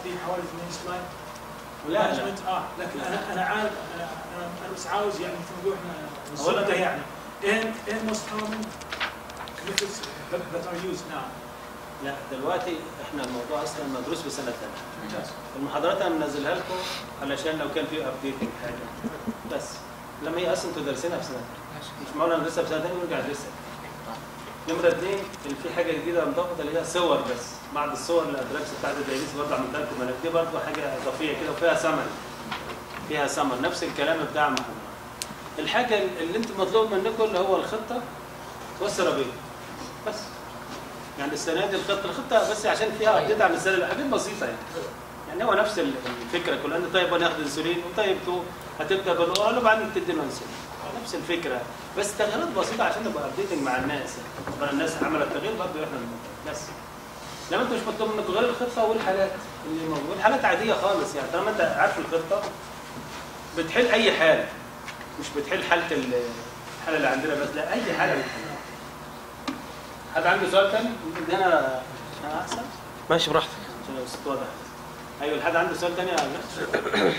في حوالي 8 سلايد لا لا مانجمنت اه لكن انا انا عارف انا انا أنا بس عاوز يعني مثل ما نقول احنا أولاً- نصدق يعني ايه ايه most common methods that, that are used now لا دلوقتي احنا الموضوع اصلا مدروس بسنه ثانيه ممتاز المحاضرات انا منزلها لكم علشان لو كان في ابديت حاجه بس لما هي اصلا انتوا دارسينها في سنه مش معقول انا لسه في سنه ثانيه ونرجع ندرسها نمرة اثنين اللي في حاجة جديدة مضافة اللي هي صور بس بعض الصور الادراكس بتاعت الدايريس برضه عملتها لكم انا دي برضه حاجة اضافية كده وفيها سمر فيها سمر نفس الكلام بتاع المحاضرة الحاجة اللي انتم مطلوب منكم اللي هو الخطة والسرابيل بس يعني السنة دي الخطة الخطة بس عشان فيها ابديت عن السنة اللي حاجات بسيطة يعني يعني هو نفس الفكرة كلها انت طيب وانا اخد انسولين وطيب تو هتبدا بالاورال وبعدين تدي له انسولين نفس الفكرة بس تغييرات بسيطة عشان نبقى ابديتنج مع الناس طبعا الناس عملت تغيير برضه احنا بنطبق. بس لما انت مش مطلوب منك غير الخطة والحالات اللي موجودة الحالات عادية خالص يعني طالما انت عارف الخطة بتحل أي حالة مش بتحل حالة ال- الحالة اللي عندنا بس لا أي حالة بتحلها حد عنده سؤال تاني؟ يمكن ده أنا أنا أحسن ماشي براحتك عشان لو الصوت واضح أيوه حد عنده سؤال تاني يا عبد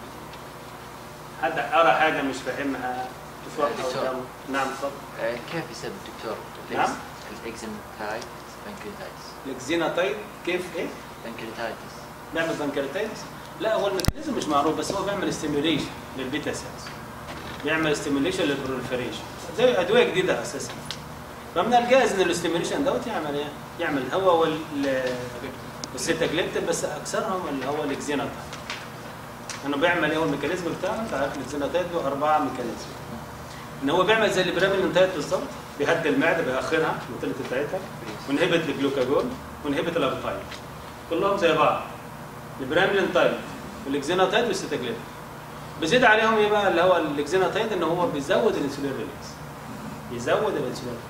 حد قرا حاجة مش فاهمها مش واضحة دكتور. قدامه نعم اتفضل آه، كيف يسبب الدكتور نعم. الاكزنتايت بانكرياتايتس الاكزيناتايد كيف ايه؟ بانكرياتايتس بيعمل بنكرياتايتس لا هو الميكانيزم مش معروف بس هو بيعمل ستيميوليشن للبيتا سيلز بيعمل ستيميوليشن للبروليفريشن زي ادويه جديده اساسا فمن الجائز ان الاستيميوليشن دوت يعمل ايه؟ يعمل هو وال والسيتاجليبتين بس اكثرهم اللي هو الاكزيناتايد انه بيعمل ايه هو الميكانيزم بتاعه انت عارف الاكزيناتايد له اربعه ميكانيزم ان هو بيعمل زي البراميلينتايد بالظبط بيهدي المعده بيأخرها الموتيليتي بتاعتها وينهبت الجلوكاجون وينهبت الابيتايد كلهم زي بعض البراميلينتايد والاكزيناتايد والسيتاجليبتين بيزيد عليهم ايه بقى اللي هو الاكزيناتايد ان هو بيزود الانسولين ريليز يزود الانسولين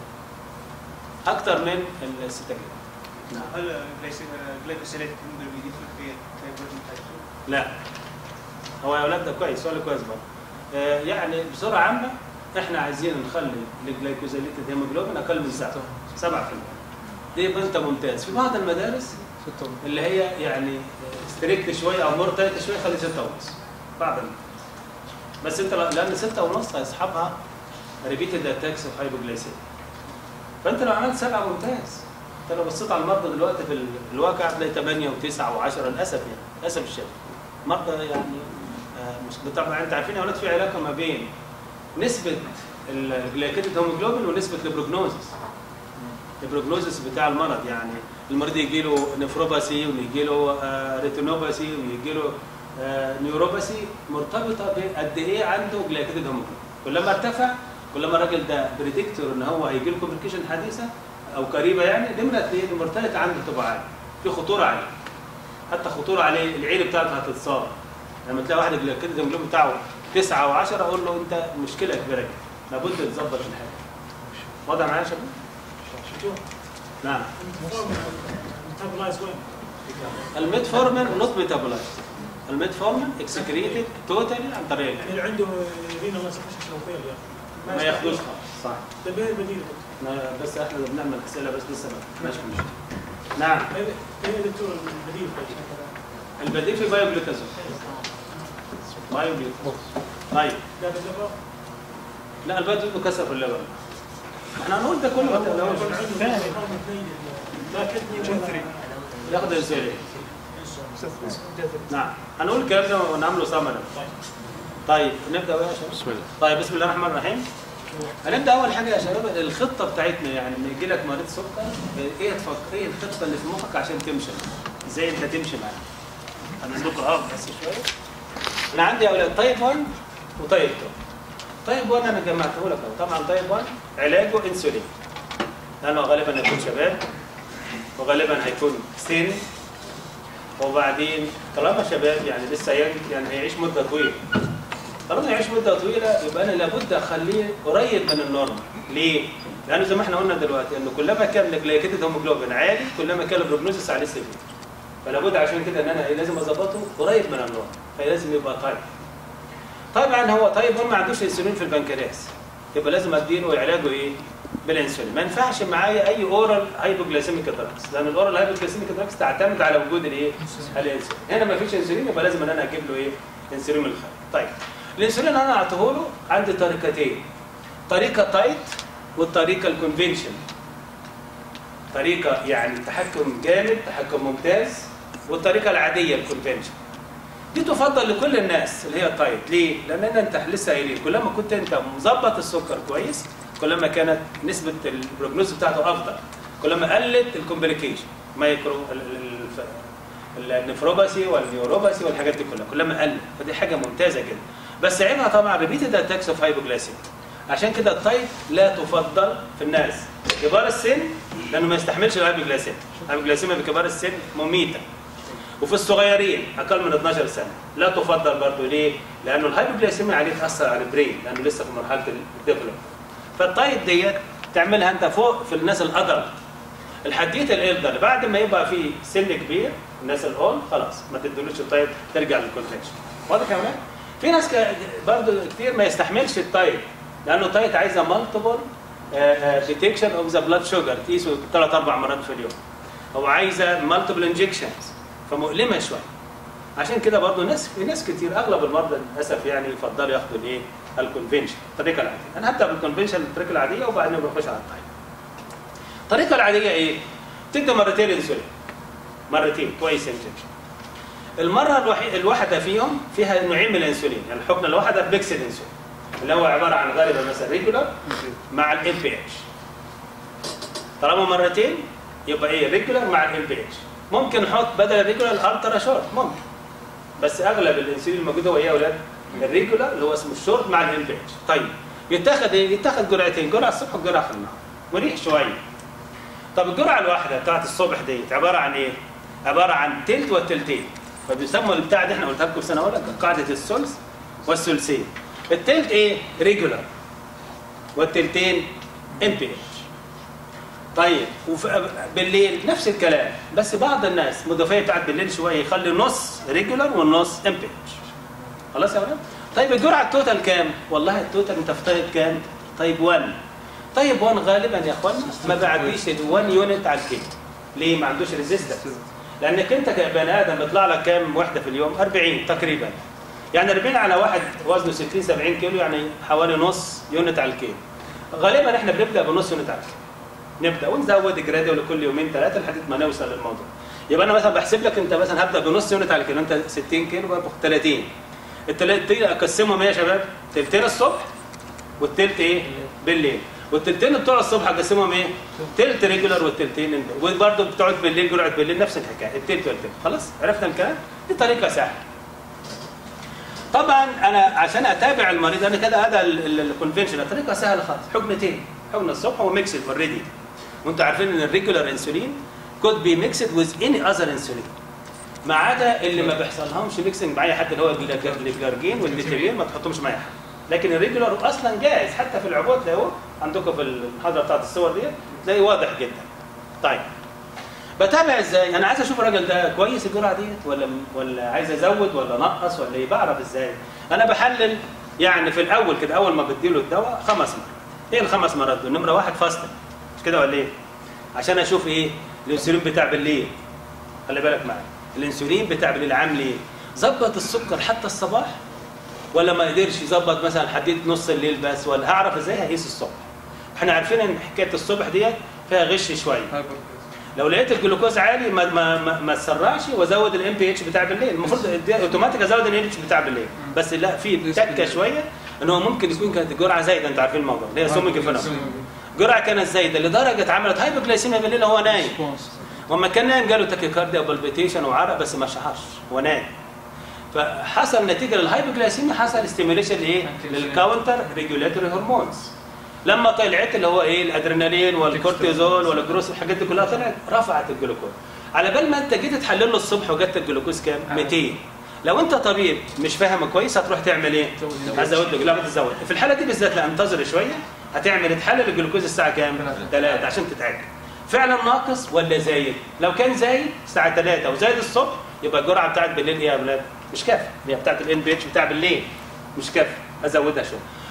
اكتر من السيتاجليبتين نعم هل جلايكوسيليت ممكن يدخل في تايبروتين تايب لا هو يا اولاد ده كويس سؤال كويس برضه آه، يعني بصوره عامه احنا عايزين نخلي الجلايكوزيليتد هيموجلوبين اقل من 7 7% دي يبقى انت ممتاز في بعض المدارس اللي هي يعني ستريكت شويه او مور تايت شويه خلي 6 ونص بعض المدارس بس انت لا- لان 6 ونص هيصحبها ريبيتد اتاكس اوف هايبوجلايسيميا فانت لو عملت 7 ممتاز انت لو بصيت على المرضى دلوقتي في ال- الواقع هتلاقي 8 و9 و10 للاسف يعني للاسف الشديد مرضى يعني آه، مش طبعا انت عارفين يا اولاد في علاقه ما بين نسبه الجلايكيتد هيموجلوبين ونسبه البروجنوزس البروجنوزس بتاع المرض يعني المريض يجي له نفروباسي ويجي له آه، ريتينوباسي ويجي له آه، نيوروباسي مرتبطه بقد ايه عنده جلايكيتد هيموجلوبين كلما ارتفع كلما الراجل ده بريدكتور ان هو هيجي له كومبليكيشن حديثه او قريبه يعني نمره اثنين المورتاليتي عنده تبقى عاليه في خطوره عليه حتى خطوره عليه العين بتاعته هتتصاب لما تلاقي واحد الجلايكيتد هيموجلوبين بتاعه 9 و10 اقول له انت مشكله كبيره جدا لابد تظبط الحاجه واضح معايا يا شباب؟ شوف نعم ميتابولايز وين؟ الميتفورمين نوت ميتابولايز الميتفورمين اكسكريتد توتالي عن طريق يعني العين. اللي عنده رينا ما سفشن او فيل يعني ما ياخدوش خالص صح ده بين البديل ما- بس احنا بنعمل اسئله بس لسه ما ماشي مشكله نعم ايه إيه دكتور البديل البديل في بايوجلوكازون بايوجلوكازون طيب ده بالليفر لا البايوجلوكازون كسر في الليفر احنا هنقول ده كله ما تقلقوش. لا كدني ولا ياخد الانسولين نعم هنقول الكلام ده ونعمله سمري طيب نبدا بقى يا شباب بسم الله طيب بسم الله الرحمن الرحيم هنبدا اول حاجه يا شباب الخطه بتاعتنا يعني لما يجي لك مريض سكر ايه تفكر ايه الخطه اللي في مخك عشان تمشي ازاي انت تمشي معاه انا لكم اه بس شويه انا عندي يا اولاد تايب 1 وتايب 2 تايب 1 انا جمعته لك اهو طبعا تايب 1 علاجه انسولين لانه غالبا هيكون شباب وغالبا هيكون سن وبعدين طالما شباب يعني لسه ين- يعني هيعيش مده طويله طالما يعيش مده طويله يبقى انا لابد اخليه قريب من النورمال ليه؟ لانه زي ما احنا قلنا دلوقتي انه كلما كان الجلايكيتد هيموجلوبين عالي كلما كان البروجنوسيس عليه سيفير فلا بد عشان كده ان انا إيه لازم اظبطه قريب من النورمال فلازم يبقى طيب طبعا هو طيب هو ما عندوش انسولين في البنكرياس يبقى لازم اديله علاجه ايه بالانسولين ما ينفعش معايا اي اورال هايبوجلايسيميك دراجز لان الاورال هايبوجلايسيميك دراجز تعتمد على وجود الايه الانسولين هنا ما فيش انسولين يبقى لازم ان انا اجيب له ايه انسولين من الخارج طيب الانسولين انا اعطيه له عندي طريقتين طريقه تايت والطريقه الكونفنشن طريقه يعني تحكم جامد تحكم ممتاز والطريقه العاديه الكونفنشن دي تفضل لكل الناس اللي هي تايت ليه؟ لان انت لسه قايلين كلما كنت انت مظبط السكر كويس كلما كانت نسبه البروجنوز بتاعته افضل كلما قلت الكومبليكيشن مايكرو ال- ال- الف- النفروباسي والنيوروباسي والحاجات دي كلها كلما قلت فدي حاجه ممتازه جدا بس عيبها طبعا ريبيتد اتاكس اوف هايبوجلايسيميا عشان كده التايب لا تفضل في الناس كبار السن لانه ما يستحملش الهايبوجلايسيميا الهايبوجلايسيميا بكبار السن مميته وفي الصغيرين اقل من 12 سنه لا تفضل برضه ليه؟ لانه الهايبوجلايسيميا عليه تاثر على البرين لانه لسه في مرحله الديفلوب فالتايب ديت تعملها انت فوق في الناس الادلت الحديث الالدر بعد ما يبقى في سن كبير الناس الاول خلاص ما تدلوش التايب ترجع للكونفكشن واضح يا ولاد؟ في ناس ك- برضه كتير ما يستحملش التايب لانه التايب عايزه مالتيبل ديتكشن اوف ذا بلاد شوجر تقيسه ثلاث اربع مرات في اليوم او عايزه مالتيبل انجكشنز فمؤلمه شويه عشان كده برضه ناس في ناس كتير اغلب المرضى للاسف يعني يفضلوا ياخدوا الايه؟ الكونفنشن الطريقه العاديه انا هبدا بالكونفنشن الطريقه العاديه وبعدين بخش على التايب الطريقه العاديه ايه؟ تدي مرتين انسولين مرتين كويس انجكشن المره الوحيده الواحده فيهم فيها نوعين من الانسولين يعني الحقنه الواحده بيكسل انسولين اللي هو عباره عن غالبا مثلا ريجولار مع الام بي اتش طالما مرتين يبقى ايه ريجولار مع الام بي اتش ممكن نحط بدل الريجولار الالترا شورت ممكن بس اغلب الانسولين الموجود هو ايه يا اولاد؟ الريجولار اللي هو اسمه الشورت مع الام بي اتش طيب يتاخد ايه؟ يتاخد جرعتين جرعه الصبح وجرعه في النهار مريح شويه طب الجرعه الواحده بتاعت الصبح ديت عباره عن ايه؟ عباره عن تلت والتلتين فبيسموا البتاع دي احنا قلتها لكم سنه اولى قاعده الثلث والثلثين التلت ايه؟ ريجولار والتلتين ام بي اتش طيب وفي بالليل نفس الكلام بس بعض الناس مضافيه بتاعت بالليل شويه يخلي نص ريجولار والنص ام بي اتش خلاص يا ولاد طيب الجرعه التوتال كام والله التوتال انت افترض كام طيب 1 طيب 1 غالبا يا اخوانا ما بعديش ال 1 يونت على الكيلو ليه ما عندوش ريزيستنس لانك انت كبني ادم بيطلع لك كام وحده في اليوم 40 تقريبا يعني 40 على واحد وزنه 60 70 كيلو يعني حوالي نص يونت على الكيلو غالبا احنا بنبدا بنص يونت على الكيلو نبدا ونزود جراديوال كل يومين ثلاثه لحد ما نوصل للموضوع يبقى انا مثلا بحسب لك انت مثلا هبدا بنص يونت على الكيلو انت 60 كيلو بقى 30 التلاتين اقسمهم ايه يا شباب؟ تلتين الصبح والتلت ايه؟ بالليل والتلتين بتوع الصبح اقسمهم ايه؟ تلت ريجولار والتلتين ال- وبرضه بتقعد بالليل جرعه بالليل نفس الحكايه التلت والتلت خلاص عرفنا الكلام؟ دي طريقه سهله طبعا انا عشان اتابع المريض انا كده هذا الكونفنشن طريقه سهله خالص حقنتين حقنه الصبح وميكسد اوريدي وانتوا عارفين ان الريجولار انسولين كود بي ميكسد ويز اني اذر انسولين ما عدا اللي ما بيحصلهمش ميكسنج مع اي حد اللي هو الجلار- الجلارجين والفيتامين ما تحطهمش مع اي حد لكن الريجولار اصلا جاهز حتى في العبوات تلاقوه عندكم في المحاضره بتاعت الصور دي تلاقيه واضح جدا طيب بتابع ازاي انا عايز اشوف الراجل ده كويس الجرعه ديت ولا ولا عايز ازود ولا نقص ولا ايه بعرف ازاي انا بحلل يعني في الاول كده اول ما بديله الدواء خمس مرات ايه الخمس مرات دول نمره واحد فاستنج مش كده ولا ايه عشان اشوف ايه الانسولين بتاع بالليل خلي بالك معايا الانسولين بتاع بالليل عامل ايه ظبط السكر حتى الصباح ولا ما قدرش يظبط مثلا حديت نص الليل بس ولا هعرف ازاي هقيس الصبح احنا عارفين ان حكايه الصبح ديت فيها غش شويه لو لقيت الجلوكوز عالي ما ما ما, ما تسرعش وازود الام بي اتش بتاع بالليل المفروض دي اوتوماتيك ازود الام اتش بتاع بالليل بس لا في تكه شويه ان هو ممكن يكون كانت الجرعه زايده انتوا عارفين الموضوع اللي هي سوميك فينومين جرعه كانت زايده لدرجه عملت هايبوجلايسيميا بالليل وهو نايم وما كان نايم جاله تاكيكارديا وبالبيتيشن وعرق بس ما شعرش هو نايم فحصل نتيجه للهايبوجلايسيميا حصل ستيميوليشن لايه؟ للكاونتر ريجولاتوري هرمونز لما طلعت اللي هو ايه الادرينالين والكورتيزول والجروس الحاجات دي كلها طلعت رفعت الجلوكوز على بال ما انت جيت تحلل له الصبح وجدت الجلوكوز كام 200 لو انت طبيب مش فاهم كويس هتروح تعمل ايه هزود له لا ما تزود في الحاله دي بالذات لا انتظر شويه هتعمل تحلل الجلوكوز الساعه كام 3 عشان تتاكد فعلا ناقص ولا زايد لو كان زايد الساعه 3 وزايد الصبح يبقى الجرعه بتاعت بالليل ايه يا اولاد مش كافيه هي بتاعت الان بي اتش بتاع بالليل مش كافيه ازودها شويه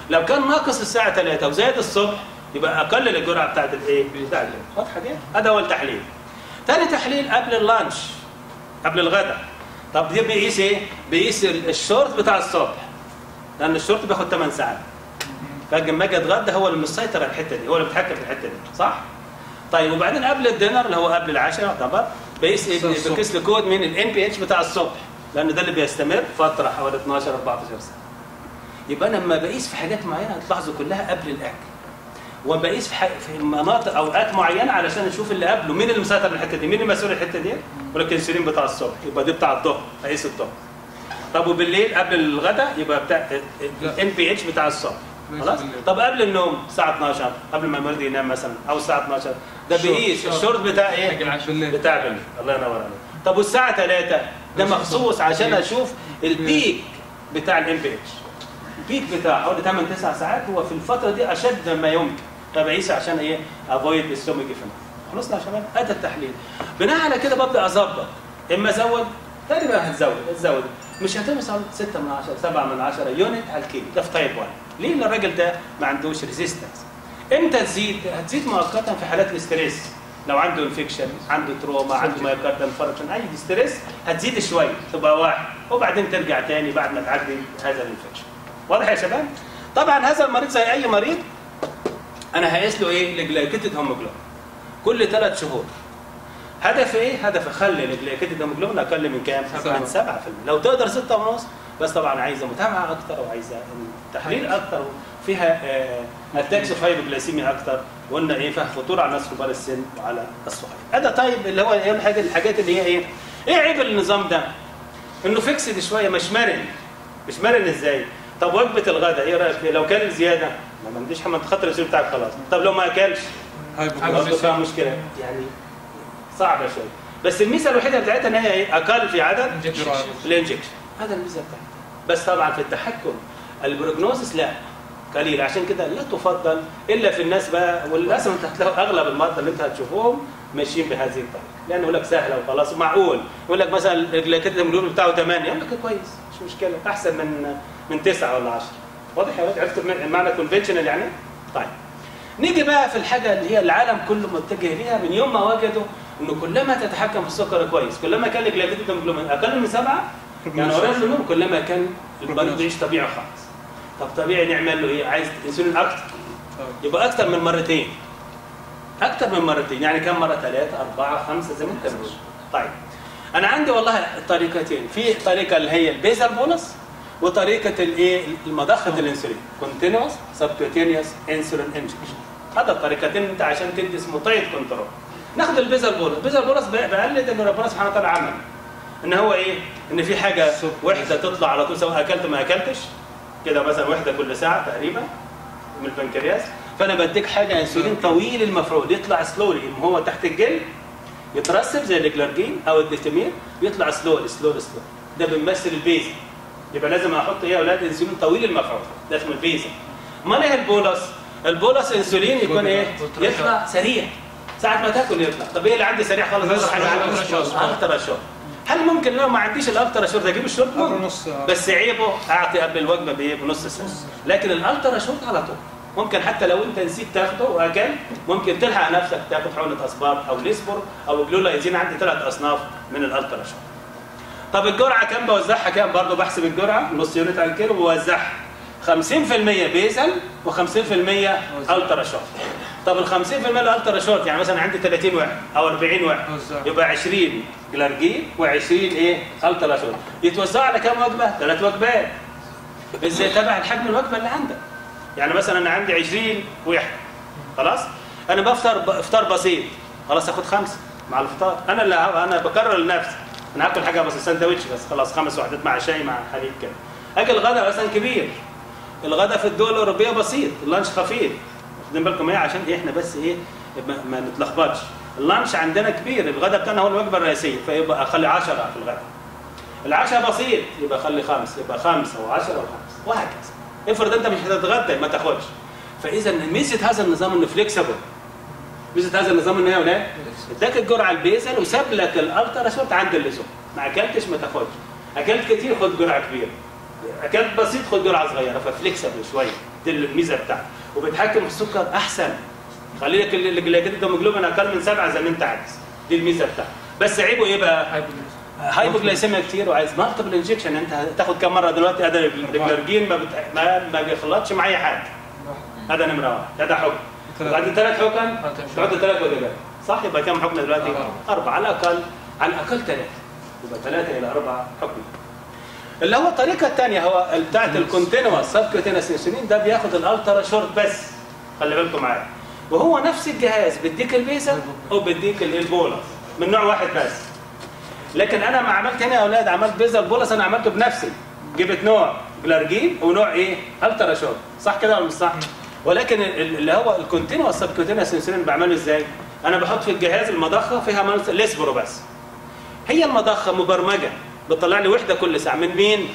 لو كان ناقص الساعه 3 وزاد الصبح يبقى اقلل الجرعه بتاعت الايه؟ بتاعت الليل. واضحه دي؟ هذا اول تحليل. ثاني تحليل قبل اللانش قبل الغداء. طب دي بيقيس ايه؟ بيقيس ال- الشورت بتاع الصبح. لان الشورت بياخد 8 ساعات. فلما اجي اتغدى هو اللي مسيطر على الحته دي، هو اللي بيتحكم في الحته دي، صح؟ طيب وبعدين قبل الدينر اللي هو قبل العشاء يعتبر بيقيس ايه؟ الصبح. بيقيس لي كود من الان بي اتش بتاع الصبح لان ده اللي بيستمر فتره حوالي 12 14 ساعه. يبقى انا لما بقيس في حاجات معينه هتلاحظوا كلها قبل الاكل. وبقيس في, ح... في مناطق اوقات معينه علشان اشوف اللي قبله مين اللي مسيطر على الحته دي مين اللي مسؤول عن الحته دي ولكن الانسولين بتاع الصبح يبقى دي بتاع الظهر اقيس الظهر طب وبالليل قبل الغداء يبقى بتاع الان بي اتش بتاع الصبح ليس خلاص بالليل. طب قبل النوم الساعه 12 قبل ما المريض ينام مثلا او الساعه 12 ده الشورت- بيقيس الشورت. الشورت بتاع ايه حق العشاء بالليل بتاع بالليل الله ينور عليك طب والساعه 3 ده نفس مخصوص الضبط. عشان إيه. اشوف البيك بتاع الام بي اتش البيك بتاع حوالي 8 9 ساعات هو في الفتره دي اشد ما يمكن فبقيسه عشان ايه افويد السومج خلصنا يا شباب ادي التحليل بناء على كده ببدا اظبط اما ازود تقريبا هتزود هتزود مش هتوصل 6 من 10 7 من 10 يونت على الكيلو ده في تايب 1 ليه لأن الراجل ده ما عندوش ريزيستنس امتى تزيد هتزيد مؤقتا في حالات الاستريس لو عنده انفكشن عنده تروما عنده مايوكاردال انفاركشن اي ستريس هتزيد شويه تبقى واحد وبعدين ترجع تاني بعد ما تعدي هذا الانفكشن واضح يا شباب طبعا هذا المريض زي اي مريض انا هقيس له ايه الجلايكيتد هيموجلوبين كل ثلاث شهور هدف ايه هدف اخلي الجلايكيتد هيموجلوبين اقل من كام سبعة. من 7% لو تقدر 6 ونص بس طبعا عايزه متابعه اكتر وعايزه تحليل اكتر فيها اتاكس اوف هايبوجلايسيميا اكتر وقلنا ايه فيها خطوره على الناس كبار السن وعلى الصغير هذا طيب اللي هو ايه الحاجات الحاجات اللي هي ايه ايه عيب النظام ده انه فيكسد شويه مش مرن مش مرن ازاي طب وجبه الغداء ايه رايك فيها؟ لو كان زياده ما عنديش حمل خاطر الانسولين بتاعك خلاص طب لو ما اكلش هاي برضه فيها مشكله يعني صعبه شويه بس الميزه الوحيده بتاعتها ان هي ايه اقل في عدد جرعة. الانجكشن هذا الميزه بتاعتها بس طبعا في التحكم البروجنوزس لا قليل عشان كده لا تفضل الا في الناس بقى وللاسف انت هتلاقوا اغلب المرضى اللي انت هتشوفوهم ماشيين بهذه الطريقه لانه يقول لك سهله وخلاص ومعقول يقول لك مثلا الجلاكيت الهيموجلوبين بتاعه 8 يقول لك كويس مش مشكله احسن من من 9 ولا 10 واضح يا ولاد عرفتوا معنى كونفنشنال يعني؟ طيب نيجي بقى في الحاجه اللي هي العالم كله متجه ليها من يوم ما وجدوا انه كلما تتحكم في السكر كويس كلما كان الجلاكيت الهيموجلوبين اقل من سبعه يعني قريب من النوم كلما كان المريض يعيش طبيعي خالص طب طبيعي نعمل له ايه؟ عايز انسولين اكتر يبقى اكتر من مرتين اكتر من مرتين يعني كم مره ثلاثه اربعه خمسه زي ما انت بتقول طيب انا عندي والله طريقتين في طريقه اللي هي البيزال بولس وطريقه الايه المضخه الانسولين كونتينوس سبكوتينيوس انسولين انجكشن هذا الطريقتين انت عشان تدي اسمه تايت كنترول ناخد البيزال بولس البيزال بولس بقلد اللي ربنا سبحانه وتعالى عمل ان هو ايه ان في حاجه وحده تطلع على طول سواء اكلت ما اكلتش كده مثلا وحده كل ساعه تقريبا من البنكرياس فانا بديك حاجه انسولين طويل المفعول يطلع سلولي هو تحت الجلد يترسب زي الجلارجين او الديتامين يطلع سلولي سلولي سلولي ده بيمثل البيزا يبقى لازم احط ايه يا اولاد انسولين طويل المفعول ده اسمه البيزا امال ايه البولس البولس انسولين يكون ايه يطلع سريع ساعة ما تاكل يطلع طب ايه اللي عندي سريع خالص بس أقدر حاجه عنه أكتر شورت. اكتر شورت هل ممكن لو ما عنديش الاكتر شورت اجيب الشورت قبل ممكن. نص ساعة. بس عيبه اعطي قبل الوجبه بايه بنص ساعه لكن الالترا شورت على طول ممكن حتى لو انت نسيت تاخده واكل ممكن تلحق نفسك تاخد حقنه اسباب او ليسبور او جلولايزين عندي ثلاث اصناف من الالترا شورت طب الجرعه كام بوزعها كام برضه بحسب الجرعه نص يونت على الكيلو بوزعها 50% بيزل و50% الترا شورت طب ال 50% الالترا شورت يعني مثلا عندي 30 واحد او 40 واحد وزع. يبقى 20 جلارجين و20 ايه الترا شورت يتوزعوا على كام وجبه؟ ثلاث وجبات بس تبع الحجم الوجبه اللي عندك يعني مثلا انا عندي 20 وحده خلاص انا بفطر افطار بسيط خلاص اخد خمسه مع الفطار انا اللي ه- انا بكرر لنفسي انا هاكل حاجه بس سندوتش بس خلاص خمس وحدات مع شاي مع حليب كده اجي الغداء مثلا كبير الغداء في الدول الاوروبيه بسيط اللانش خفيف واخدين بالكم ايه عشان ايه احنا بس ايه ما, ما نتلخبطش اللانش عندنا كبير الغداء بتاعنا هو الوجبه الرئيسيه فيبقى اخلي 10 في الغداء العشاء بسيط يبقى خلي خمس يبقى خمسه و10 وخمس وهكذا افرض انت مش هتتغدى ما تاخدش فاذا ميزه هذا النظام انه فليكسبل ميزه هذا النظام ان هي يا ولاد اداك الجرعه البيزل وساب لك الالترا شورت عند اللزوم ما اكلتش ما تاخدش اكلت كتير خد جرعه كبيره كان بسيط خد جرعه صغيره ففليكسبل شويه دي الميزه بتاعته وبيتحكم في السكر احسن خلي لك الجلايكيد الهيموجلوبين اقل من سبعه زي ما انت عايز دي الميزه بتاعته بس عيبه ايه بقى؟ هايبوجلايسيميا كتير وعايز مالتيبل انجكشن انت هتاخد كام مره دلوقتي هذا الجلارجين ما, بت... ما ما بيخلطش مع اي حاجه هذا نمره واحد هذا حكم بعد ثلاث حكم تحط ثلاث وجبات صح يبقى كم حكم دلوقتي؟ اربعه على الاقل على الاقل ثلاثه يبقى ثلاثه الى اربعه حكم اللي هو الطريقه الثانيه هو بتاعت الكونتينوس سبكوتينوس انسولين ده بياخد الالترا شورت بس خلي بالكم معايا وهو نفس الجهاز بيديك البيزا وبيديك البولس من نوع واحد بس لكن انا ما عملت هنا يا اولاد عملت بيزا البولس انا عملته بنفسي جبت نوع جلارجين ونوع ايه الترا شورت صح كده ولا مش صح ولكن اللي هو الكونتينوس سبكوتينوس انسولين بعمله ازاي انا بحط في الجهاز المضخه فيها مالس ليسبرو بس هي المضخه مبرمجه بتطلع لي وحده كل ساعه من مين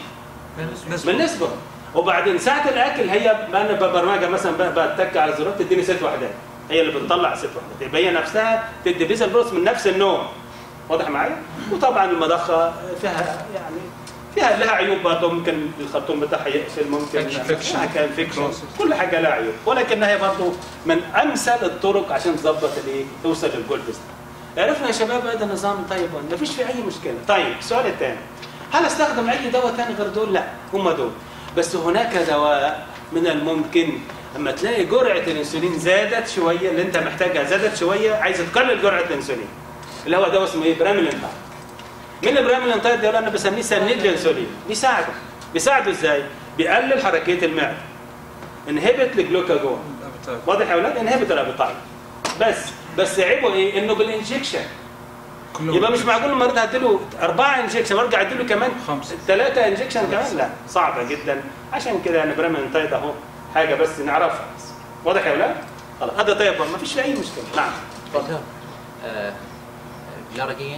من ليسبرو وبعدين ساعه الاكل هي ما انا ببرمجه مثلا بتك على الزرار تديني ست وحدات هي اللي بتطلع ست وحدات يبقى هي نفسها تدي بيزا البروس من نفس النوع واضح معايا وطبعا المضخه فيها يعني فيها لها عيوب برضه ممكن الخرطوم بتاعها يقفل ممكن فيكشن. كان فيكشن كل حاجه لها عيوب ولكنها هي برضه من امثل الطرق عشان تظبط الايه توصل للجول بس عرفنا يا شباب هذا النظام طيب ما فيش فيه اي مشكله طيب السؤال الثاني هل استخدم اي دواء ثاني غير دول لا هم دول بس هناك دواء من الممكن اما تلاقي جرعه الانسولين زادت شويه اللي انت محتاجها زادت شويه عايز تقلل جرعه الانسولين اللي هو دواء اسمه ايه براميلين مين البراميلين تايب ده انا بسميه سنيد الانسولين بيساعده بيساعده ازاي بيقلل حركيه المعده انهبت الجلوكاجون واضح يا اولاد انهبت الابيتايت بس بس عيبه ايه انه بالانجكشن يبقى مش معقول المريض هديله أربعة انجكشن وارجع اديله كمان خمسة. ثلاثة انجكشن كمان لا صعبة جدا عشان كده يعني برامين تايد اهو حاجة بس نعرفها بس واضح يا ولاد؟ خلاص هذا طيب ما فيش فيه أي مشكلة نعم اتفضل. دكتور آه، جلاراجين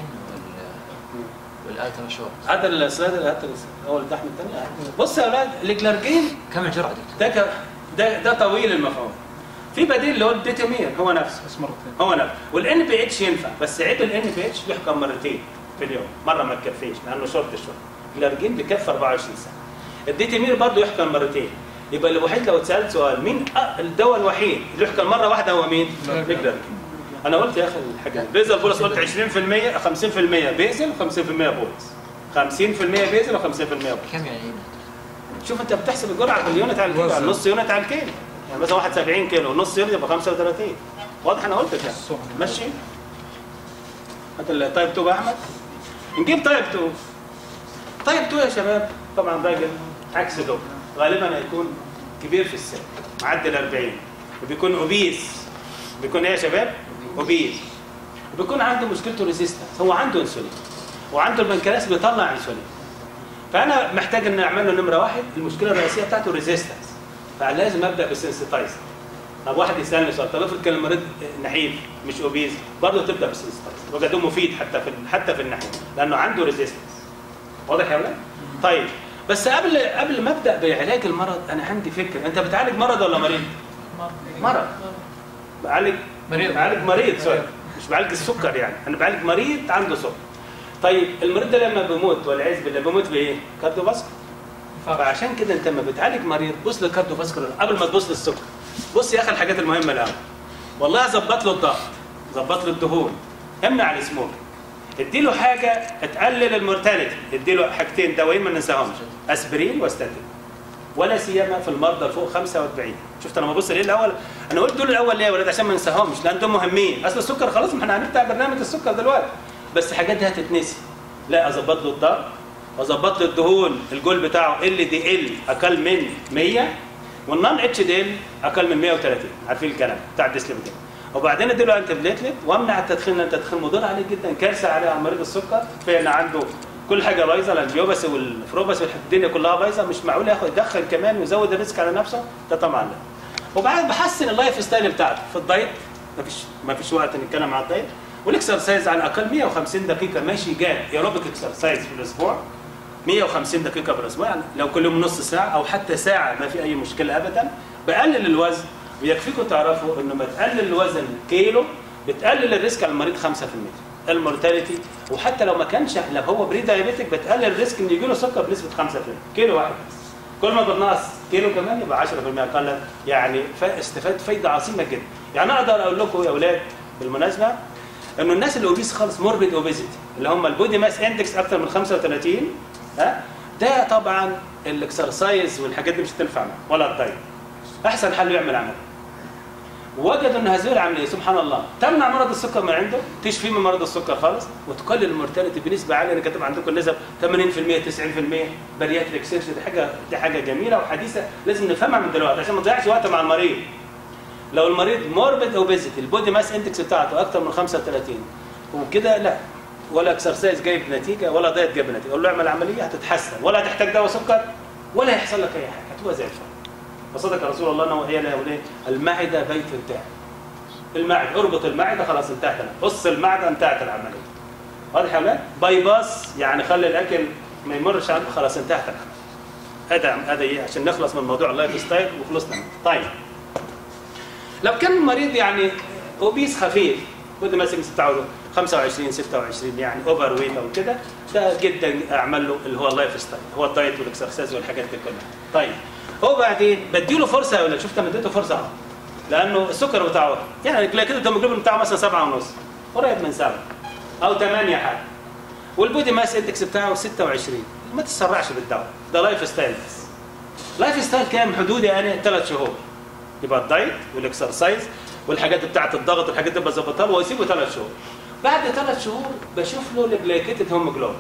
وال والالترا شورت هذا السلايد اللي هات اول الدحم الثاني بص يا اولاد الجلارجين كم الجرعه دكتور؟ ده ك- ده ده طويل المفعول في بديل اللي هو الديتامين هو نفسه بس مرتين هو نفسه والان بي اتش ينفع بس عيب الان بي اتش بيحكم مرتين في اليوم مره ما تكفيش لانه شورت شويه الارجين بيكفي 24 ساعه الديتامين برضه يحكم مرتين يبقى الوحيد لو اتسالت سؤال مين أ- الدواء الوحيد اللي يحكم مره واحده هو مين؟ الجلارجين انا قلت يا اخي الحاجه بيزل بولس قلت 20% 50% بيزل و50% بولس 50% بيزل و50% بولس كم يعني شوف انت بتحسب الجرعه باليونت على الكيلو وزن. على نص يونت على الكيلو يعني مثلا واحد 70 كيلو ونص يونت يبقى 35 واضح انا قلت كده صح. ماشي هات التايب 2 بقى احمد نجيب تايب 2 تايب 2 يا شباب طبعا راجل عكس دول غالبا هيكون كبير في السن معدي ال 40 وبيكون اوبيس بيكون ايه يا شباب؟ اوبيس وبيكون عنده مشكلته ريزيستنس هو عنده انسولين وعنده البنكرياس بيطلع انسولين فانا محتاج ان اعمل له نمره واحد المشكله الرئيسيه بتاعته ريزيستنس فلازم ابدا بالسنسيتايز طب واحد يسالني سؤال طب افرض كان المريض نحيف مش اوبيز برضه تبدا بالسنسيتايز وجدوه مفيد حتى في حتى في النحيف لانه عنده ريزيستنس واضح يا ولاد؟ طيب بس قبل قبل ما ابدا بعلاج المرض انا عندي فكره انت بتعالج مرض ولا مريض؟ مرض بعالج مريض. بعالج مريض سوري مش بعالج السكر يعني انا بعالج مريض عنده سكر طيب المريض ده لما بيموت والعياذ بالله بيموت بايه؟ كارديو فاسكولار فعشان كده انت لما بتعالج مريض بص للكارديو فاسكولار قبل ما تبص للسكر بص يا اخي الحاجات المهمه الاول والله ظبط له الضغط ظبط له الدهون امنع السموك اديله حاجه تقلل المورتاليتي اديله حاجتين دوايين ما ننساهمش اسبرين واستاتين ولا سيما في المرضى فوق 45 شفت انا ببص ليه الاول انا قلت دول الاول ليه يا ولاد عشان ما ننساهمش لان دول مهمين اصل السكر خلاص ما احنا هنفتح برنامج السكر دلوقتي بس الحاجات دي هتتنسي لا اظبط له الضغط واظبط له الدهون الجول بتاعه ال دي ال اقل من 100 والنون اتش دي ال اقل من 130 عارفين الكلام بتاع الديسليبيدين وبعدين اديله انت بليتلت وامنع التدخين لان التدخين مضر عليه جدا كارثه عليه على مريض السكر فان عنده كل حاجه بايظه الانجيوباس والفروباس والدنيا كلها بايظه مش معقول ياخد يدخن كمان ويزود الريسك على نفسه ده طبعا لا وبعد بحسن اللايف ستايل بتاعته في الدايت مفيش مفيش وقت نتكلم على الدايت والاكسرسايز على الاقل 150 دقيقه ماشي جاد ايروبيك اكسرسايز في الاسبوع 150 دقيقه في الاسبوع يعني لو كل يوم نص ساعه او حتى ساعه ما في اي مشكله ابدا بقلل الوزن ويكفيكم تعرفوا انه ما تقلل الوزن كيلو بتقلل الريسك على المريض 5% المورتاليتي وحتى لو ما كانش لو هو بري دايابيتك بتقلل الريسك ان يجي له سكر بنسبه 5% كيلو واحد بس كل ما بنقص كيلو كمان يبقى 10% اقل يعني فا- استفاد فايده عظيمه جدا يعني اقدر اقول لكم يا اولاد بالمناسبه انه الناس اللي اوبيس خالص موربيد اوبيزيتي اللي هم البودي ماس اندكس اكثر من 35 ها ده طبعا الاكسرسايز والحاجات دي مش هتنفع معاه ولا الدايت احسن حل يعمل عمل وجدوا ان هذه العمليه سبحان الله تمنع مرض السكر من عنده تشفيه من مرض السكر خالص وتقلل المورتاليتي بنسبه عاليه انا كاتب عندكم النسب 80% 90% بارياتريك سيرش دي حاجه دي حاجه جميله وحديثه لازم نفهمها من دلوقتي عشان ما نضيعش وقت مع المريض لو المريض موربيد اوبيزيتي البودي ماس اندكس بتاعته اكتر من 35 وكده لا ولا اكسرسايز جايب نتيجه ولا دايت جايب نتيجه قول له اعمل عمليه هتتحسن ولا هتحتاج دواء سكر ولا هيحصل لك اي حاجه هتبقى زي الفل وصدق رسول الله انه هي لا وليه المعده بيت الداء المعده اربط المعده خلاص انتهت قص المعده انتهت العمليه واضح يا اولاد باي باس يعني خلي الاكل ما يمرش عنه خلاص انتهت العمليه هذا هذا ايه عشان نخلص من موضوع اللايف ستايل وخلصنا منه. طيب لو كان المريض يعني اوبيس خفيف بودي ماسك بتاعه 25 26 يعني اوفر ويت او كده ده جدا اعمل له اللي هو اللايف ستايل هو الدايت والاكسرسايز والحاجات دي كلها طيب هو بعدين بديله فرصه ولا شفت انا اديته فرصه اهو لانه السكر بتاعه يعني كده الهيموجلوبين بتاعه مثلا 7 ونص قريب من 7 او 8 حاجه والبودي ماس اندكس بتاعه 26 ما تتسرعش بالدواء ده لايف ستايل بس لايف ستايل كام حدودي يعني ثلاث شهور يبقى الدايت والاكسرسايز والحاجات بتاعه الضغط والحاجات دي بظبطها له واسيبه ثلاث شهور بعد ثلاث شهور بشوف له الجلايكيتد هيموجلوبين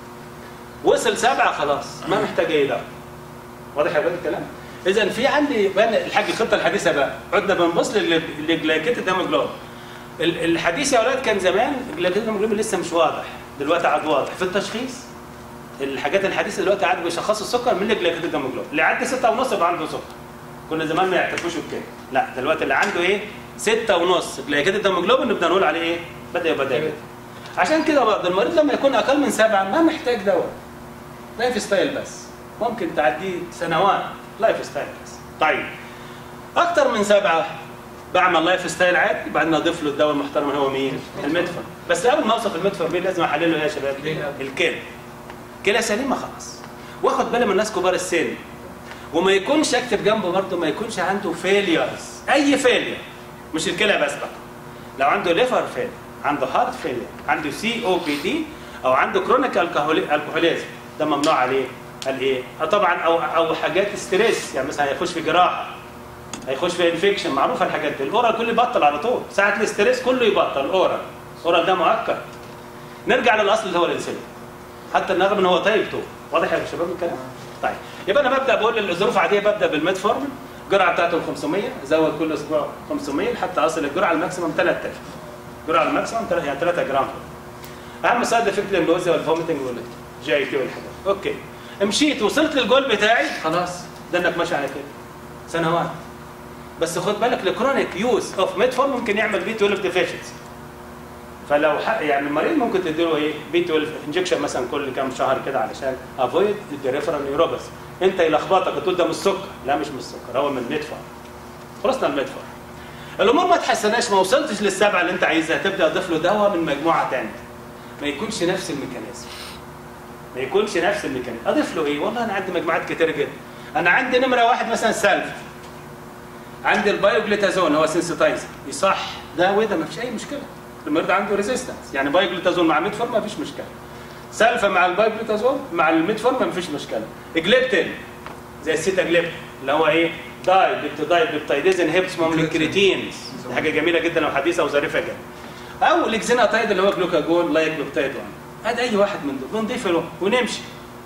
وصل سبعه خلاص ما محتاج اي دواء واضح يا ولاد الكلام؟ اذا في عندي بقى الحاج الخطه الحديثه بقى عدنا بنبص للجلايكيتد هيموجلوبين ال- الحديث يا اولاد كان زمان الجلايكيتد هيموجلوبين لسه مش واضح دلوقتي عاد واضح في التشخيص الحاجات الحديثه دلوقتي عاد بيشخصوا السكر من الجلايكيتد هيموجلوبين اللي عدى 6 ونص يبقى عنده سكر كنا زمان ما يعترفوش بكده لا دلوقتي اللي عنده ايه 6 ونص جلايكيتد هيموجلوبين نبدا نقول عليه ايه بدا يبقى دايبيتي عشان كده برضه المريض لما يكون اقل من سبعه ما محتاج دواء لايف ستايل بس ممكن تعديه سنوات لايف ستايل بس طيب اكتر من سبعه بعمل لايف ستايل عادي بعدين اضيف له الدواء المحترم اللي هو مين؟ الميتفورم بس قبل ما اوصف الميتفورم لازم احلله ايه يا شباب؟ الكلى كلى سليمه خلاص واخد بالي من الناس كبار السن وما يكونش اكتب جنبه برضه ما يكونش عنده فيليرز اي فيلير مش الكلى بس بقى لو عنده ليفر فيلير عنده هارت فيلير عنده سي او بي دي او عنده كرونيك الكحوليزم ده ممنوع عليه قال ايه؟ آه طبعا او او حاجات ستريس يعني مثلا هيخش في جراحه هيخش في انفكشن معروفه الحاجات دي الاورال كله يبطل على طول ساعه الاستريس كله يبطل اورال اورال ده مؤكد نرجع للاصل اللي هو الانسولين حتى النغم ان هو طيب تو واضح يا شباب الكلام طيب يبقى انا ببدا بقول الظروف عاديه ببدا بالميتفورم الجرعه بتاعته 500 ازود كل اسبوع 500 حتى اصل الجرعه الماكسيمم 3000 الجرعه الماكسيمم تل- يعني 3 جرام اهم سايد افكت الامبوزيا والفوميتنج والجي اي تي والحاجات اوكي مشيت وصلت للجول بتاعي خلاص ده انك ماشي على كده سنوات بس خد بالك الكرونيك يوز اوف ميتفورم ممكن يعمل بي 12 ديفيشنسي فلو ح... يعني المريض ممكن تديله ايه بي 12 انجكشن مثلا كل كام شهر كده علشان افويد البريفرال نيوروباثي انت يلخبطك تقول ده من السكر لا مش من السكر هو من الميتفورم خلصنا الميتفورم الامور ما تحسناش ما وصلتش للسبعه اللي انت عايزها تبدا تضيف له دواء من مجموعه ثانيه ما يكونش نفس الميكانيزم ما يكونش نفس الميكانيزم اضيف له ايه والله انا عندي مجموعات كتير جدا انا عندي نمره واحد مثلا سلف عندي البايوجليتازون هو سنسيتايزر يصح ده وده ما فيش اي مشكله المريض عنده ريزيستنس يعني بايوجليتازون مع ميتفورم ما فيش مشكله سلفا مع البايوجليتازون مع الميتفورم ما فيش مشكله جليبتين زي السيتا جليب اللي هو ايه داي بيبتيدايد بيبتيديز انهبس من الكريتين دي حاجه جميله جدا وحديثه وظريفه جدا او الاكزيناتايد اللي هو جلوكاجون لايك بيبتيد 1 ادي اي واحد من دول بنضيف له ونمشي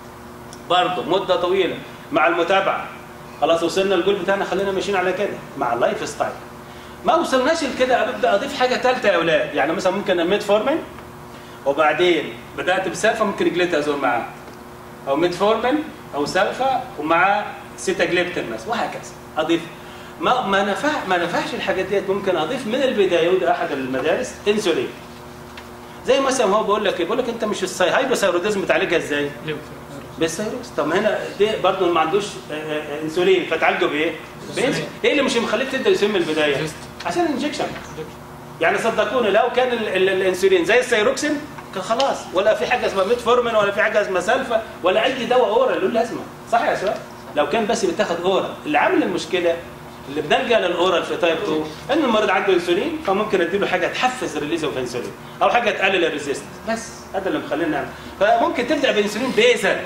برضه مده طويله مع المتابعه خلاص وصلنا الجول بتاعنا خلينا ماشيين على كده مع اللايف ستايل ما وصلناش لكده ابدا اضيف حاجه ثالثه يا اولاد يعني مثلا ممكن الميت فورمين وبعدين بدات بسلفا ممكن جليتازون معاه او ميت فورمين او سلفا ومع سيتاجليبتين مثلا وهكذا اضيف ما ما نفع ما نفعش الحاجات ديت ممكن اضيف من البدايه وده احد المدارس انسولين زي مثلا هو بيقول لك إيه؟ بيقول لك انت مش الساي هايبوثايروديزم بتعالجها ازاي؟ بالثيروكس طب ما هنا ده برضه ما عندوش آه، آه، انسولين فتعالجه بايه؟ بإنسولين. ايه اللي مش مخليك تبدا انسولين من البدايه؟ عشان الانجكشن يعني صدقوني لو كان ال ال الانسولين زي السيروكسين كان خلاص ولا في حاجه اسمها ميتفورمين ولا في حاجه اسمها سلفا ولا اي دواء اورال له لازمه صح يا شباب لو كان بس بتاخد اورال اللي عامل المشكله اللي بنلجا للاورال في تايب 2 ان المريض عنده انسولين فممكن اديله حاجه تحفز الريليز اوف انسولين او حاجه تقلل الريزيستنس بس هذا اللي مخلينا نعمل فممكن تبدا بانسولين بيزل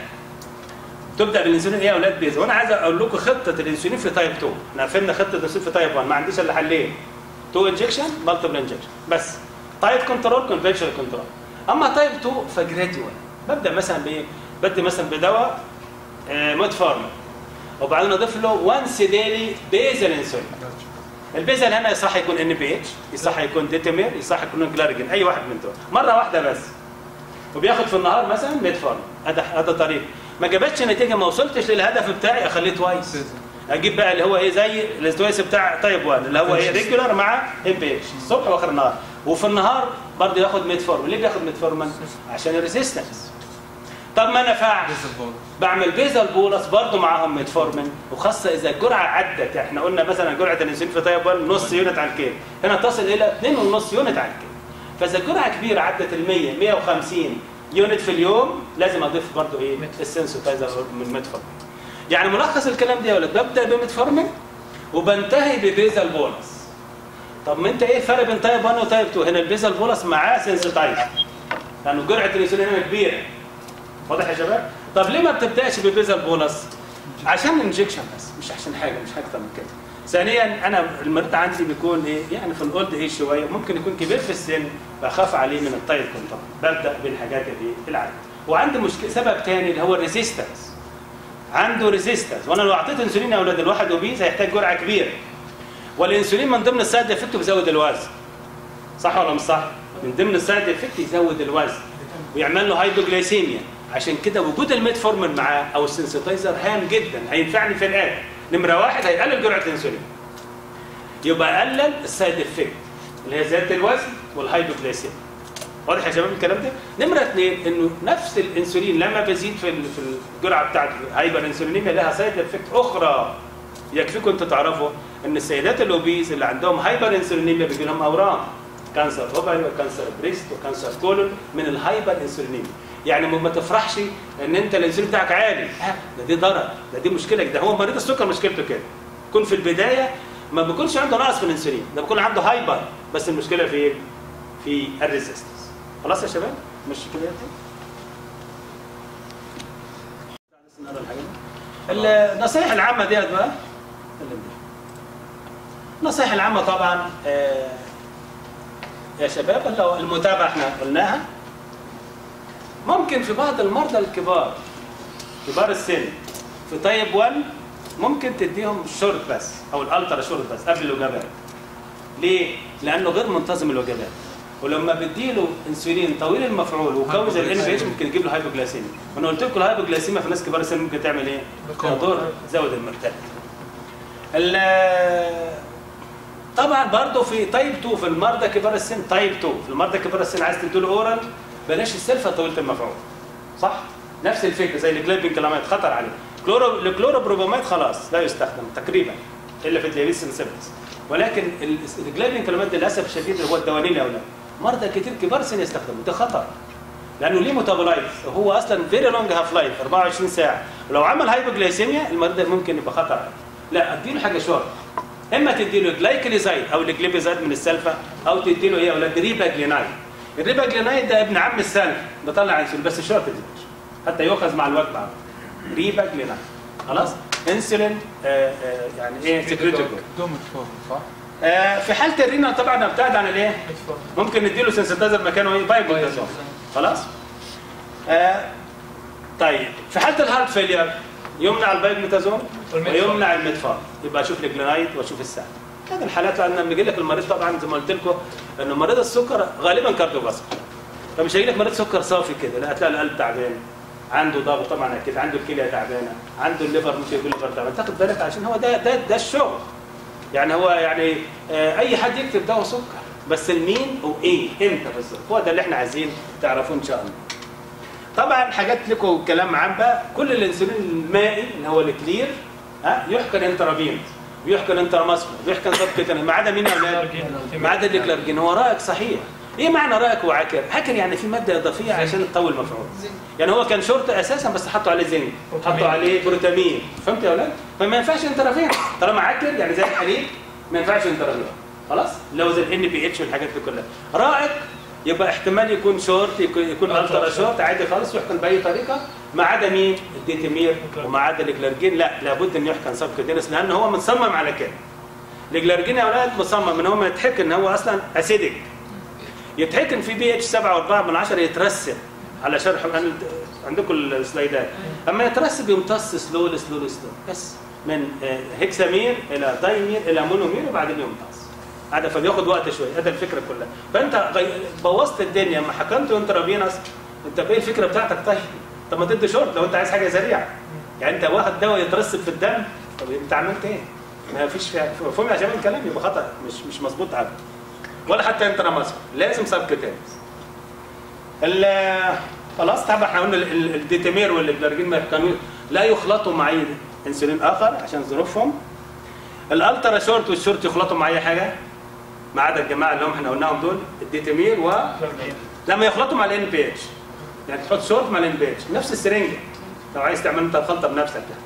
تبدا بالانسولين ايه يا اولاد بيزل وانا عايز اقول لكم خطه الانسولين في تايب 2 احنا عرفنا خطه الانسولين في تايب 1 ما عنديش الا حلين 2 انجكشن مالتيبل انجكشن بس تايب كنترول كونفكشن كنترول اما تايب 2 فجراديوال ببدا مثلا بايه؟ بدي مثلا بدواء آه متفورمين وبعدين اضيف له وانس ديلي بيزل انسولين البيزل هنا يصح يكون ان بي اتش يصح يكون ديتامير يصح يكون جلارجين اي واحد من دول مره واحده بس وبياخد في النهار مثلا ميتفورمين هذا هذا طريق ما جابتش نتيجه ما وصلتش للهدف بتاعي اخليه توايس اجيب بقى اللي هو ايه زي التوايس بتاع طيب 1 اللي هو ايه ريجولار مع ام بي اتش الصبح واخر النهار وفي النهار برضه ياخد ميتفورمين ليه بياخد ميتفورمين عشان الريزيستنس طب ما نفعش بعمل بيزل بولس برضه معاهم ميتفورمين وخاصه اذا الجرعه عدت يعني احنا قلنا مثلا جرعه الانسولين في طيب 1 نص يونت على الكيل هنا تصل الى 2.5 يونت على الكيل فاذا الجرعه كبيره عدت ال 100 150 يونت في اليوم لازم اضيف برضه ايه السنسوتايزر من ميتفورمين يعني ملخص الكلام ده يا ولد ببدا بميتفورمين وبنتهي ببيزل بولس طب ما انت ايه الفرق بين تايب 1 وتايب 2 هنا البيزل بولس معاه سنسوتايزر لانه جرعه الانسولين هنا كبيره واضح يا شباب طب ليه ما بتبداش ببيزل بولس عشان انجكشن بس مش عشان حاجه مش اكتر من كده ثانيا انا المريض عندي بيكون ايه يعني في الاولد ايج شويه ممكن يكون كبير في السن بخاف عليه من التايب كنترول ببدا بالحاجات دي العاديه وعندي مشكله سبب ثاني اللي هو الريزيستنس عنده ريزيستنس وانا لو اعطيت انسولين يا اولاد الواحد اوبيز هيحتاج جرعه كبيره والانسولين من ضمن السايد افكت بيزود الوزن صح ولا مش صح؟ من ضمن السايد افكت يزود الوزن ويعمل له هايبوجلايسيميا عشان كده وجود الميتفورمين معاه او السنسيتايزر هام جدا هينفعني في الان نمره واحد هيقلل جرعه الانسولين يبقى قلل السايد افكت اللي هي زياده الوزن والهايبوجلايسيميا واضح يا شباب الكلام ده؟ نمره اثنين انه نفس الانسولين لما بيزيد في ال- في الجرعه بتاعته هايبر انسولينيميا لها سايد افكت اخرى يكفيكم انتوا تعرفوا ان السيدات الاوبيز اللي عندهم هايبر انسولينيميا بيجي لهم اورام كانسر اوفري وكانسر بريست وكانسر كولون من الهايبر انسولينيميا يعني ما ما تفرحش ان انت الانسولين بتاعك عالي ها، ده دي ضرر ده دي مشكله ده هو مريض السكر مشكلته كده يكون في البدايه ما بيكونش عنده نقص في الانسولين ده بيكون عنده هايبر بس المشكله في ايه؟ في الريزيستنس خلاص يا شباب مش كده يا أخي؟ النصائح العامه ديت بقى النصائح العامه طبعا آه، يا شباب اللي- المتابعه احنا قلناها ممكن في بعض المرضى الكبار كبار السن في طيب 1 ممكن تديهم شورت بس او الالترا شورت بس قبل الوجبات ليه؟ لانه غير منتظم الوجبات ولما بديله انسولين طويل المفعول وقوي زي الان بي اتش ممكن يجيب له هايبوجلايسيميا وانا قلت لكم الهايبوجلايسيميا في ناس كبار السن ممكن تعمل ايه؟ تضر زود المرتبه ال- طبعا برضه في تايب 2 في المرضى كبار السن تايب 2 في المرضى كبار السن عايز تديله اورال بلاش السلفه طويله المفعول صح نفس الفكره زي الجليبين كلامات خطر عليه كلورو الكلوروبروبامات خلاص لا يستخدم تقريبا الا في الديابيتس انسيبتس ولكن ال- الجليبين كلامات للاسف الشديد هو الدوانين يا اولاد مرضى كتير كبار سن يستخدموا ده خطر لانه ليه ميتابولايت هو اصلا فيري لونج هاف لايف 24 ساعه ولو عمل هايبوجلايسيميا المريض ده ممكن يبقى خطر عليه لا اديله حاجه شورت اما تديله جلايكليزايد او الجليبيزايد من السلفه او تديله ايه يا اولاد ريباجلينايد الريباجلينايد ده ابن عم السلف بيطلع انسولين بس شورت دي حتى يؤخذ مع الوجبه ريباجلينايد خلاص انسولين آه آه يعني ايه سكريتوكو دوم متفاهم صح؟ آه في حاله الرينا طبعا ابتعد عن الايه ممكن نديله سنسيتايزر مكانه ايه بايبوتازون خلاص آه طيب في حاله الهارت فيلير يمنع البايبوتازون والميتفورم. ويمنع الميتفورم يبقى اشوف الجلينايد واشوف السهم هذه الحالات لان لما يجي لك المريض طبعا زي ما قلت لكم انه مريض السكر غالبا كارديوفاسكولار فمش هيجي لك مريض سكر صافي كده لا هتلاقي القلب تعبان عنده ضغط طبعا اكيد عنده الكليه تعبانه عنده الليفر ممكن يكون الليفر تعبان تاخد بالك عشان هو ده ده ده الشغل يعني هو يعني آه، اي حد يكتب دواء سكر بس المين وايه امتى بالظبط هو ده اللي احنا عايزين تعرفوه ان شاء الله طبعا حاجات لكم كلام عام بقى كل الانسولين المائي اللي هو الكلير ها يحقن انترافينوس بيحقن انتراماسكولار بيحقن سبكتينيوس ما عدا مين يا اولاد؟ ما عدا الجلارجين هو رايك صحيح ايه معنى رايك وعاكر؟ عاكر يعني في ماده اضافيه عشان تطول المفعول يعني هو كان شورت اساسا بس حطوا عليه زنك حطوا عليه بروتامين فهمت يا اولاد؟ فما ينفعش انترافين طالما عاكر يعني زي الحليب ما ينفعش انترافين خلاص؟ لو زي الان بي اتش والحاجات دي كلها رائق يبقى احتمال يكون شورت يكون, يكون الترا شورت عادي خالص يحقن باي طريقه ما عدا مين؟ الديتمير وما عدا الجلارجين لا لابد ان يحقن سبكتينس لان هو متصمم على كده الجلارجين يا اولاد مصمم ان هو ما يتحكن هو اصلا اسيدك يتحكن في بي اتش 7.4 من 10 يترسب على شرح أنا- عندكم السلايدات اما يترسب يمتص سلول سلول سلول بس من آه، هكسامير الى دايمير الى مونومير وبعدين يمتص هذا فبياخد وقت شويه هذا الفكره كلها فانت غي... بوظت الدنيا ما حكمت انترافينوس انت ايه الفكره بتاعتك طيب طب ما تدي شورت لو انت عايز حاجه سريعه يعني انت واخد دواء يترسب في الدم طب انت عملت ايه؟ ما فيش فيها مفهوم يا شباب الكلام يبقى خطا مش مش مظبوط ابدا ولا حتى انتراماسكول لازم سبكتينس ال- خلاص طبعا احنا قلنا ال- ال- الديتامير والجلارجين ما كانوا لا يخلطوا مع اي انسولين اخر عشان ظروفهم الالترا شورت والشورت يخلطوا مع اي حاجه ما عدا الجماعه اللي هم احنا قلناهم دول الديتامير و لما يخلطوا مع الان بي اتش يعني تحط شورت مع الان بي اتش نفس السرنجه لو عايز تعمل انت الخلطه بنفسك يعني.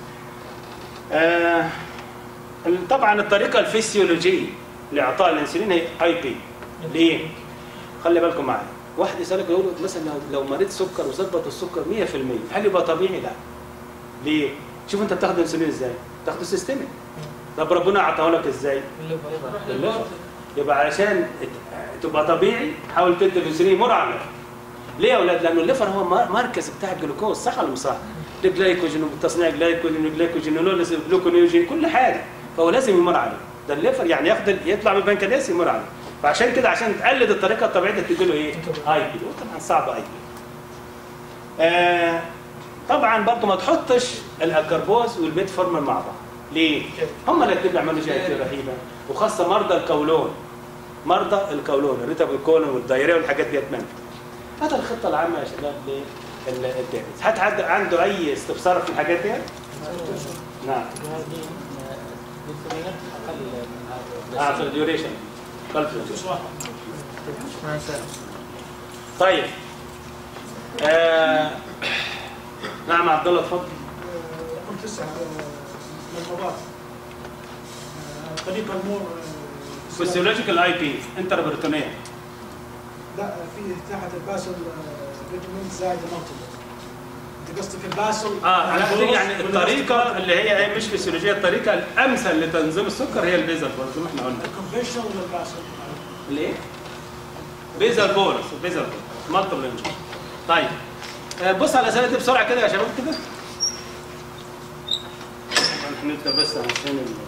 آه ال- طبعا الطريقه الفسيولوجيه لاعطاء الانسولين هي اي بي ليه؟ خلي بالكم معايا واحد يسالك يقول لك مثلا لو- لو مريض سكر وظبط السكر 100% هل يبقى طبيعي؟ لا ليه؟ شوف انت بتاخد انسولين ازاي؟ بتاخده سيستميك طب ربنا اعطاه لك ازاي؟ بالليفر يبقى علشان ت- تبقى طبيعي حاول تدي الانسولين مرعى ليه يا اولاد؟ لانه الليفر هو مر- مركز بتاع الجلوكوز صح ولا مش صح؟ الجلايكوجين وتصنيع جلايكوجين وجلايكوجينوليز وجلوكونيوجين كل حاجه فهو لازم يمر عليه ده الليفر يعني ياخد ال- يطلع من البنكرياس يمر عليه فعشان كده عشان تقلد الطريقه الطبيعيه دي تدي له ايه؟ اي بي وطبعا صعب اي بي آه طبعا برضه ما تحطش الكربوز والميتفورمين مع بعض ليه؟ هم الاثنين بيعملوا شيء رهيبه وخاصه مرضى القولون مرضى القولون الريتابل الكولون والدايريه والحاجات ديت منها هذا الخطه العامه يا شباب للديابيتس حد حد عنده اي استفسار في الحاجات ديت؟ نعم اه في الديوريشن قلب طيب آه نعم عبد الله اتفضل رقم تسعة آه، مضمضات آه، طريقة المور آه، فيسيولوجيكال اي بي انتربرتونيه لا في تحت الباسل فيتامين زائد مالتيبل انت قصدك الباسل اه لا دي يعني الطريقه اللي هي هي مش فيسيولوجيه الطريقه الامثل لتنظيم السكر هي البيزل بولس زي ما احنا قلنا الكونفشنال ولا الباسل؟ ليه؟ بيزل بولس بيزل بولس مالتيبل انجن طيب آه، بص على الاسئله دي بسرعه كده يا شباب كده احنا نبدا بس عشان ال-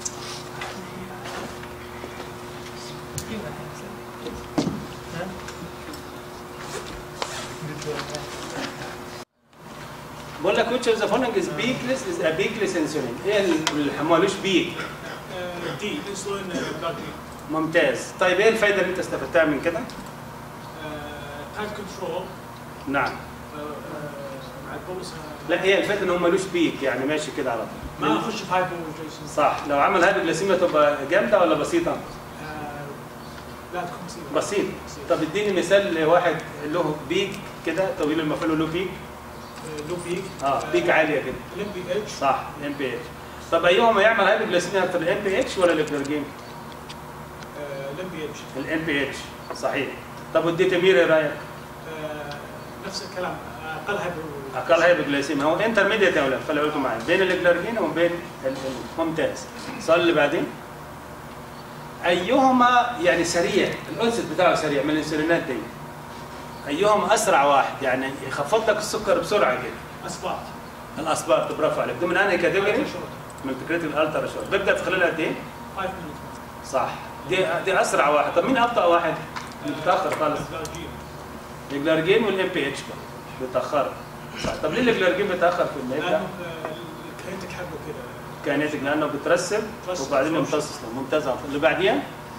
بقول لك which of the following is beakless is a beakless insulin ايه اللي مالوش بيك دي انسولين بلاد ممتاز طيب ايه الفايده اللي انت استفدتها من كده تايب كنترول نعم مع البولس لا هي الفايده ان هو ملوش بيك يعني ماشي كده على طول ما اخش في هايبر جيسون صح لو عمل هايبوجلاسيميا تبقى جامده ولا بسيطه لا تكون بسيطة بسيط طب اديني مثال لواحد له بيك كده طويل المفعول له بيك لو بيك اه بيك عاليه كده الام بي اتش صح ام بي اتش طب ايهما يعمل هايبوجلاسيميا اكتر الام بي اتش ولا الابلرجين الام بي اتش الام بي اتش صحيح طب والديتامير ايه رايك نفس الكلام اقل هايبر اقل هايبوجلاسيميا هو انترميديت يا اولاد خلي بالكم معايا بين الجلارجين وبين ال- ال- ممتاز السؤال اللي بعدين ايهما يعني سريع الانسد بتاعه سريع من الانسولينات دي ايهما اسرع واحد يعني يخفض لك السكر بسرعه كده اسباط الاسباب برافو عليك ده من انهي كاتيجوري؟ من فكره الالترا شورت بيبدا في خلال قد ايه؟ 5 minutes صح دي دي اسرع واحد طب مين ابطا واحد؟ متاخر خالص الجلارجين الجلارجين والام بي اتش بيتاخر صح طب ليه الجلارجين بيتاخر في المية لانه كينتك حقه كده كاينيتك لانه بترسب بترسب. وبعدين يمتص ممتاز اللي بعديها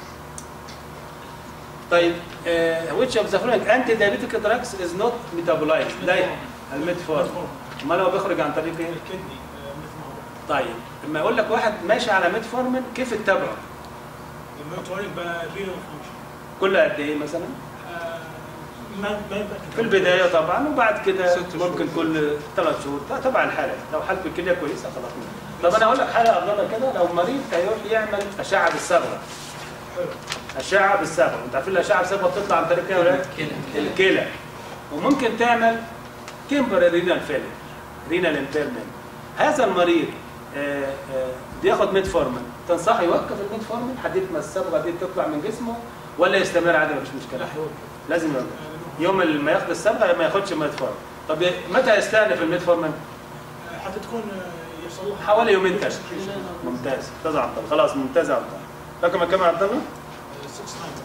طيب which of the following anti diabetic drugs is not metabolized لا الميتفورم امال هو بيخرج عن طريق ايه؟ الكدني مثل ما هو طيب لما يقول لك واحد ماشي على ميتفورمين كيف تتابعه؟ المونتورينج برينال فانكشن كل قد ايه مثلا؟ ما ما ينفع في البدايه طبعا وبعد كده ست شهور. ممكن كل ثلاث شهور ط- طبعا الحاله لو حالته الكليه كويسه خلاص طب انا اقول لك حاله افضل كده لو مريض هيروح يعمل اشعه بالصبغه حلو اشعه بالصبغه انت عارفين الاشعه بالصبغه بتطلع عن طريق ايه ولا إيه؟ كده الكلى وممكن تعمل تمبر رينال فيلر رينال امبيرمنت هذا المريض آه، آه، بياخد ميتفورمين تنصحه يوقف الميتفورمين حديث ما الصبغه دي تطلع من جسمه ولا يستمر عادي مفيش مشكله لازم يوقف يوم ما ياخد الصبغه ما ياخدش ميتفورمين طب متى يستأنف الميتفورمين حتى تكون آه، يحصل لها حوالي يومين ثلاثه ممتاز ممتاز يا عبد الله خلاص ممتاز يا عبد الله رقم كام يا عبد الله 6 تايم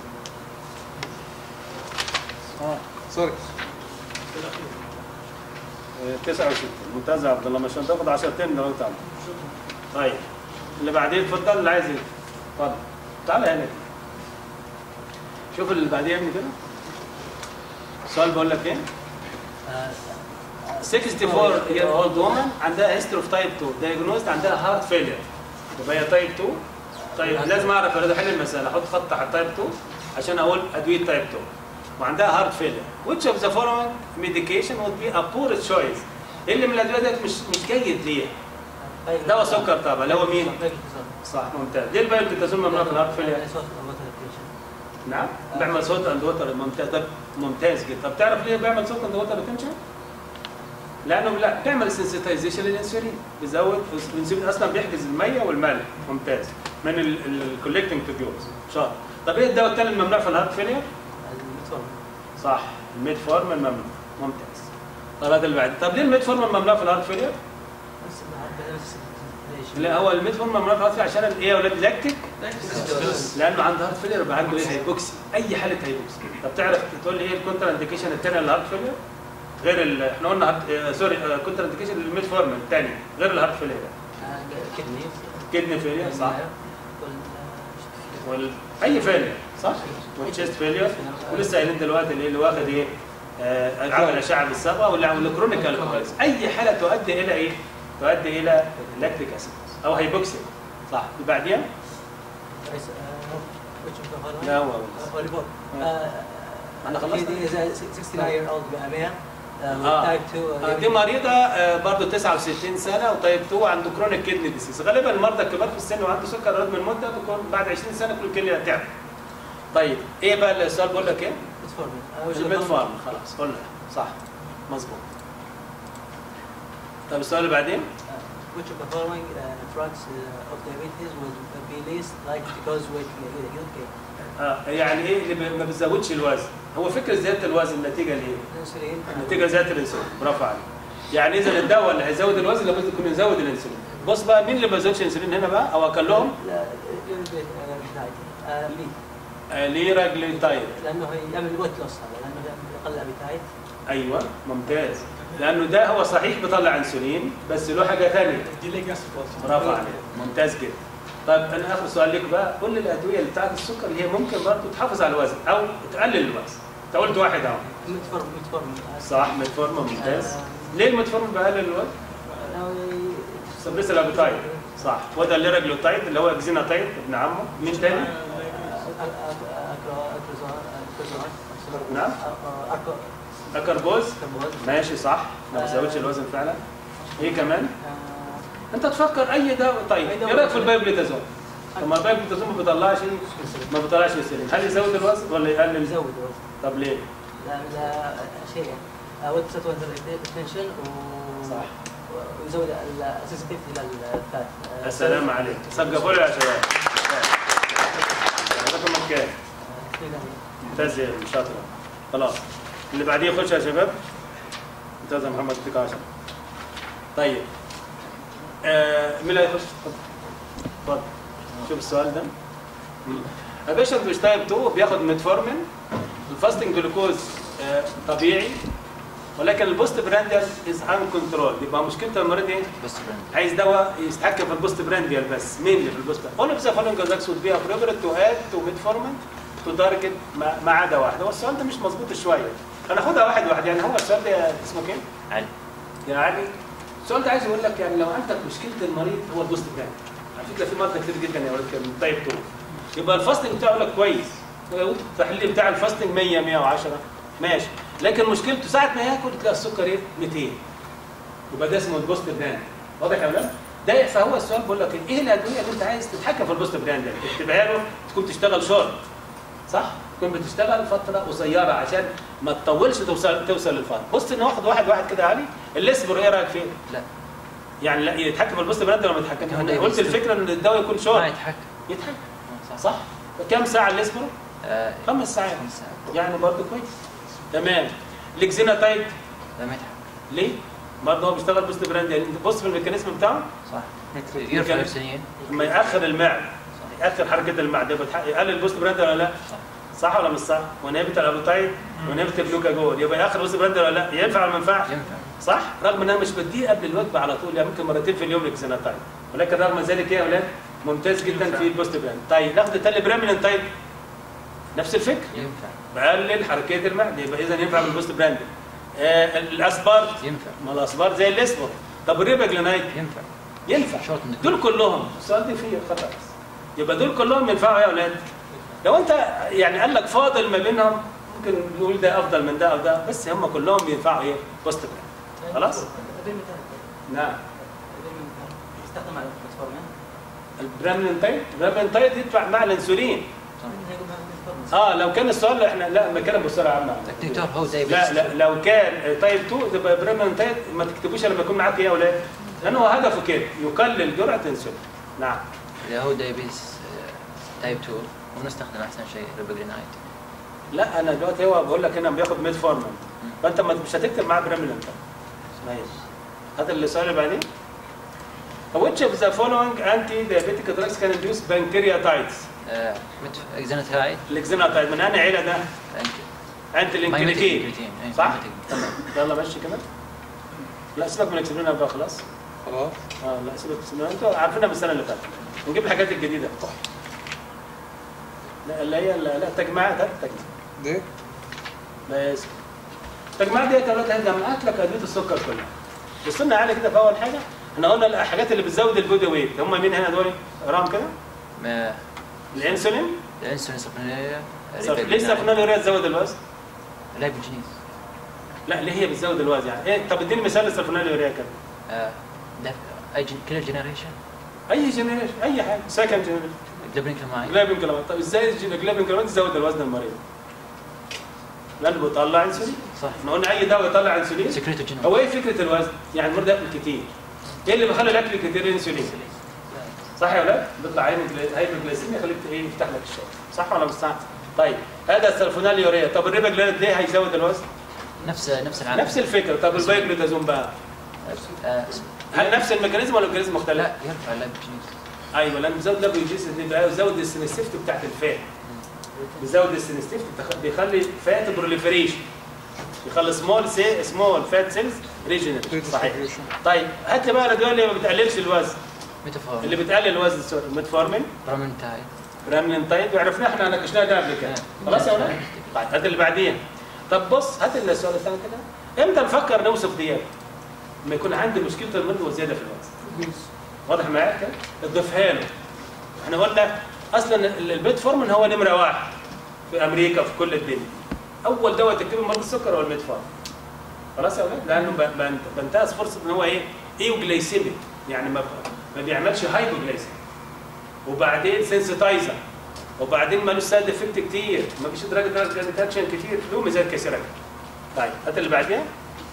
اه سوري في الاخير 69 ممتاز يا عبد الله ما شاء الله تاخد 10 تاني لو انت عندك. طيب اللي بعدين اتفضل اللي عايز ايه؟ اتفضل تعالى هنا كده. شوف اللي بعدين يا ابني كده السؤال بقول لك ايه 64 year old woman عندها هيستوري اوف تايب 2 diagnosed عندها هارت فيلير يبقى هي تايب 2 طيب لازم اعرف انا حل المساله احط خط على التايب 2 عشان اقول ادويه تايب 2 وعندها هارت فيلير which of the following medication would be a poor choice ايه اللي من الادويه ديت مش مش جيد ليها دواء سكر طبعا اللي هو مين؟ صح ممتاز ليه البايوكيتازون ممنوع في الهارت فيلير؟ نعم بيعمل صوت اند ووتر ممتاز طب ممتاز جدا طب تعرف ليه بيعمل صوت اند ووتر ريتنشن؟ لانه لا بيعمل سنسيتايزيشن للانسولين بيزود الانسولين اصلا بيحجز الميه والملح ممتاز من الكولكتنج تيوبز شاطر طب ايه الدواء الثاني الممنوع في الهارت فيلير؟ صح الميد فورم الممنوع ممتاز طب هذا اللي بعد طب ليه الميد فورم ممنوع في الهارت فيلير؟ لا هو الميد فورم ممنوع في الهارت فيلير عشان ايه يا اولاد لاكتيك لانه عنده هارت فيلير يبقى عنده ايه هيبوكسي اي حاله هيبوكسي طب تعرف تقول لي ايه الكونتر انديكيشن الثانيه للهارت فيلير غير ال... احنا قلنا هارت... آه سوري آه كونتر انديكيشن للميد فورم الثاني غير الهارت فيلير كدني فيلير صح وال... اي فيلير صح والتشيست فيلير ولسه قايلين دلوقتي اللي اللي واخد ايه آه عمل اشعه بالصبغه واللي والكرونيكال كويس اي حاله تؤدي الى ايه تؤدي الى لاكتيك اسيد او هيبوكسيا صح اللي بعديها لا هو احنا خلصنا 69 year old بأمية آه. تايب آه، 2 دي مريضة آه، برضو 69 سنة وتايب 2 عنده كرونيك كدني ديسيز غالبا المرضى الكبار في السن وعنده سكر رد من مدة بيكون بعد 20 سنة كل كلية تعب طيب ايه بقى السؤال بقول لك ايه؟ الميد فارم خلاص قلنا صح مظبوط طب السؤال اللي بعدين Which of the following uh, drugs uh, of diabetes will be least likely to cause weight gain? آه يعني ايه اللي ب- ما بيزودش الوزن هو فكرة زيادة الوزن نتيجة ليه؟ Insulin. نتيجة زيادة الانسولين برافو عليك يعني اذا الدواء اللي هيزود الوزن لابد يكون يزود الانسولين بص بقى مين اللي ما بيزودش الانسولين هنا بقى او اكلهم لا little bit uh, diet. Uh, lean. آه ليراجليتايد لأنه هي يعمل ويت لوس هذا لأنه يقل ابيتايت ايوه ممتاز لانه ده هو صحيح بيطلع انسولين بس له حاجه ثانيه ديلي جاستريك برافو عليك ممتاز جدا طيب انا اخر سؤال لك بقى قول لي الادويه اللي بتاعت السكر اللي هي ممكن برضه تحافظ على الوزن او تقلل الوزن انت قلت واحد اهو متفورم متفورم صح ميتفورم ممتاز ليه الميتفورم بيقلل الوزن؟ سبريس الابيتايد صح وده الليراجلوتايد اللي هو اكزيناتايد ابن عمه مين تاني؟ نعم. اكربوز ماشي صح ما بيزودش الوزن فعلا ايه كمان؟ انت تفكر اي دواء طيب أي ايه دواء. رايك في البايوبليتازون؟ طب ما البايوبليتازون ما بيطلعش ما بيطلعش انسولين هل يزود الوزن ولا يقلل؟ يزود الوزن طب ليه؟ لا لا شيء ويت ستون ريتنشن و صح. ويزود السنسيتيفيتي للفات السلام عليك سقفوا لي يا شباب رقمك كام؟ ممتاز يا شاطر خلاص اللي بعديه خش يا شباب ممتاز يا محمد اديك 10 طيب آه مين اللي هيخش؟ اتفضل اتفضل شوف السؤال ده البيشنت مش تايب 2 بياخد ميتفورمين الفاستنج جلوكوز آه طبيعي ولكن البوست برانديال از ان كنترول يبقى مشكلته المريض ايه؟ بس براند عايز دواء يتحكم في البوست برانديال بس مين اللي في البوست اول اوف ذا فولوينج دراجز وود بي ابروبريت تو اد تو ميتفورمين تو تارجت ما عدا واحده هو السؤال ده مش مظبوط شويه هناخدها واحد واحد يعني هو السؤال ده اسمه كام؟ علي يا علي السؤال ده عايز اقول لك يعني لو عندك مشكله المريض هو البوست براند على فكره في مرضى كتير جدا يا ولد كان من تايب 2 يبقى الفاستنج بتاعه لك كويس التحليل بتاع الفاستنج 100 110 ماشي لكن مشكلته ساعه ما ياكل تلاقي السكر ايه 200 يبقى ده اسمه البوست براند واضح يا ولاد؟ ده فهو السؤال بيقول لك ايه الادويه اللي انت عايز تتحكم في البوست براند ده تكتبها له تكون تشتغل شورت صح؟ تكون بتشتغل فتره قصيره عشان ما تطولش توصل توصل للفان بص ان واحد واحد واحد كده علي الاسبر ايه رايك فيه؟ لا يعني لا يتحكم في البوست براند ولا ما يتحكمش؟ هو انا ده قلت يبص- الفكره ان الدواء يكون ما شورت يتحكم يتحكم آه، صح صح؟ كم ساعه الاسبر؟ آه، خمس ساعات خمس ساعات يعني برضه كويس تمام الاكزيناتايد لا ما يتحكم ليه؟ برضه هو بيشتغل بوست براند يعني انت بص في الميكانيزم بتاعه صح يرفع الانسولين لما ياخر المعده ياخر حركه المعده بتح- يقلل البوست براند ولا لا؟ صح صح ولا مش صح؟ ونهبت الابوتايد ونهبت الجلوكاجون يبقى ياخر البوست براند ولا لا؟ ينفع ولا ما ينفعش؟ ينفع صح؟ رغم ان انا مش بديه قبل الوجبه على طول يعني ممكن مرتين في اليوم الاكزيناتايد ولكن رغم ذلك يا اولاد ممتاز جدا في البوست براند طيب ناخد التالي برامين طيب نفس الفكره ينفع بقلل حركيه المعده يبقى اذا ينفع بالبوست براند آه الاسبارت ينفع ما الاسبار زي الاسبر طب الريباجلينايد ينفع ينفع شورت من دول كلهم السؤال دي فيه خطا بس. يبقى دول كلهم ينفعوا يا اولاد لو انت يعني قال لك فاضل ما بينهم ممكن نقول ده افضل من ده او ده بس هم كلهم بينفعوا ايه بوست براند خلاص؟ الأدوية مثال نعم الأدوية مثال يستخدم على البلاتفورم البرامينتايد البرامينتايد يدفع مع الانسولين هيقول هذا اه لو كان السؤال احنا لا بنتكلم بسرعه عامه دكتور هو دايبيتس لا لا لو كان تايب 2 تبقى بريمنتايد ما تكتبوش لما يكون معاك ايه يا اولاد لانه هو هدفه كده يقلل جرعه انسولين نعم اللي هو دايبيتس تايب 2 ونستخدم احسن شيء ريبوجلينايد لا انا دلوقتي هو بقول لك هنا بياخد ميد فورمن فانت ما- مش هتكتب معاه بريمنتايد ماشي هذا السؤال اللي بعدين Which of the following anti-diabetic drugs can induce pancreatitis؟ اكزانتايد الاكزيناتايد من انهي عيله ده؟ انت الانكليكين صح؟ تمام يلا ماشي كده لا سيبك من الاكسبرينا بقى خلاص خلاص اه لا سيبك من الاكسبرينا انتوا عارفينها من السنه اللي فاتت نجيب الحاجات الجديده لا اللي هي لا لا تجمعات هات تجمع دي بس التجمعات دي دلوقتي هتجمعت لك ادويه السكر كلها بص لنا على كده في اول حاجه احنا قلنا الحاجات اللي بتزود البودي ويت هم مين هنا دول؟ اقراهم كده الانسولين الانسولين سفنية صف- ليه السفنوليوريا تزود الوزن؟ لايبوجينيز لا ليه هي بتزود الوزن يعني ايه طب اديني مثال للسفنوليوريا كده اي كل جنريشن اي جنريشن اي حاجه سكند جنريشن جلبرين كلماي جلابين كلامات طب ازاي الجلابين كلامات تزود الوزن المريض؟ لانه بيطلع انسولين صح احنا قلنا اي دواء يطلع انسولين سكريتو جينوم هو ايه فكره الوزن؟ يعني المريض ياكل كتير ايه اللي بيخلي الاكل كتير انسولين صح يا ولاد؟ بيطلع هايبوجلايسيميا يخليك ايه يفتح لك الشغل صح ولا مش صح؟ طيب هذا السلفونال يوريا طب الريباجلانات ليه هيزود الوزن؟ نفس نفس العالم نفس الفكره طب البايوجلوتازون بقى آه، هل نفس الميكانيزم ولا الميكانيزم مختلف؟ لا يرفع اللايبوجينيز ايوه لان بيزود لابيوجيس بيزود السنسيفت بتاعت الفات بيزود السنسيفت بيخلي فات بروليفريشن بيخلي سمول سي سمول فات سيلز ريجنريت صحيح طيب هات لي بقى الادويه اللي ما بتقللش الوزن ميتافور اللي بتقلل الوزن سوري ميتفورمين برومنتايد براملينتايد وعرفناه احنا ناقشناه ده قبل كده خلاص يا ولاد طيب هات اللي بعدين طب بص هات لي السؤال الثاني كده امتى نفكر نوصف ديت لما يكون عندي مشكله المرض وزياده في الوزن واضح معاك كده؟ اضيفها له احنا قلنا اصلا ال- البيت فورمن هو نمره واحد في امريكا وفي كل الدنيا اول دواء تكتبه مرض السكر هو الميت فورمن خلاص يا اولاد لانه ب- بنت- بنتهز فرصه ان هو ايه ايوجلايسيميك يعني ما ما بيعملش هايبوجلايسيميك وبعدين سنسيتايزر وبعدين مالوش سايد افكت كتير ما فيش درجه درجه اكشن كتير له ميزات كثيره جدا. طيب هات اللي بعديها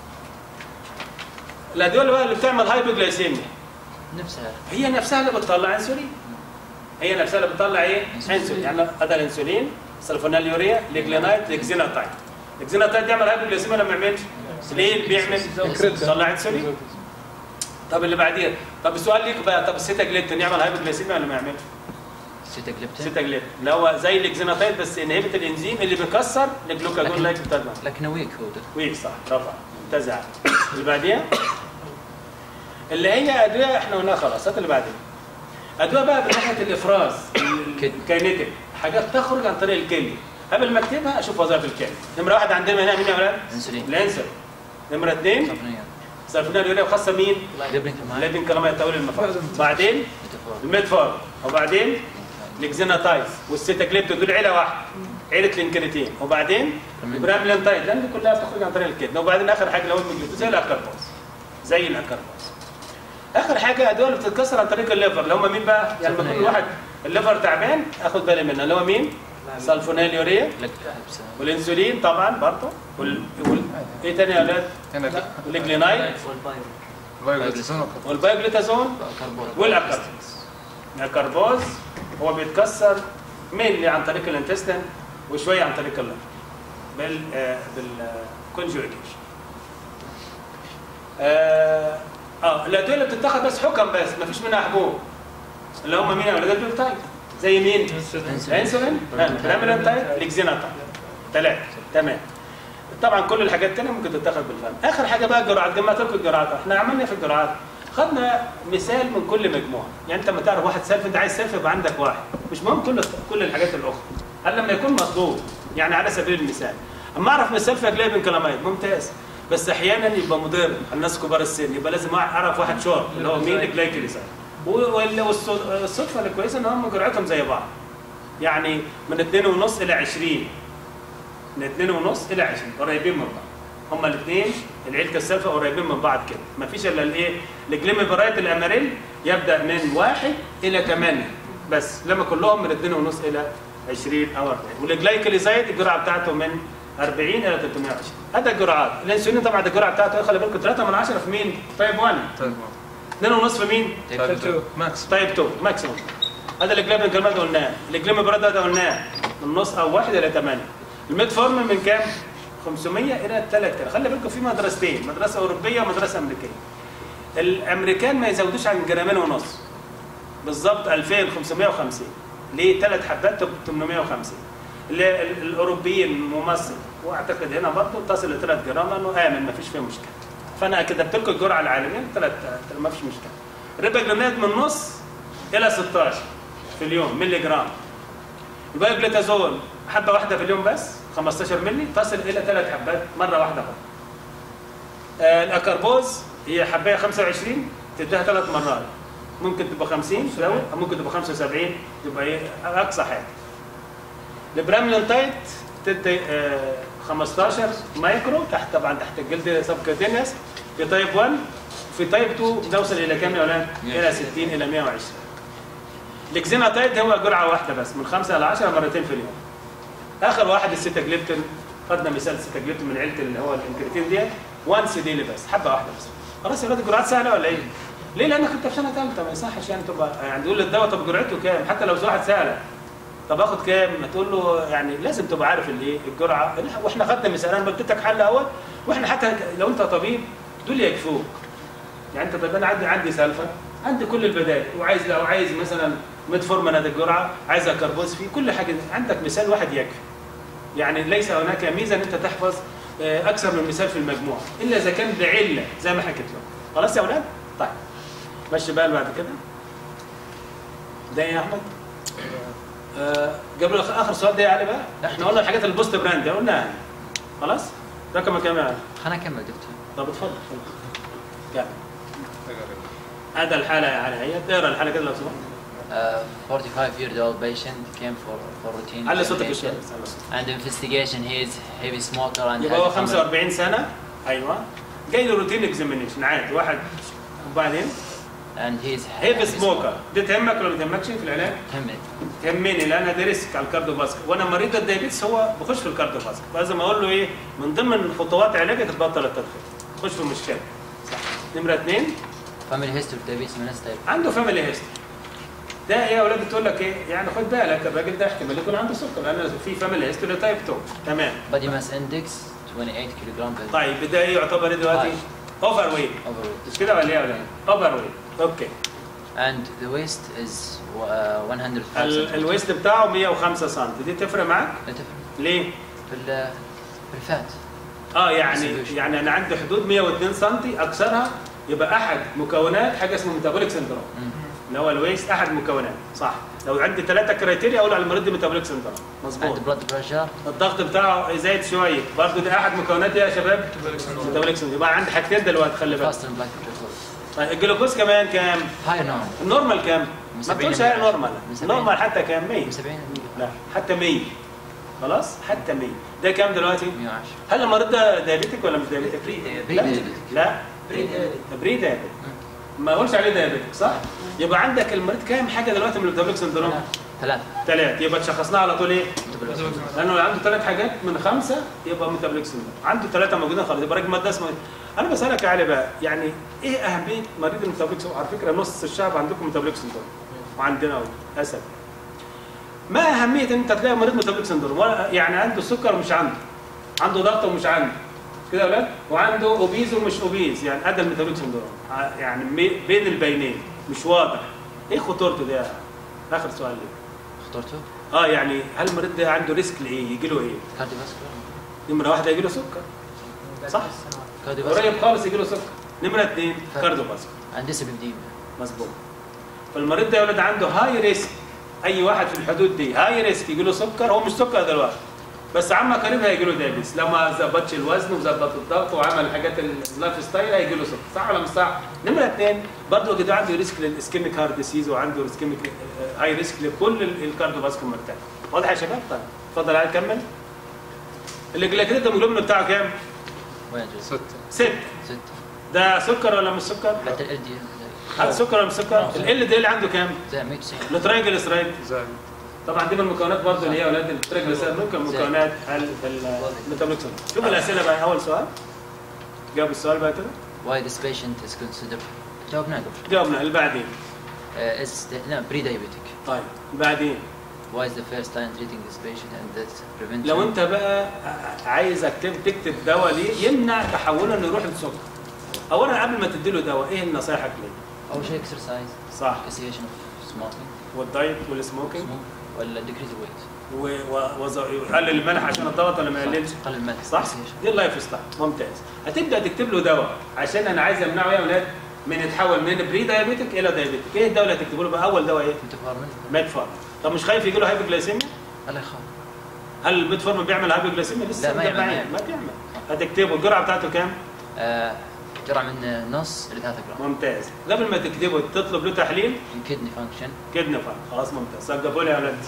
الادويه اللي بقى اللي بتعمل هايبوجلايسيميا نفسها هي نفسها اللي بتطلع انسولين هي نفسها اللي بتطلع ايه انسولين يعني هذا الانسولين سلفوناليوريا ليجلينايت ليكزيناتايد ليكزيناتايد بيعمل هايبوجلايسيميا ولا ما بيعملش ليه بيعمل بيطلع انسولين طب اللي بعديها طب السؤال ليك بقى طب السيتاجليبتين يعمل هايبوجلايسيميا ولا ما يعملش سيتاجليبتين سيتاجليبتين اللي هو زي الاكزيناتايد بس انهبت الانزيم اللي بيكسر الجلوكاجون لكن- لايك بتاعنا لكنه ويك هو ده ويك صح برافو ممتاز يعني اللي بعديها اللي هي ادويه احنا قلناها خلاص هات اللي بعدين ادويه بقى من ناحيه الافراز كده. الكاينيتيك حاجات تخرج عن طريق الكليه قبل ما اكتبها اشوف وظائف الكليه نمره واحد عندنا هنا مين يا ولاد؟ انسولين الانسولين نمره اثنين سفنية سلفونيلوريا وخاصه مين؟ ليبنك معي ليبين كلامات تقول المفاصل بعدين ميتافور الميدفور وبعدين الاكزيناتايز والسيتاكليبتو دول عيله واحده عيله الانكريتين وبعدين البراملينتايد لان دي كلها بتخرج عن طريق الكدن وبعدين اخر حاجه اللي هو الميجلوتين زي الاكربوز زي الاكربوز اخر حاجه ادويه اللي بتتكسر عن طريق الليفر اللي هم مين بقى؟ يعني لما يكون واحد الليفر تعبان اخد بالي منها اللي هو مين؟ سلفونيليوريا لك والانسولين طبعا برضه وال... وال... ايه تاني يا اولاد؟ هنا والاجلينايد والبايو بايوجليسون والبايوجليتازون كربون والأكربوز الكربوز هو بيتكسر مينلي عن طريق الانتستين وشويه عن طريق الليفر بال آه بالكونجوجيشن اه اه الادويه اللي بتتاخد بس حكم بس ما فيش منها حبوب اللي هم مين يا ولاد البيبتايد زي مين؟ الانسولين البراميلانتايد الاكزيناتايد ثلاثه تمام طبعا كل الحاجات الثانيه ممكن تتاخد بالفم اخر حاجه بقى الجرعات جمعت لكم الجرعات احنا عملنا إيه في الجرعات خدنا مثال من كل مجموعه يعني انت لما تعرف واحد سلف انت عايز سلف يبقى عندك واحد مش مهم كل كل الحاجات الاخرى هل لما يكون مطلوب يعني على سبيل المثال اما اعرف من السلف جلايبين كلاميد ممتاز بس احيانا يبقى مضر على الناس كبار السن يبقى لازم اعرف واحد شورت اللي هو مين الجلايكليسايد والصدفه الكويسه ان هم جرعتهم زي بعض يعني من 2.5 الى 20 من 2.5 الى 20 قريبين من بعض هما الاثنين العيله السلفه قريبين من بعض كده ما فيش الا الايه الجليميفرايت الاماريل يبدا من 1 الى 8 بس لما كلهم من 2.5 الى 20 او 40 والجلايكليزايد الجرعه بتاعته من 40 الى 320 هذا الجرعات الانسولين طبعا الجرعه بتاعته خلي بالكم 3 من 10 في مين؟ تايب 1 طيب 2.5 في مين؟ طيب ماكس تايب 2 ماكسيموم هذا الجليبين كمان ده قلناه الجليم براد ده قلناه من نص او 1 الى 8 الميد فورم من كام 500 الى 3000 خلي بالكم في مدرستين مدرسه اوروبيه ومدرسه امريكيه الامريكان ما يزودوش عن جرامين ونص بالظبط 2550 ليه ثلاث حبات 850 ال- ال- الاوروبيين ممثل واعتقد هنا برضه تصل ل 3 جرام لانه امن ما فيش فيه مشكله فانا كتبت لكم الجرعه العالميه 3 ما فيش مشكله ريباجلونات من نص الى 16 في اليوم ملي جرام البايوجليتازول حبه واحده في اليوم بس 15 ملي تصل الى ثلاث حبات مره واحده فقط آه الاكربوز هي حبايه 25 تديها ثلاث مرات ممكن تبقى 50 لو ممكن تبقى 75 تبقى ايه اقصى حاجه البراملينتايت تدي آه 15 مايكرو تحت طبعا تحت الجلد سبكوتينيوس في تايب 1 في تايب 2 نوصل الى كام يا اولاد؟ الى 60 الى 120 الاكزيناتايد هو جرعه واحده بس من 5 الى 10 مرتين في اليوم اخر واحد السيتاجليبتين خدنا مثال السيتاجليبتين من عيله اللي هو الانكريتين دي 1 سي دي بس حبه واحده بس خلاص يا ولاد الجرعات سهله ولا ايه؟ ليه؟ لانك انت في سنه ثالثه ما يصحش يعني تبقى يعني تقول للدواء طب جرعته كام؟ حتى لو واحد سهله طب اخد كام؟ ما تقول له يعني لازم تبقى عارف الايه؟ الجرعه واحنا خدنا مثال انا اديتك حل اول واحنا حتى لو انت طبيب دول يكفوك يعني انت طب انا عندي عندي سلفه عندي كل البدائل وعايز لو عايز مثلا ميتفورمين هذه الجرعه عايز كربوز فيه كل حاجه عندك مثال واحد يكفي يعني ليس هناك ميزه ان انت تحفظ آه، اكثر من مثال في المجموعه الا اذا كان بعله زي ما حكيت لكم خلاص يا اولاد طيب مشي بقى بعد كده ده إيه يا احمد آه، قبل آخر- اخر سؤال ده يا علي بقى احنا قلنا الحاجات البوست براند دي قلناها يعني. خلاص رقم كام يا علي خلينا نكمل دكتور طب اتفضل اتفضل. كمل. هذا الحاله يا علي هي تقرا الحاله كده لو سمحت Uh, 45 year old patient came for, for routine علي صوتك examination شويه علي صوتك. and investigation he is heavy smoker and يبقى هو has a family- 45 سنه ايوه جاي له روتين اكزامينيشن عادي واحد وبعدين and he is هيفي سموكر دي تهمك ولا ما تهمكش في العلاج؟ همك تهمني لان ده ريسك على الكارديو فاسكر وانا مريض الدايابيتس هو بخش في الكارديو فاسكر فلازم اقول له ايه من ضمن خطوات علاجك تبطل التدخين تخش في مشكله صح نمره اثنين family history of diabetes mellitus type عنده فاميلي هيستوري ده ايه يا اولاد تقول لك ايه يعني خد بالك الراجل ده احتمال يكون عنده سكر لان في فاميلي هيستوري تايب 2 تمام body mass index 28 kilogram per طيب ده ايه يعتبر ايه دلوقتي؟ اوفر ويت overweight مش كده ولا ايه يا اولاد؟ اوفر ويت اوكي and the waist is uh, 105 ال- centimeters. الويست بتاعه 105 سم دي تفرق معاك؟ لا تفرق ليه؟ في ال- في الفات اه يعني Distribution. يعني انا عندي حدود 102 سم اكثرها يبقى احد مكونات حاجه اسمها ميتابوليك سندروم مم. اللي هو الويست احد مكونات صح لو عندي ثلاثه كرايتيريا اقول على المريض ده ميتابوليك سندروم مظبوط عنده بلاد بريشر الضغط بتاعه زايد شويه برضه ده احد مكونات إيه يا شباب ميتابوليك سندروم يبقى عندي حاجتين دلوقتي خلي بالك فاست بلاك بريشر طيب الجلوكوز كمان كام هاي نورمال النورمال كام من ما 70 تقولش ل هي 100. نورمال من 70. نورمال حتى كام 100 من 70 لا حتى 100 خلاص حتى 100 ده كام دلوقتي 110 هل المريض ده دايابيتك ولا مش دايابيتك بري لا دايابيتك. لا بري بري دايابيتك ما اقولش عليه دايابيتك صح يبقى عندك المريض كام حاجه دلوقتي من الميتابوليك سندروم ثلاثة ثلاث يبقى تشخصناه على طول ايه ميتابوليك لانه لو عنده ثلاث حاجات من خمسه يبقى ميتابوليك سندروم عنده ثلاثه موجودين خلاص يبقى راجل ماده اسمه انا بسالك يا علي بقى يعني ايه اهميه مريض الميتابوليك سندروم على فكره نص الشعب عندكم ميتابوليك سندروم وعندنا أهو، للاسف ما اهميه ان انت تلاقي مريض ميتابوليك سندروم ولا يعني عنده سكر ومش عنده عنده ضغط ومش عنده كده يا ولاد وعنده اوبيز ومش اوبيز يعني ادى الميتابوليك سندروم ع- يعني مي- بين البينين مش واضح ايه خطورته ده اخر سؤال ليك خطورته اه يعني هل المريض ده عنده ريسك لايه؟ يجي له ايه؟ كارديو فاسكولار نمره واحده يجي له سكر صح؟ كارديو فاسكولار قريب خالص يجي له سكر نمره اثنين كارديو فاسكولار عندي سبب مظبوط فالمريض ده يا ولد عنده هاي ريسك اي واحد في الحدود دي هاي ريسك يجي له سكر هو مش سكر دلوقتي بس عما قريب هيجي له دايبيتس لو ما ظبطش الوزن وظبط الضغط وعمل الحاجات اللايف ستايل هيجي له سكر صح ولا مش صح؟ نمره اثنين برضه كده عنده ريسك للاسكيميك هارت ديسيز وعنده اسكيميك هاي ريسك لكل الكارديو فاسكولار مرتاح واضح يا شباب؟ طيب اتفضل عايز كمل الجلايكيد الهيموجلوبين بتاعه كام؟ وين جزء؟ ستة ست ستة ده سكر ولا مش سكر؟ حتى ال دي هذا سكر ولا مش سكر؟ ال دي اللي عنده كام؟ زي 190 الترايجلسرايد زائد طبعا دي من المكونات برضه اللي هي يا اولاد الترايجلسرايد ممكن مكونات الميتابوليك شوف الاسئله بقى اول سؤال جاوب السؤال بقى كده why this patient is considered جاوبنا قبل جاوبنا اللي بعدين uh, is لا بري diabetic طيب بعدين why is the first time treating this patient and that prevention لو انت بقى ع- عايزك تكتب تكتب دواء ليه يمنع تحوله انه يروح للسكر اولا قبل ما تديله دواء ايه نصايحك ليه؟ اول شيء exercise صح cessation of smoking والدايت والسموكينج smoke ولا decrease weight و- و- وز- ويقلل الملح عشان الضغط ولا ما يقللش؟ قلل الملح صح؟ cessation. دي اللايف ستايل ممتاز هتبدا تكتب له دواء عشان انا عايز امنعه يا اولاد من يتحول من بري دايابيتك الى دايابيتك ايه الدواء اللي هتكتبه له بقى اول دواء ايه؟ متفارمين ميدفورم طب مش خايف يجي له هايبوجلايسيميا؟ الله يخاف هل الميدفورم بيعمل هايبوجلايسيميا؟ لسه لا، ما متابعين. يعمل. ما بيعمل هتكتبه الجرعه بتاعته كام؟ آه، جرعة من نص ل 3 جرام ممتاز قبل ما تكتبه تطلب له تحليل من كدني فانكشن كدني فان خلاص ممتاز سقفوا لي يا اولاد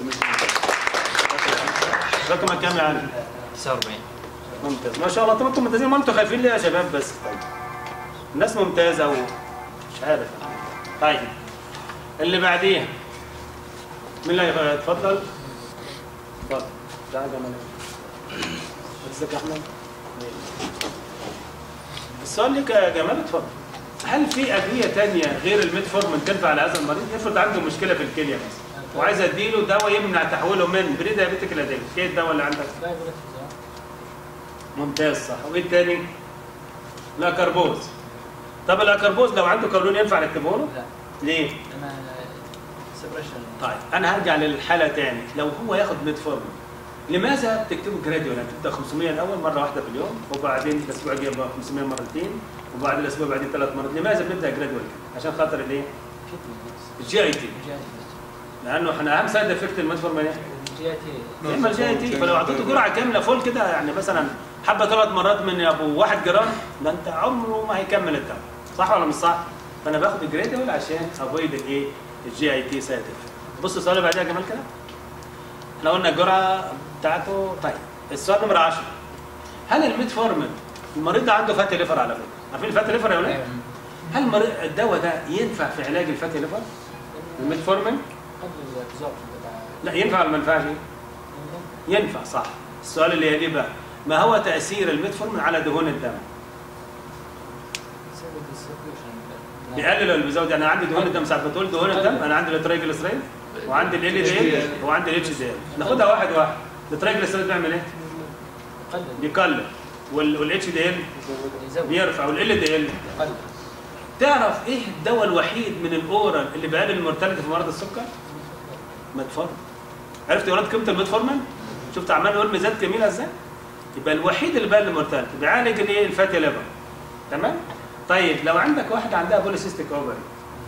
رقمك كام يا علي؟ 49 ممتاز ما شاء الله طب انتم ممتازين ما انتم خايفين ليه يا شباب بس طيب الناس ممتازه ومش عارف طيب اللي بعديها مين اللي هيغ- اتفضل اتفضل تعال يا جمال ازيك يا احمد السؤال لك يا جمال اتفضل هل في ادويه تانية غير الميتفورمين تنفع لهذا المريض؟ افرض عنده مشكله في الكليه مثلا وعايز اديله دواء يمنع تحوله من بري دايابيتيك الى دايابيتيك، ايه الدواء اللي عندك؟ لا يقول لك ممتاز صح وايه التاني؟ الاكربوز طب الاكربوز لو عنده قولون ينفع نكتبه له؟ لا ليه؟ انا سبريشن طيب انا هرجع للحاله تاني لو هو ياخد ميتفورمين لماذا بتكتبه جراديوال؟ تبدا 500 الاول مره واحده في اليوم وبعدين الاسبوع الجاي بقى 500 مرتين وبعد الاسبوع بعدين ثلاث مرات لماذا بنبدا جراديوال عشان خاطر الايه؟ الجي اي تي لانه احنا اهم سايد افكت الميتفورمين ايه؟ الجي اي تي اما الجي اي تي فلو اعطيته جرعه كامله فول كده يعني مثلا حبه ثلاث مرات من يا ابو واحد جرام ده انت عمره ما هيكمل الدواء صح ولا مش صح؟ فانا باخد الجريدول عشان افويد الايه؟ الجي اي تي سايد افكت بص السؤال اللي بعديها يا جمال كده احنا قلنا الجرعه بتاعته طيب السؤال نمره 10 هل الميتفورمين المريض ده عنده فاتي ليفر على فكره عارفين الفاتي ليفر يا ولاد؟ هل المريض الدواء ده ينفع في علاج الفاتي ليفر؟ الميتفورمين؟ قبل الابزوربشن بتاع لا ينفع ولا ما ينفعش؟ ينفع صح السؤال اللي يليه بقى ما هو تأثير الميتفورمين على دهون الدم؟ يسوي distribution. بيقلل ولا بيزود؟ يعني انا عندي دهون الدم ساعات بتقول دهون الدم انا عندي الترايجليسرايد وعندي ال ال دي ال وعندي الاتش دي ال ناخدها واحد واحد الترايجليسرايد بيعمل ايه؟ يقلل بيقلل والاتش دي ال يزود بيرفع والال دي ال يقلل تعرف ايه الدواء الوحيد من الاورال اللي بيقلل المورتاليتي في مرض السكر؟ ميتفورمين عرفت يا ولاد قيمه الميتفورمين؟ شفت عمال يقول ميزات جميله ازاي؟ يبقى الوحيد اللي بيقلل المورتاليتي بيعالج الايه؟ الفاتي ليفر تمام؟ طيب لو عندك واحده عندها بوليسيستيك اوفري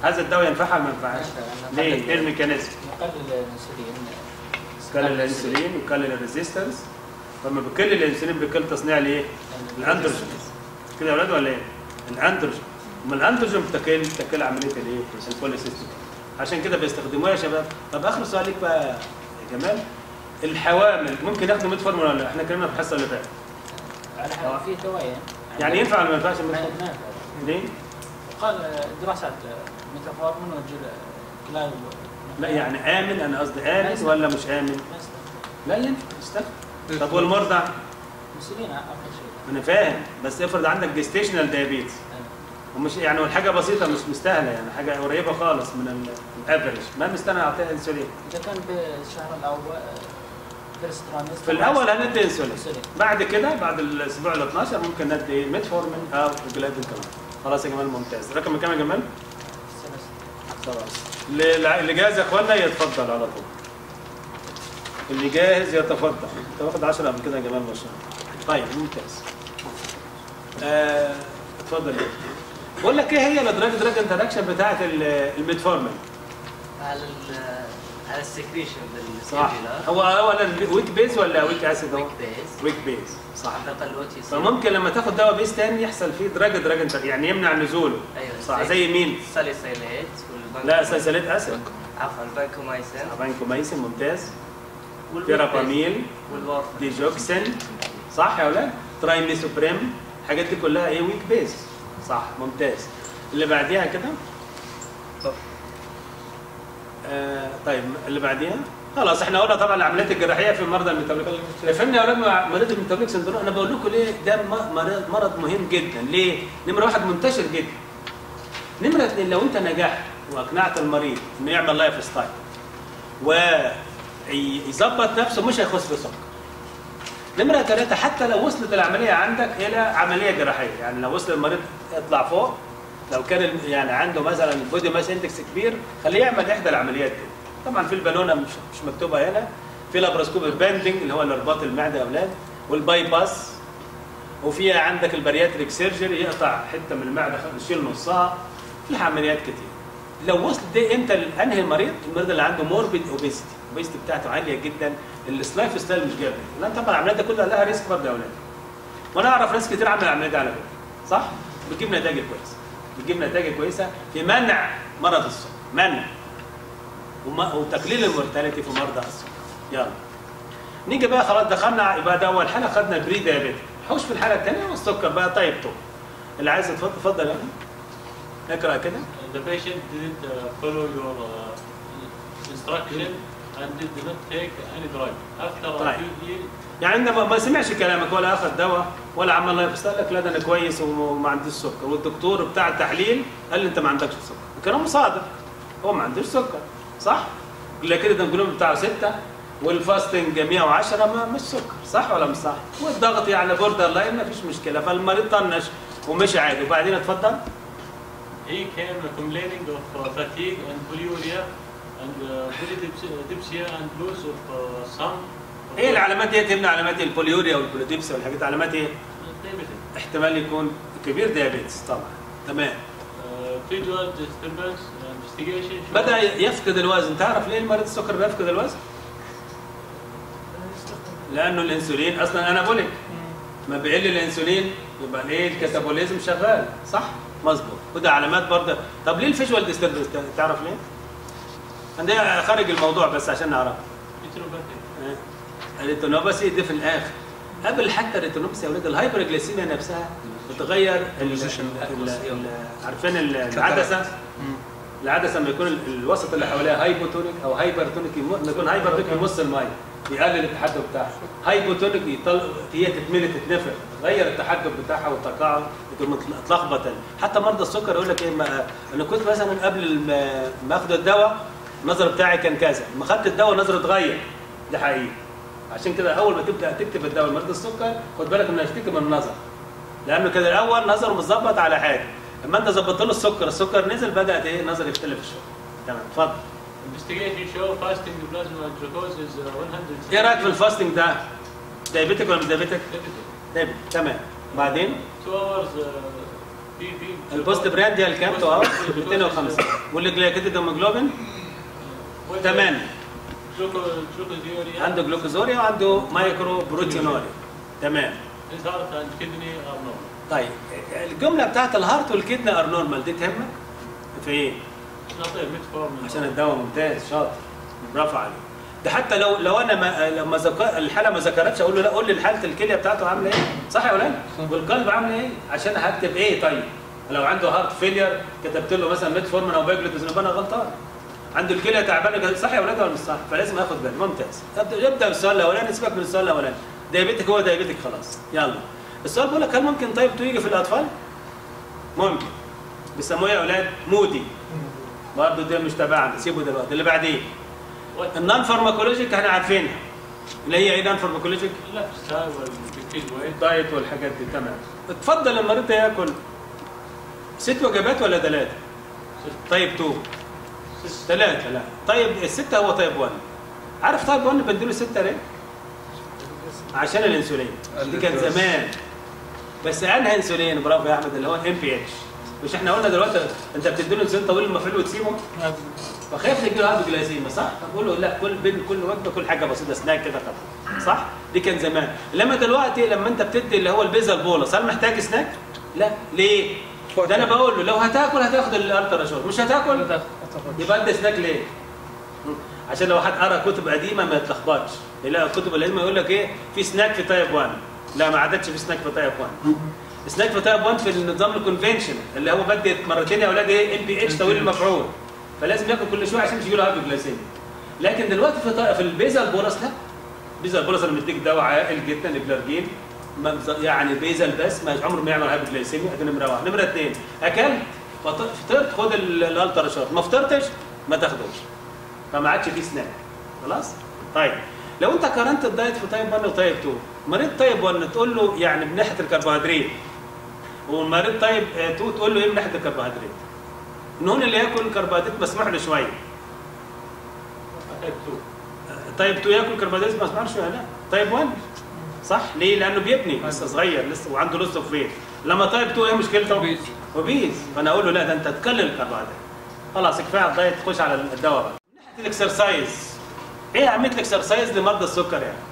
هذا الدواء ينفعها ولا ما ينفعهاش؟ ليه؟ ايه الميكانيزم؟ يقلل الانسولين قلل الانسولين وقلل الريزيستنس فلما بيقلل الانسولين بيقل تصنيع الايه؟ الاندروجين كده يا اولاد ولا ايه؟ الاندروجين اما الاندروجين بتقل بتقل عمليه الايه؟ البوليسيستيك عشان كده بيستخدموها يا شباب طب اخر سؤال ليك بقى يا جمال الحوامل ممكن ياخدوا ميتفورمين ولا لا؟ احنا اتكلمنا في الحصه اللي فاتت على حسب في دوايين يعني ينفع ولا ما ينفعش ما الميتفورمين؟ ما ينفع. ليه؟ قال دراسات ميتافورمين وكلايب لا يعني امن انا قصدي امن ولا مش امن؟ لا ينفع يستخدم طب والمرضى؟ انسولين افضل شيء انا فاهم بس افرض عندك جيستيشنال دايابيتس ومش يعني والحاجه بسيطه مش مستاهله يعني حاجه قريبه خالص من الافرج ما مستنى اعطيها انسولين اذا كان بالشهر الاول فيرست ترايمستر في الاول هندي انسولين انسولين بعد كده بعد الاسبوع ال 12 ممكن ندي إيه؟ ميتفورمين او جلايدين كمان خلاص يا جمال ممتاز رقم كام يا جمال؟ خلاص اللي اللي جاهز يا اخوانا يتفضل على طول اللي جاهز يتفضل انت واخد 10 قبل كده يا جمال ما شاء الله طيب ممتاز آه، اتفضل بقول لك ايه هي الدراج دراج انتراكشن بتاعت ال- الميتفورمين على ال على السكريشن صح بالسيلولار هو اولا ويك بيز ولا ويك اسيد هو ويك بيز ويك بيز صح عن طريق الاو تي سي فممكن لما تاخد دواء بيز تاني يحصل فيه دراج دراج انتر يعني يمنع نزوله ايوه صح زي مين؟ الساليسيليت والبنك لا سلسلة اسيد عفوا البنكومايسين بانكومايسين ممتاز والويك تيراباميل بيز والورفين ديجوكسين صح يا اولاد ترايميسوبريم الحاجات دي كلها ايه ويك بيز صح ممتاز اللي بعديها كده آه طيب اللي بعديها خلاص احنا قلنا طبعا العمليات الجراحيه في مرضى الميتابوليك فهمنا يا اولاد مع مريض الميتابوليك سندروم انا بقول لكم ليه ده م- مرض مرض مهم جدا ليه؟ نمره واحد منتشر جدا نمره اثنين لو انت نجحت واقنعت المريض انه يعمل لايف ستايل ويظبط نفسه مش هيخش في سكر نمرة ثلاثة حتى لو وصلت العملية عندك إلى عملية جراحية يعني لو وصل المريض يطلع فوق لو كان ال- يعني عنده مثلا بودي ماس اندكس كبير خليه يعمل إحدى العمليات دي طبعا في البالونة مش مش مكتوبة هنا في الابروسكوب الباندنج اللي هو الارباط المعدة يا أولاد والباي باس وفي عندك البارياتريك سيرجري يقطع حتة من المعدة يشيل نصها في عمليات كتير لو وصل دي امتى لانهي المريض؟ المريض اللي عنده موربيد اوبيستي، الاوبيستي بتاعته عاليه جدا، اللايف ستايل مش جايب لان طبعا العمليات دي كلها لها ريسك برضه يا اولاد. وانا اعرف ناس كتير عمل العمليات دي على فكره، صح؟ بتجيب نتائج كويسه. بتجيب نتائج كويسه في منع مرض السكر، منع. وما- وتقليل المورتاليتي في مرضى السكر. يلا. نيجي بقى خلاص دخلنا يبقى ده اول حاله خدنا بري دايابيتك، حوش في الحاله الثانيه والسكر بقى طيب تو. اللي عايز يتفضل اتفضل يا ابني. اقرا كده. The patient didn't uh, follow your uh, instruction and did not take any drug. After a طيب. few years, يعني انت ما ما سمعش كلامك ولا اخذ دواء ولا عمل لايف ستايل لك لا ده انا كويس وما عنديش سكر والدكتور بتاع التحليل قال لي انت ما عندكش سكر الكلام صادق هو ما عندوش سكر صح؟ لكن الدم بتاعه 6 والفاستنج 110 ما مش سكر صح ولا مش صح؟ والضغط يعني بوردر لاين ما فيش مشكله فالمريض طنش ومشي عادي وبعدين اتفضل he came complaining of uh, fatigue and polyuria and uh, polydipsia and loss of uh, some. of ايه the- العلامات دي تمنع علامات البوليوريا والبوليديبسيا والحاجات علامات ايه؟ Diabetes. احتمال يكون كبير ديابيتس طبعا تمام Uh, visual disturbance investigation. show- بدا يفقد الوزن تعرف ليه المريض السكر بيفقد الوزن لانه الانسولين اصلا انابوليك ما بيقل الانسولين يبقى ايه الكاتابوليزم شغال صح مظبوط وده علامات برضه طب ليه الفيجوال ديستربنس تعرف ليه عندنا خارج الموضوع بس عشان نعرف Enteropathy. الريتينوباثي دي في الاخر قبل حتى الريتينوباثي يا ولاد الهايبرجليسيميا نفسها بتغير ال- ال- ال- ال- عارفين ال- العدسه العدسه لما يكون ال- الوسط اللي حواليها هايبوتونيك او هايبرتونيك يمو- لما يكون هايبرتونيك يمص الميه يقلل التحدث بتاعها هايبوتونيك يطل... هي تتملي تتنفخ غير التحدث بتاعها والتقاعد تكون متل- متلخبطه حتى مرضى السكر يقول لك ايه ما... انا كنت مثلا قبل ما ما اخد الدواء النظر بتاعي كان كذا لما خدت الدواء نظري اتغير ده حقيقي عشان كده اول ما تبدا تكتب الدواء لمريض السكر خد بالك انه هيشتكي من النظر لانه كده الاول نظره متظبط على حاجه لما انت ظبطت له السكر السكر نزل بدات ايه النظر يختلف شويه تمام اتفضل Investigation show fasting plasma glucose is uh, 100. ايه رايك في الفاستنج ده؟ دايبتك ولا مش دايبتك؟ Diabetic. دايبتك تمام بعدين Two hours uh, في في البوست براند الكام اهو 250 والجلايكيتد هيموجلوبين 8 Glucosuria عنده جلوكوزوريا وعنده مايكرو بروتينوريا تمام is heart and kidney are normal. طيب الجمله بتاعت الهارت والكدني ار نورمال دي تهمك في ايه؟ نعطيه ميتفورمين عشان الدواء ممتاز شاطر برافو عليك ده حتى لو لو انا ما لما ذكر الحاله ما ذكرتش اقول له لا قول لي حاله الكليه بتاعته عامله ايه صح يا ولاد والقلب عامله ايه عشان هكتب ايه طيب لو عنده هارت فيلير كتبت له مثلا ميتفورمين او باجلوتين يبقى انا غلطان عنده الكليه تعبانه كده صح يا ولاد ولا مش صح فلازم اخد بالي ممتاز ابدا ابدا بالسؤال الاولاني سيبك من السؤال الاولاني دايبيتك هو دايبيتك خلاص يلا السؤال بيقول لك هل ممكن طيب 2 يجي في الاطفال ممكن بيسموه يا اولاد مودي برضه ده مش تبعنا سيبه دلوقتي اللي بعديه النون فارماكولوجيك احنا عارفينها اللي هي ايه نون فارماكولوجيك اللايف ستايل والبيكيج ويت الدايت والحاجات دي تمام اتفضل المريض ده ياكل ست وجبات ولا ثلاثه طيب 2 ثلاثه لا طيب السته هو طيب 1 عارف طيب 1 بديله سته ليه عشان الانسولين دي كان زمان بس انهى انسولين برافو يا احمد اللي هو الام بي اتش مش احنا قلنا دلوقتي انت بتديله انسولين طويل المفعول وتسيبه فخايف تجيله هايبوجلايسيميا صح؟ فبقول له لا كل بين كل وجبه كل حاجه بسيطه سناك كده خفيف صح؟ دي كان زمان لما دلوقتي لما انت بتدي اللي هو البيزل بولس هل محتاج سناك؟ لا ليه؟ ده انا بقول له لو هتاكل هتاخد الالترا شورت مش هتاكل يبقى ادي سناك ليه؟ عشان لو حد قرا كتب قديمه ما يتلخبطش لا الكتب القديمه يقول لك ايه في سناك في تايب 1 لا ما عادتش في سناك في تايب 1 سناك في تايب 1 في النظام الكونفنشن اللي هو بدي مرتين يا اولاد ايه ام بي اتش طويل المفعول فلازم ياكل كل شويه عشان مش يجيله هايبوجلايسيميا لكن دلوقتي في طا- في البيزل بولس لا بيزل بولس انا مديك دواء عاقل جدا الجلارجين ما بز- يعني بيزل بس ما عمره ما يعمل هايبوجلايسيميا ادي نمره واحد نمره اثنين اكلت فط- فطرت خد ال- الالترا شورت ما فطرتش ما تاخدوش فما عادش فيه سناك خلاص طيب لو انت قارنت الدايت في تايب 1 وتايب 2 مريض تايب 1 تقول له يعني من ناحيه الكربوهيدرات والمريض تايب 2 تقول له ايه من ناحيه الكربوهيدرات ان هو اللي ياكل كربوهيدرات مسموح له شويه تايب 2 تايب 2 ياكل كربوهيدرات مسموح له شويه لا تايب 1 صح ليه لانه بيبني لسه صغير لسه وعنده لسه اوف ويت لما تايب 2 ايه مشكلته اوبيز. اوبيز فانا اقول له لا ده انت تقلل الكربوهيدرات خلاص كفايه على الدايت تخش على الدواء بقى من ناحيه الاكسرسايز ايه اهميه الاكسرسايز لمرضى السكر يعني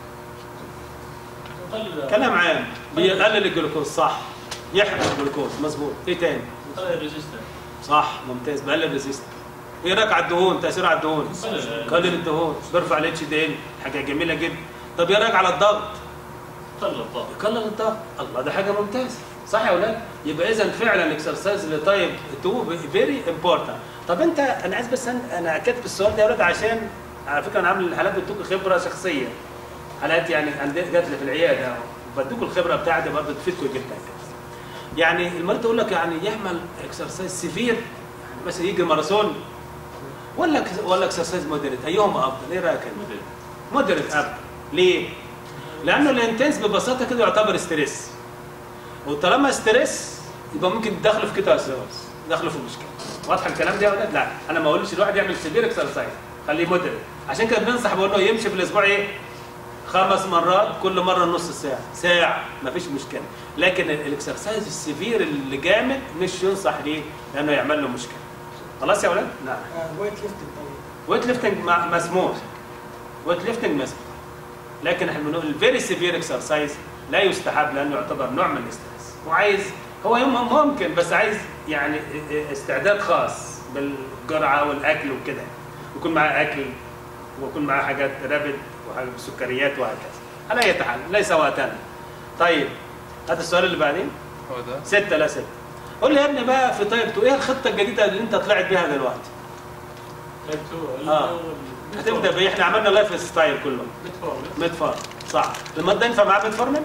قلل كلام عام بيقلل الجلوكوز صح يحرق الجلوكوز مظبوط ايه تاني قلل ريزيستنس صح ممتاز بقلل الريزيست ايه رايك على الدهون تاثير على الدهون قلل قلل الدهون بيرفع الاتش دي ال حاجه جميله جدا طب ايه رايك على الضغط قلل الضغط يقلل الضغط الله ده حاجه ممتازه صح يا اولاد يبقى اذا فعلا الاكسرسايز اللي طيب 2 فيري امبورتنت طب انت انا عايز بس أن- انا كاتب السؤال ده يا اولاد عشان على فكره انا عامل الحالات بدوك خبره شخصيه حالات يعني عندي جات لي في العياده بدوك الخبره بتاعتي برضه تفيدكم جدا يعني المريض يقول لك يعني يعمل اكسرسايز سيفير يعني مثلا يجري ماراثون ولا ولا اكسرسايز مودريت ايهما افضل ايه رايك انت؟ مودريت افضل ليه؟ لانه الانتنس ببساطه كده يعتبر ستريس وطالما ستريس يبقى ممكن تدخله في كده اساس دخله في مشكله واضح الكلام ده يا ولاد لا انا ما اقولش الواحد يعمل سيفير اكسرسايز خليه مودريت عشان كده بننصح بقول له يمشي في الاسبوع ايه خمس مرات كل مره نص ساعه ساعه مفيش مشكله لكن ال- الاكسرسايز السيفير اللي جامد مش ينصح ليه لانه يعمل له مشكله خلاص يا ولاد نعم ويت ليفتنج طيب ويت ليفتنج مسموح ويت ليفتنج مسموح لكن احنا بنقول الفيري سيفير اكسرسايز لا يستحب لانه يعتبر نوع من الاسترس وعايز هو يم- ممكن بس عايز يعني استعداد خاص بالجرعه والاكل وكده يكون معاه اكل ويكون معاه حاجات رابد وحاجات سكريات وهكذا على اي حال ليس وقتنا طيب هذا السؤال اللي بعدين هو ده ستة لا ستة قول لي يا ابني بقى في طيب تو ايه الخطه الجديده اللي انت طلعت بيها دلوقتي تايب 2 آه. هتبدا بايه احنا عملنا لايف ستايل كله ميتفورمين ميدفارم صح المرضى ينفع معاه ميدفارم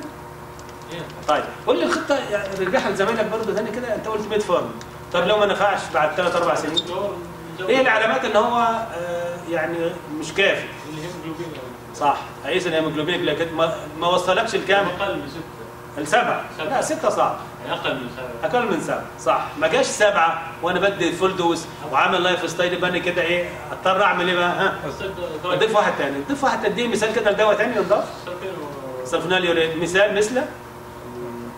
طيب قول لي الخطه يعني رجعها لزمايلك برضه ثاني كده انت قلت ميدفارم طب لو ما نفعش بعد ثلاث اربع سنين ايه العلامات ان هو آه، يعني مش كافي الهيموجلوبين صح قيس الهيموجلوبين لكن ما, ما وصلكش الكام اقل من 6 السبعه لا سته صعب يعني اقل من 7 اقل من سبعه صح ما جاش سبعه وانا بدي فول دوز وعامل لايف ستايل يبقى أنا كده ايه اضطر اعمل ايه بقى ها اضيف واحد ثاني اضيف واحد تديه مثال كده لدواء ثاني ينضاف سلفونال يوريد مثال مثل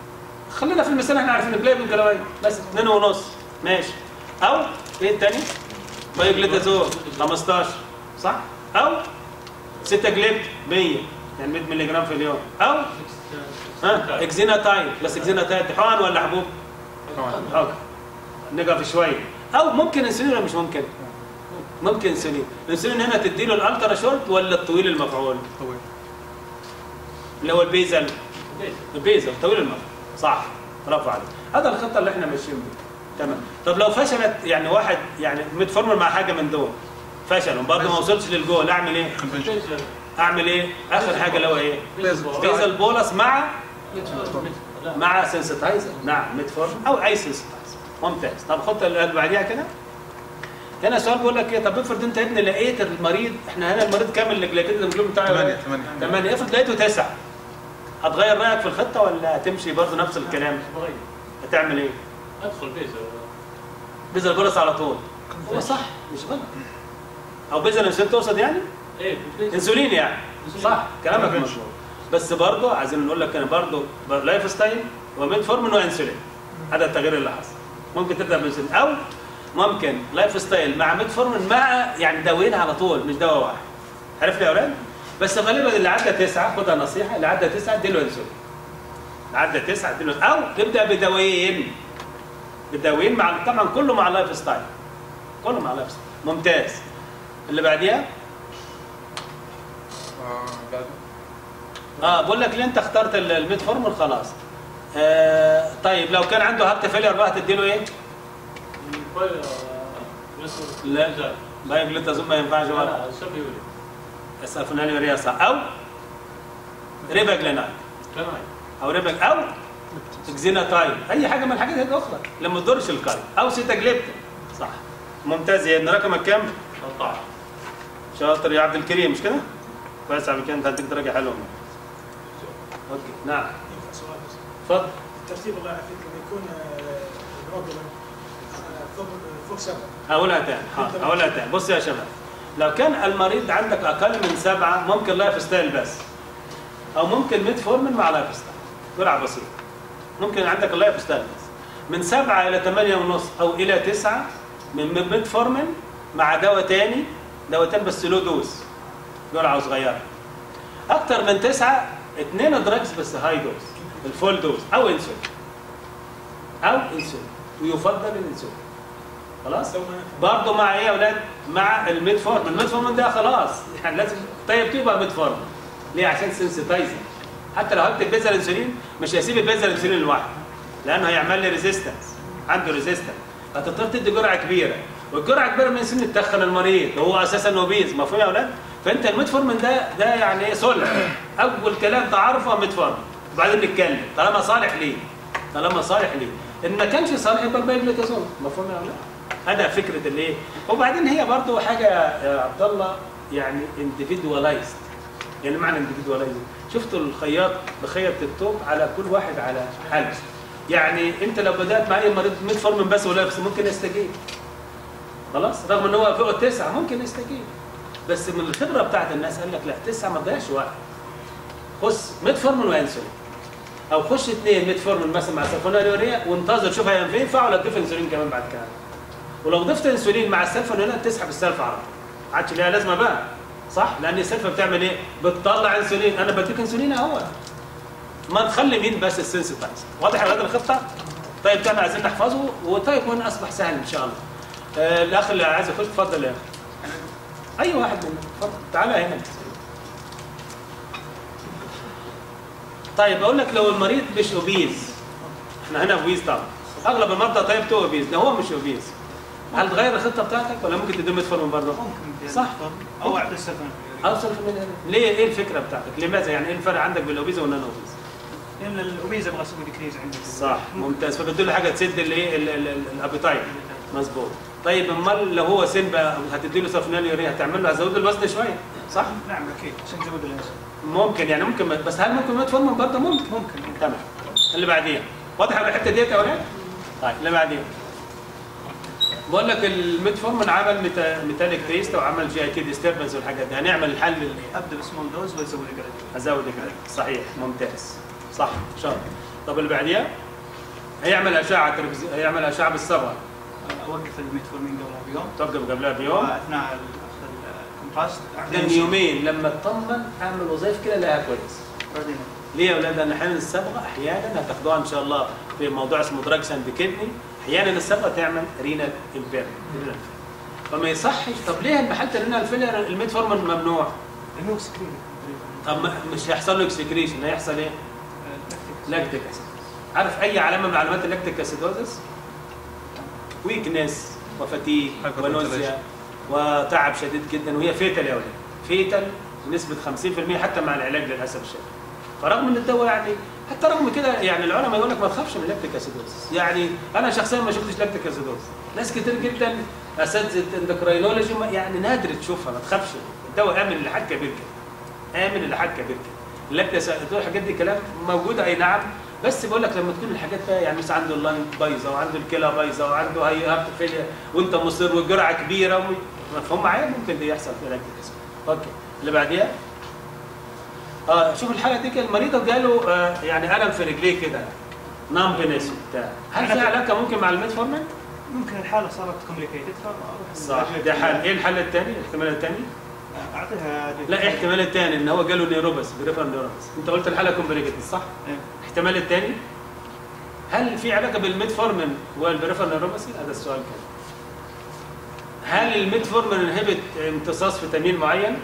خلينا في المثال احنا عارفين بلاي بالجلوين بس 2 ونص ماشي او ايه الثاني بايوجليتازول 15 صح او 6 جليب 100 يعني 100 مللي جرام في اليوم او ها اكزيناتايد بس اكزيناتايد حقن ولا حبوب؟ حقن نقف شويه او ممكن انسولين ولا مش ممكن؟ ممكن انسولين الانسولين هنا تديله الالترا شورت ولا الطويل المفعول؟ طويل اللي هو البيزل البيزل طويل المفعول صح برافو عليك هذا الخطه اللي احنا ماشيين بيها تمام طب لو فشلت يعني واحد يعني متفورمر مع حاجه من دول فشل وبرضه ما وصلش للجول اعمل ايه؟ اعمل ايه؟ اخر حاجه اللي هو ايه؟ بيزل بولس مع مع سنسيتايزر نعم ميتفورم او اي سنسيتايزر ممتاز طب خد اللي بعديها كده هنا سؤال بيقول لك ايه طب افرض انت يا ابني لقيت المريض احنا هنا المريض كامل الجلايكيد الهيموجلوبين بتاعه ثمانية إيه؟ ثمانية ثمانية افرض لقيته تسعة هتغير رايك في الخطه ولا هتمشي برضه نفس الكلام بغير هتعمل ايه ادخل بيزا بيزل بولس على طول هو صح مش غلط او بيزل انسولين تقصد يعني ايه بيزا. انسولين يعني إنسولين. صح كلامك ماشي. مظبوط بس برضه عايزين نقول لك انا برضه لايف ستايل وميد فورمين وانسولين هذا التغيير اللي حصل ممكن تبدا بانسولين او ممكن لايف ستايل مع ميد فورمين مع يعني دوايين على طول مش دواء واحد عرفت يا اولاد بس غالبا اللي عدى تسعه خدها نصيحه اللي عدى تسعه اديله انسولين اللي عدى تسعه اديله او تبدا بدوايين بدوايين مع طبعا كله مع لايف ستايل كله مع لايف ستايل ممتاز اللي بعديها آه، بعد اه بقول لك ليه انت اخترت ال- الميد فورمول خلاص آه طيب لو كان عنده هارت فيلير بقى هتديله ايه؟ الباي- مثل- لا. بيزا. بايوجليتازون ما ينفعش ولا لا سبي يولي اسفنالي يوريا صح او ريباجلينايد كمان او ريباج او اكزيناتايد اي حاجه من الحاجات هي الاخرى اللي ما تضرش القلب او سيتاجليبتين صح ممتاز يا ابن رقمك كام؟ 13 شاطر يا عبد الكريم مش كده؟ كويس يا عبد الكريم انت هديك درجه حلوه اوكي نعم ينفع سؤال بس اتفضل الترتيب الله يعافيك لما يكون الهيموجلوبين فوق فوق سبعه هقولها تاني حاضر هقولها تاني بص يا شباب لو كان المريض عندك اقل من سبعه ممكن لايف ستايل بس او ممكن ميد فورمن مع لايف ستايل جرعه بسيطه ممكن عندك اللايف ستايل بس من سبعه الى ثمانيه ونص او الى تسعه من ميد فورمن مع دواء تاني دواء تاني بس له دوز جرعه صغيره اكتر من تسعه اثنين دراجز بس هاي دوز الفول دوز او انسولين او انسولين ويفضل الانسولين خلاص لو ما برضه مع ايه يا اولاد؟ مع الميد فورم، الميد فورم ده خلاص يعني لازم طيب تبقى ميد فورم. ليه؟ عشان سنسيتايزنج. حتى لو هكتب بيزل انسولين مش هيسيب البيزل انسولين لوحده. لانه هيعمل لي ريزيستنس. عنده ريزيستنس. هتضطر تدي جرعه كبيره. والجرعه كبيره من الانسولين تدخل المريض وهو اساسا اوبيز مفهوم يا اولاد؟ فانت الميد فورم ده ده يعني ايه صلح. اول كلام تعرفه ميد فورم. وبعدين نتكلم طالما صالح ليه؟ طالما صالح ليه؟ ان ما كانش صالح يبقى البايجليتازون مفهوم يا اولاد؟ هذا فكره الايه وبعدين هي برضو حاجه يا عبد الله يعني انديفيدواليزد يعني معنى انديفيدواليزد شفتوا الخياط بخيط الثوب على كل واحد على حاله يعني انت لو بدات مع اي مريض ميد فورمن بس ولا بس ممكن يستجيب خلاص رغم ان هو فوق التسعه ممكن يستجيب بس من الخبره بتاعت الناس قال لك لا تسعه ما تضيعش وقت خش ميد فورمن وانسولين او خش اثنين ميد فورمن مثلا مع سلفونيلوريا وانتظر شوف هينفع ولا تضيف انسولين كمان بعد كده ولو ضفت انسولين مع السلفه هنا تسحب السلفه على طول ما عادش ليها لازمه بقى صح لان السلفه بتعمل ايه بتطلع انسولين انا بديك انسولين اهو ما تخلي مين بس السنسيتايز واضح يا ولاد الخطه طيب ده احنا عايزين نحفظه وطيب هنا اصبح سهل ان شاء الله آه الاخ اللي عايز يخش اتفضل يا اخي اي واحد منهم اتفضل تعالى هنا طيب اقول لك لو المريض مش اوبيز احنا هنا اوبيز طبعا اغلب المرضى طيب تو اوبيز ده هو مش اوبيز هل تغير الخطه بتاعتك ولا ممكن تديهم ميتفورمين برضه؟ ممكن صح. او اعطي السفن اوصل من هنا ليه ايه الفكره بتاعتك؟ لماذا يعني ايه الفرق عندك بين الاوبيز والنون اوبيز؟ لان الاوبيز ابغى اسوي ديكريز عندي صح ممتاز فبديله حاجه تسد الايه ال- ال- ال- الابيتايت مظبوط طيب امال لو هو سن بقى هتديله سفناليوريا هتعمل له هتزود الوزن شويه صح؟ نعم اكيد عشان تزود الانسولين ممكن يعني ممكن بس هل ممكن ميتفورمين برضه ممكن ممكن تمام اللي بعديها واضح الحته ديت يا ولاد؟ طيب اللي بعديها بقول لك الميتفورمين عمل ميتا- ميتاليك تيست وعمل جي اي تي ديستربنس والحاجات دي هنعمل الحل اللي ابدا بسمول دوز وازود جراديوال هزود كده صحيح ممتاز صح شاطر طب اللي بعديها هيعمل اشعه تلفزيون هيعمل اشعه بالصبغه اوقف الميتفورمين قبلها بيوم توقف قبلها بيوم واثناء اخذ الكونتراست بعدين يومين لما تطمن اعمل وظائف كده لاقيها كويس بعدين ليه يا اولاد؟ لان احيانا الصبغه احيانا هتاخدوها ان شاء الله في موضوع اسمه دراجز اند كدني احيانا الصبغه تعمل رينال امبيرمنت فما يصحش طب ليه بحاله الرينال فيلر الميتفورمين ممنوع؟ لانه سكرين طب ما- مش هيحصل له اكسكريشن هيحصل ايه؟ لاكتيك اسيد عارف اي علامه من علامات اللاكتيك اسيدوزس؟ ويكنس وفتيج ونوزيا وتعب شديد جدا وهي فيتال يا ولد فيتال بنسبه 50% حتى مع العلاج للاسف الشديد فرغم ان الدواء يعني حتى رغم كده يعني العلماء يقول لك ما تخافش من اللاكتيك اسيدوزس يعني انا شخصيا ما شفتش لاكتيك اسيدوزس ناس كتير جدا اساتذه اندوكراينولوجي ما- يعني نادر تشوفها ما تخافش الدواء امن لحد كبير كده امن لحد كبير كده اللاكتيك اسيدوزس الحاجات دي كلام موجوده اي نعم بس بقول لك لما تكون الحاجات بقى يعني مثلا عنده اللنج بايظه وعنده الكلى بايظه وعنده هاي هارت فيلير وانت مصر والجرعه كبيره و- مفهوم معايا ممكن دي يحصل في لاكتيك اسيدوزس اوكي اللي بعديها اه شوف الحاله دي كده المريضه جاله آه يعني الم في رجليه كده نامبنس وبتاع هل في علاقه ممكن مع الميتفورمين؟ ممكن الحاله صارت كومبليكيتد فاروح صح ده حل ايه الحل الثاني؟ الاحتمال الثاني؟ اعطيها لا الاحتمال الثاني ان هو جاله نيروباس بريفرال نيروباس انت قلت الحاله كومبليكيتد صح؟ إيه. الاحتمال الثاني هل في علاقه بالميتفورمين والبريفرال نيروباثي؟ هذا السؤال كان هل الميتفورمين انهبت امتصاص فيتامين معين؟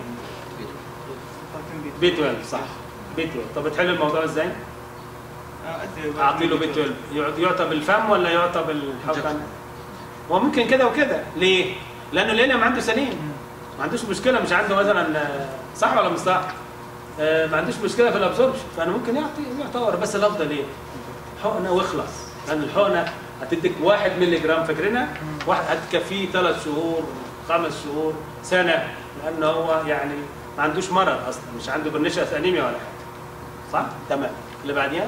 بي 12 صح بي 12 طب بتحل الموضوع ازاي؟ اعطي له بي 12 يعط- يعطى بالفم ولا يعطى بالحقن؟ هو ممكن كده وكده ليه؟ لانه الانيم عنده سليم ما عندوش مشكله مش عنده مثلا آه، صح ولا مش صح؟ آه، ما عندوش مشكله في الابسوربشن فانا ممكن يعطي يعتبر بس الافضل ايه؟ حقنه واخلص لان الحقنه هتديك 1 مللي جرام فاكرينها؟ واحد هتكفيه ثلاث شهور خمس شهور سنه لانه هو يعني ما عندوش مرض اصلا مش عنده برنيشيا انيميا ولا حاجه صح؟ تمام اللي بعديها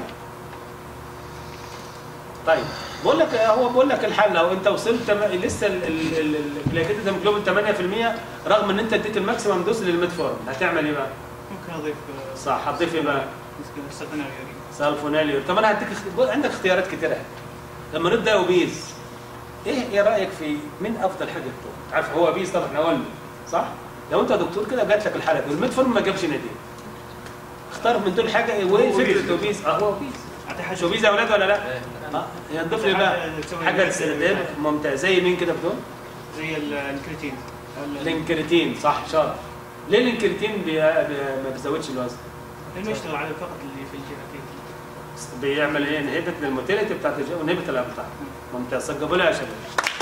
طيب بقول لك هو بقول لك الحل لو انت وصلت تم- لسه الجلايكيتد هيموجلوبين 8% رغم ان انت اديت الماكسيمم دوز للميتفورم هتعمل ايه بقى؟ ممكن اضيف صح هتضيف ايه بقى؟ مسكين استخدمها اليورين سالفونيليور طب انا هديك اخت- بص، عندك اختيارات كتيره لما نبدا اوبيز ايه ايه رايك في مين افضل حاجه دكتور؟ عارف هو اوبيز طبعا احنا قلنا صح؟ لو انت دكتور كده جات لك الحاله دي والميتفورم ما جابش نتيجه اختار من دول حاجه ايه وايه هو فكره أوبيز. اوبيز؟ اه هو اوبيز اعطي مش حاجه اوبيز يا اولاد ولا لا؟ إيه. اه يضيف لي بقى حاجه للسنتين ممتاز زي مين كده بدون؟ زي ال- الكريتين ال- الانكريتين صح شاطر ليه الانكريتين بي... بي... ما بيزودش الوزن؟ لانه يشتغل على فقط اللي في الجيناتيك بيعمل ايه انهبت للموتيليتي بتاعت الجو ونهبت الابطال ممتاز سجلوا لها يا شباب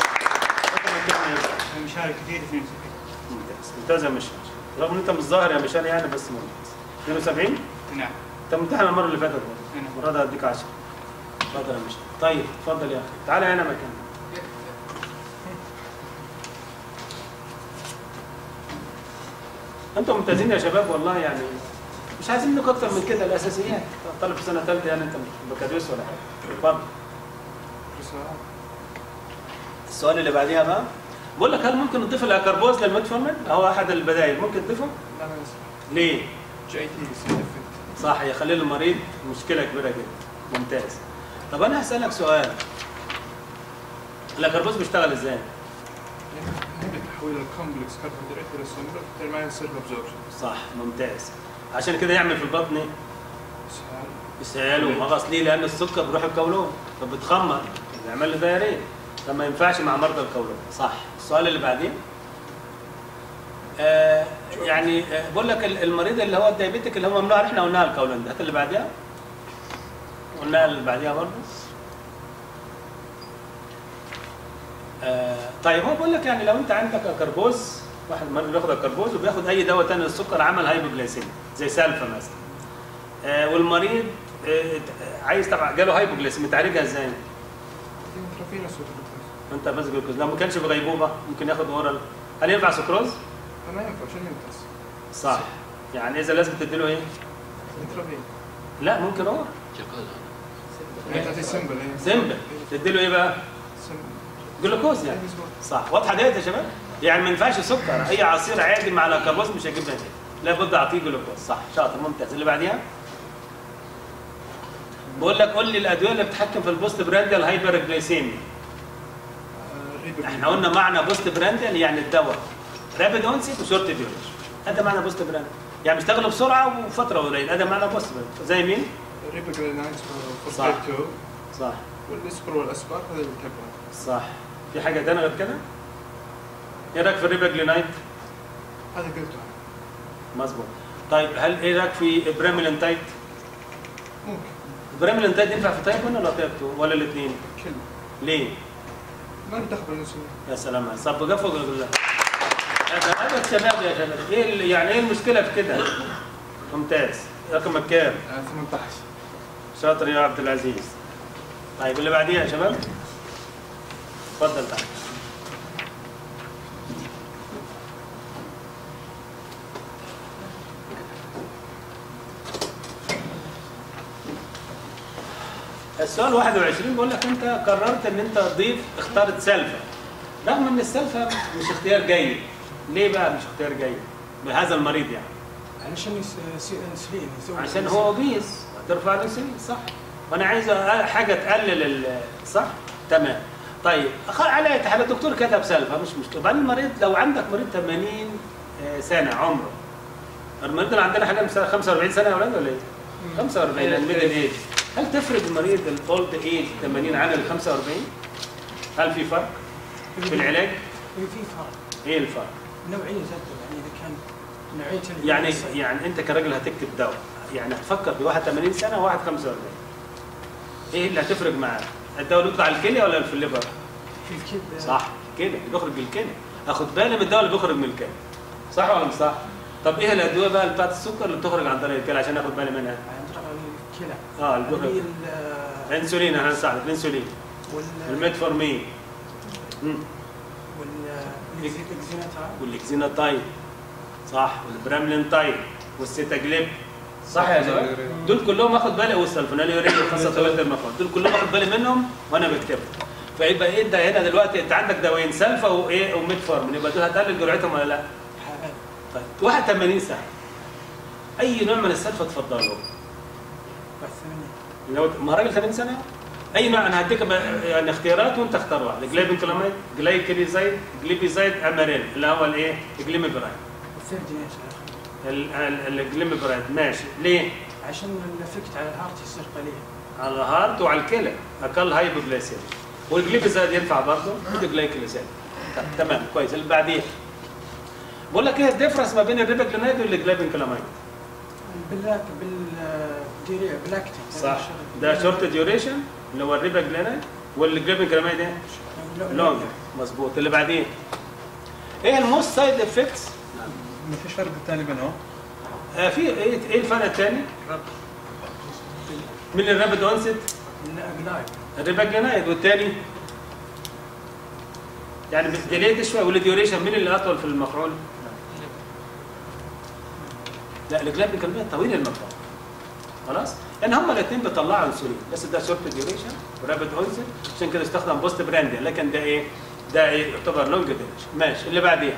مشارك كثير 72 ممتاز ممتاز يا مشان رغم ان انت مش ظاهر يا مشان يعني بس ممتاز 72 نعم انت امتحن المره اللي فاتت برضه نعم. المره دي هديك 10 اتفضل يا مشان طيب اتفضل يا اخي تعالى هنا مكانك انتم ممتازين يا شباب والله يعني مش عايزين منكم اكتر من كده الاساسيات طالب في سنه ثالثه يعني انت مش بكالوريوس ولا حاجه اتفضل السؤال اللي بعديها بقى بقول لك هل ممكن نضيف الاكربوز للميتفورمين؟ هو احد البدائل ممكن تضيفه؟ لا لا يصح ليه؟ جي تي يصير افكت صح يخلي المريض مشكله كبيره جدا ممتاز طب انا هسالك سؤال الاكربوز بيشتغل ازاي؟ نبي تحويل الكومبلكس كربوهيدرات الى سمبل بالتالي ما يصير له ابزوربشن صح ممتاز عشان كده يعمل في البطن ايه؟ اسهال يسهل ومغص ليه؟ لان السكر بيروح القولون فبتخمر بيعمل له دايريه فما ينفعش مع مرضى القولون صح السؤال اللي بعدين آه يعني آه بقول لك ال- المريض اللي هو الدايبيتك اللي هو ممنوع احنا قلناها القولون ده هات اللي بعديها قلناها اللي بعديها برضه آه طيب هو بقول لك يعني لو انت عندك اكربوز واحد مريض بياخد اكربوز وبياخد اي دواء تاني للسكر عمل هايبوجلايسيميا زي سالفا مثلا آه والمريض آه عايز طبعا جاله هايبوجلايسيميا تعالجها ازاي؟ انترافينوس وجلوكوز انت ماسك جلوكوز لو ما كانش في غيبوبه ممكن ياخد اورال هل ينفع سكروز؟ ما ينفع شنو يمتص صح يعني اذا لازم تديله ايه؟ انترافين لا ممكن اورال جلوكوز يعني تعطي سمبل سمبل تديله ايه بقى؟ جلوكوز يعني صح واضحه ديت يا شباب؟ يعني ما ينفعش سكر اي عصير عادي مع الاكربوز مش هيجيب نتيجه لابد اعطيه جلوكوز صح شاطر ممتاز اللي بعديها بقول لك قول لي الادويه اللي بتتحكم في البوست برانديال هايبر جلايسيميا ريبك احنا قلنا معنى بوست برانديال يعني الدواء رابيد اونست وشورت ديوريشن هذا معنى بوست برانديال يعني بيشتغل بسرعه وفتره قليله هذا معنى بوست برانديال زي مين؟ ريبك ليناينز فور صح. تايب 2 صح والاسبر والاسبار هذا اللي بتبعه صح في حاجه ثانيه غير كده؟ ايه رايك في الريباجلينايت؟ هذا قلته مظبوط طيب هل ايه رايك في بريميلانتايت؟ ممكن بريميلانتايت ينفع في تايب 1 ولا تايب 2 ولا الاثنين؟ كله ليه؟ ما له دخل بالانسولين يا سلام صب قفوا بالله هذا هذا الشباب يا شباب ايه ال- يعني ايه المشكله في كده؟ ممتاز رقمك كام؟ آه، 18 شاطر يا عبد العزيز طيب اللي بعديها يا شباب اتفضل تعال السؤال 21 بيقول لك انت قررت ان انت تضيف اختارت سلفه رغم ان السلفه مش اختيار جيد ليه بقى مش اختيار جيد بهذا المريض يعني علشان يس- يصير انسولين يسوي عشان هو اوبيس ترفع الانسولين صح وانا عايز أ- حاجه تقلل ال- صح تمام طيب أخ- على أي حال الدكتور كتب سلفه مش مشكله بعدين المريض لو عندك مريض 80 آه، سنه عمره المريض اللي عندنا حاجه مثلا 45 سنه يا اولاد ولا ايه؟ 45 الميدل ايج هل تفرق المريض الاولد ايج 80 عن ال 45 هل في فرق في العلاج؟ في فرق ايه الفرق؟ نوعيه الدواء يعني اذا كان نوعيه ال- يعني يعني انت كراجل هتكتب دواء يعني هتفكر بواحد 80 سنه وواحد 45 ايه اللي هتفرق معاه؟ الدواء اللي بيطلع الكليه ولا في الليفر؟ في الكبد صح الكلى اللي بيخرج بالكلى اخد بالي من الدواء اللي بيخرج من الكلى صح ولا مش صح؟ طب ايه الادويه بقى بتاعت السكر اللي بتخرج عن طريق الكلى عشان اخد بالي منها؟ عن طريق الكلى اه اللي اللي بيخرج هي ال- الانسولين انا هساعدك الانسولين وال الميتفورمين مم. والاكزيناتايل والاكزيناتايد صح والبراملينتايد والسيتاجليب صح يا شباب دول كلهم اخد بالي والسلفوناليوريد وخاصه طويله المفعول دول كلهم اخد بالي منهم وانا بكتبهم فيبقى ايه انت هنا دلوقتي انت عندك دوايين سلفا وايه وميتفورمين يبقى دول هتقلل جرعتهم ولا لا؟ طيب واحد 80 سنه اي نوع من السلفا تفضله لو ما راجل 80 سنه اي نوع انا هديك بقى- يعني اختيارات وانت اختار واحد جلايبين كلاميد جلايكليزايد جليبيزايد اماريل اللي هو الايه جليميبرايد الثيرد ايش ال- ال- الجليميبرايد ماشي ليه عشان الافكت على الهارت يصير قليل على الهارت وعلى الكلى اقل هايبوجلايسيميا والجليبيزايد ينفع برضه والجلايكليزايد طب تمام كويس اللي بعديه بقول لك ايه الديفرنس ما بين الريباكلينايد والجلايبين كلاميد باللاك بال بلاكتين صح ده شورت ديوريشن اللي هو الريباكلينايد والجلايبين كلاميد ايه لونج مظبوط اللي بعديه ايه الموست سايد افكتس ما فيش فرق الثاني بينهم آه في ايه ايه الفرق الثاني من الرابد اونست الجلايب الريباجينايد والثاني يعني ديليت شويه والديوريشن مين اللي اطول في المفعول؟ لا الجلاب كلمات طويل المفعول خلاص؟ لان هما الاثنين بيطلعوا انسولين بس ده شورت ديوريشن ورابد اونست عشان كده استخدم بوست براندي لكن ده ايه؟ ده ايه يعتبر لونج ديوريشن ماشي اللي بعديها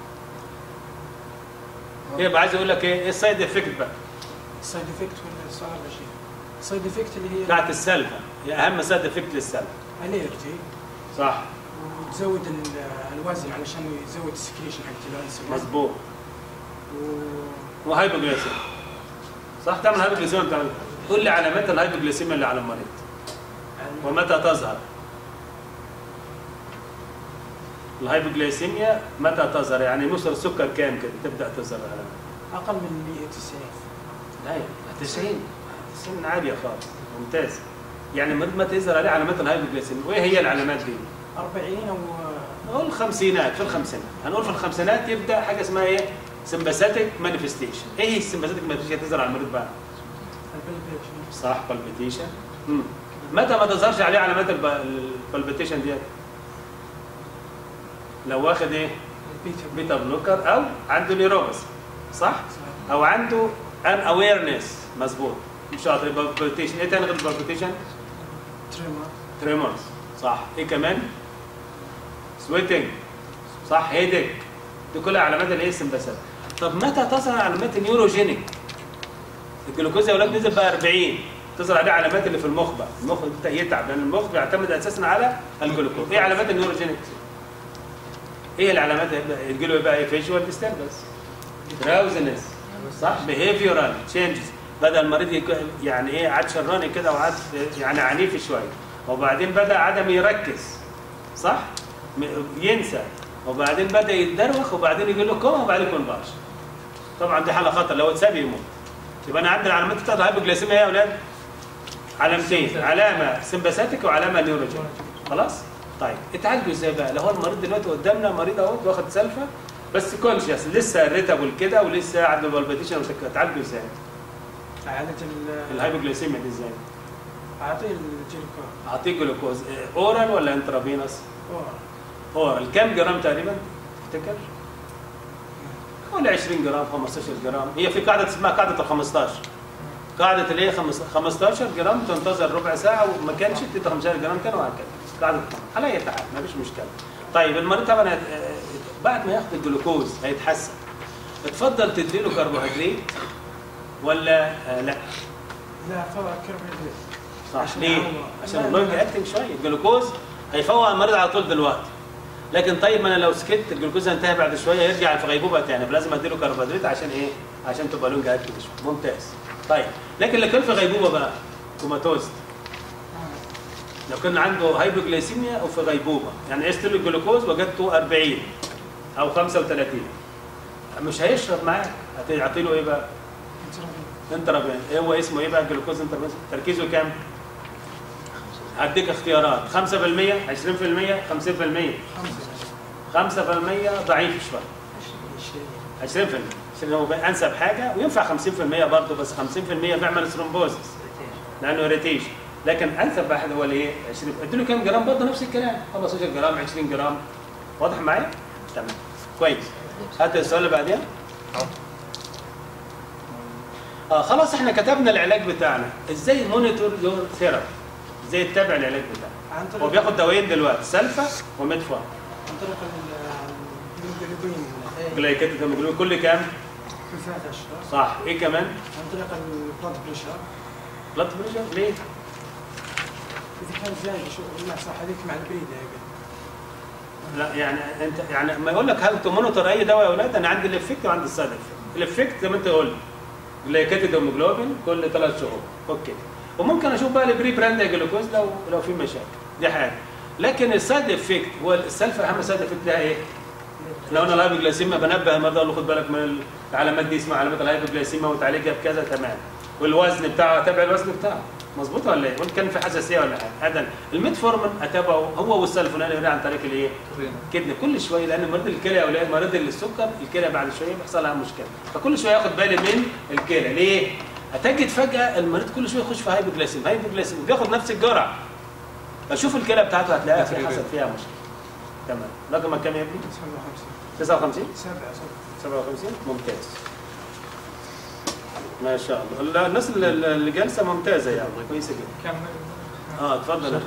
يبقى عايز اقول لك ايه؟ ايه السايد افكت بقى؟ السايد افكت ولا السؤال ولا شيء السايد افكت اللي هي بتاعت السلفه هي اهم سايد افكت للسلفه الالرجي صح وتزود ال- الوزن علشان يزود السكريشن حق الانسولين مظبوط و- وهايبوجليسيميا صح تعمل هايبوجليسيميا بتعمل قول لي علامات الهايبوجليسيميا اللي على المريض ومتى تظهر الهايبوجليسيميا متى تظهر يعني نوصل السكر كام كده تبدا تظهر العلامات اقل من 190 لا يا 90 90 عاليه خالص ممتاز يعني المريض ما تظهر عليه علامات الهايبوجليسيميا وايه هي العلامات دي؟ 40 او نقول الخمسينات في الخمسينات هنقول في الخمسينات يبدا حاجه اسمها ايه؟ سمباثيك مانيفستيشن ايه هي السمباثيك مانيفستيشن تظهر على المريض بقى؟ البلبيشن صح بالبيتيشن متى ما تظهرش عليه علامات البالبيتيشن ديت لو واخد ايه البيتا بيتا بلوكر او عنده نيروباث صح او عنده ان اويرنس مظبوط مش شاطر يبقى بالبيتيشن ايه تاني غير البالبيتيشن تريمر تريمورز صح ايه كمان سويتنج صح هيدك دي كلها علامات الايه السمباثيك طب متى تظهر علامات النيوروجينيك الجلوكوز يا اولاد نزل بقى 40 تظهر عليه علامات اللي في المخ بقى المخ يبدا يتعب لان المخ بيعتمد اساسا على الجلوكوز ايه علامات النيوروجينيك ايه العلامات يجي له بقى ايه فيجوال ديستربنس دراوزنس صح بيهيفيورال تشينجز بدا المريض يك- يعني ايه عاد شراني كده وعاد يعني عنيف شويه وبعدين بدا عدم يركز صح م- ينسى وبعدين بدا يتدروخ وبعدين يجي له كوما وبعدين يكون باش طبعا دي حاله خطر لو اتساب يموت يبقى انا عندي العلامات بتاعت الهايبوجليسيميا يا اولاد علامتين علامه سمباثيك وعلامه نيوروجين خلاص طيب اتعالجوا ازاي بقى لو هو المريض دلوقتي قدامنا مريض اهو واخد سلفه بس كونشيس لسه ريتابل كده ولسه عنده بالبيتيشن اتعالجوا ازاي عالج ال- الهايبوجليسيميا دي ازاي اعطيه الجلوكوز اعطيه جلوكوز اه، اورال ولا انترافينوس أوه. اورال كام جرام تقريبا تفتكر حوالي 20 جرام 15 جرام هي في قاعده اسمها قاعده ال 15 قاعده اللي هي خمس- 15 جرام تنتظر ربع ساعه وما كانش تدي 15 جرام تاني وهكذا قاعده على اي حال ما فيش مشكله طيب المريض طبعا اه، بعد ما ياخد الجلوكوز هيتحسن تفضل تديله كربوهيدرات ولا اه، لا لا فوق كربوهيدرات صح عشان ليه؟ يعوض. عشان لا، اللونج لا. اكتنج شويه الجلوكوز هيفوق المريض على طول دلوقتي لكن طيب ما انا لو سكت الجلوكوز هينتهي بعد شويه يرجع في غيبوبه تاني فلازم اديله كربوهيدرات عشان ايه؟ عشان تبقى لونج اكتنج شويه ممتاز طيب لكن لو كان في غيبوبه بقى كوماتوز لو كان عنده هايبوجليسيميا او في غيبوبه يعني قست له الجلوكوز وجدته 40 او 35 مش هيشرب معاك هتعطي له ايه بقى؟ انترافين ايه هو اسمه ايه بقى الجلوكوز انترافين تركيزه كام؟ هديك اختيارات 5% 20% 50% 5% ضعيف شويه 20% عشان هو بقى انسب حاجه وينفع 50% برضه بس 50% بيعمل ثرومبوزس لانه ريتيشن لكن انسب واحد هو الايه 20 اديله كام جرام برضه نفس الكلام 15 جرام 20 جرام واضح معايا؟ تمام كويس هات السؤال اللي بعدين اه خلاص احنا كتبنا العلاج بتاعنا ازاي مونيتور يور ثيرابي ازاي تتابع العلاج بتاعك عن طريق هو بياخد دوايين دلوقتي سلفا وميدفون عن طريق الهيموجلوبين جلايكيتد هيموجلوبين كل كام كل ثلاث اشهر صح ايه كمان عن طريق البلاد بريشر بلاد بريشر ليه اذا كان زايد شو لا صح هذيك مع البريده يا قلبي. لا يعني انت يعني ما يقول لك هل تمونيتور اي دواء يا اولاد انا عندي الافكت وعندي السايد افكت الافكت زي ما انت قلت جلايكيتد هيموجلوبين كل ثلاث شهور اوكي وممكن اشوف بقى البري براند جلوكوز لو لو في مشاكل دي حاجه لكن السايد افكت هو السلفا اهم سايد افكت ده ايه؟ لو انا الهايبوجليسيميا بنبه المرضى اقول له خد بالك من العلامات دي اسمها علامات الهايبوجليسيميا وتعالجها بكذا تمام والوزن بتاعه اتابع الوزن بتاعه مظبوط ولا ايه؟ وان كان في حساسيه ولا حاجه هذا الميتفورمين اتابعه هو والسلفونال عن طريق الايه؟ كدني كل شويه لان مريض الكلى يا اولاد مريض السكر الكلى بعد شويه بيحصل لها مشكله فكل شويه ياخد بالي من الكلى ليه؟ هتجد فجاه المريض كل شويه يخش في هايبوجليسيم هايبوجليسيم بياخد نفس الجرعه فشوف الكلى بتاعته هتلاقيها في حصل فيها مشكله تمام رقمك كام يا ابني؟ 59 59 سبعة سبعة 57 ممتاز ما شاء الله لا، الناس اللي اللي جالسه ممتازه يعني كويسه جدا كمل اه اتفضل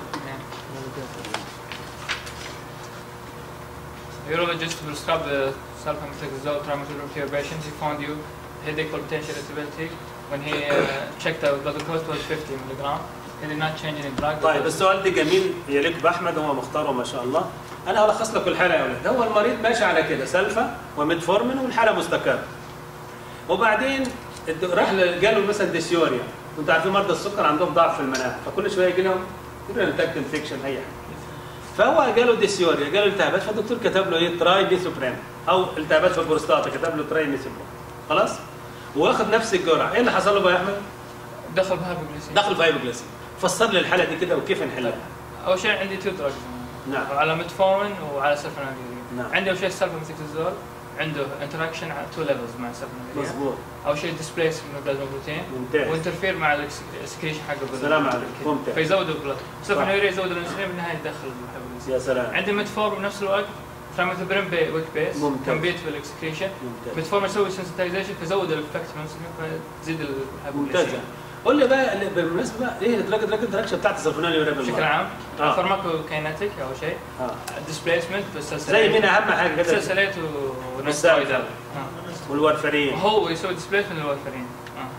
Urologist prescribed the sulfamethoxazole trimethyl to your patient. He found you headache or potential irritability. When he uh, checked the blood glucose was 50 milligram. He did not change any drug. طيب السؤال ده جميل يليق باحمد هو مختاره ما شاء الله انا هلخص لك الحاله يا اولاد هو المريض ماشي على كده سلفا وميتفورمين والحاله مستقره وبعدين الد- راح ل- جاله مثلا ديسيوريا انتوا عارفين مرضى السكر عندهم ضعف في المناعه فكل شويه يجي لهم انتاكت انفكشن اي حاجه فهو جاله ديسيوريا جاله التهابات فالدكتور كتب له ايه تراي ميثوبرام او التهابات في البروستاتا كتب له تراي ميثوبرام خلاص واخد نفس الجرعه ايه اللي حصل له بقى يا احمد دخل بهايبوغليسيميا. دخل في هايبوجليسيميا فسر لي الحاله دي كده وكيف نحلها اول شيء عندي تو دراجز نعم على ميتفورمين وعلى سلفوناميدين نعم. عندي اول شيء سلفاميثوكسازول عنده انتراكشن على تو ليفلز مع السلفوناميدين مظبوط اول شيء ديسبليس من البلازما بروتين ممتاز وانترفير مع السكريشن حقه بال- السلام عليكم. كده. ممتاز. فيزود البلد السلفوناميدين يزود الانسولين بالنهايه يدخل الهايبوغليسيميا يا سلام عندي ميتفورم بنفس الوقت تراميثوبرين بي ويك بيس ممتاز. كمبيت في الاكسكريشن ممتاز ميتفورم يسوي سنسيتايزيشن فيزود الافكت في الانسولين فيزيد ممتاز الهايبوغليسيميا قول لي بقى اللي بالمناسبه بقى ايه الدراج دراج الدراكشن بتاعت السلفونال يوريا بشكل بالمره عام آه. فارماكوكايناتيك اول شيء اه ديسبيسمنت في زي السلسلات مين اهم حاجه كده سلسلات والسالفة. ونسترويدات والورفرين هو يسوي ديسبيسمنت للورفرين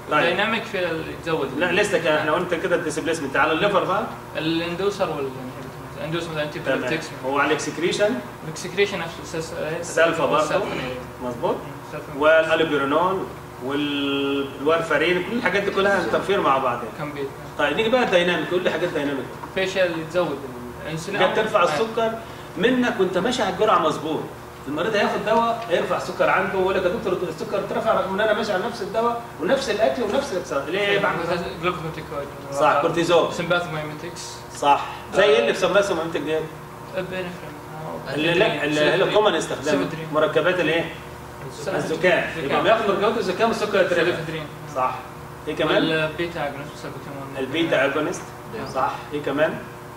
طيب. دايناميك في ال- يزود لا لسه كان احنا قلنا كده الديسبليسمنت على الليفر بقى الاندوسر والانهبيتور الاندوسر والانتي تمام بيوتكس هو على الاكسكريشن الاكسكريشن نفسه السلس- سلفا برضه السلفونيل. مظبوط سلفونيل. والالوبيرونول والوارفارين كل الحاجات دي كلها تنفير مع بعض يعني. كان بيت طيب نيجي بقى الديناميك قول لي حاجات دايناميك فيشل تزود الانسولين جت ترفع السكر منك وانت ماشي على الجرعه مظبوط المريض هياخد دواء هيرفع السكر عنده ويقول لك يا دكتور السكر اترفع رغم ان انا ماشي على نفس الدواء ونفس الاكل ونفس الاكسار ليه بعمل كده؟ جلوكوكورتيكويد صح كورتيزون سمباثومايمتكس صح زي ايه اللي في سماسه مهمتك دي ابنفرين اللي لا اللي هي الكومن استخدام سيفترين. مركبات الايه؟ الزكام يبقى لما ياخد مركبات الزكام السكر يترفع سيفترين صح ايه كمان؟ البيتا اجونست سلبوتامول البيتا اجونست صح ايه كمان؟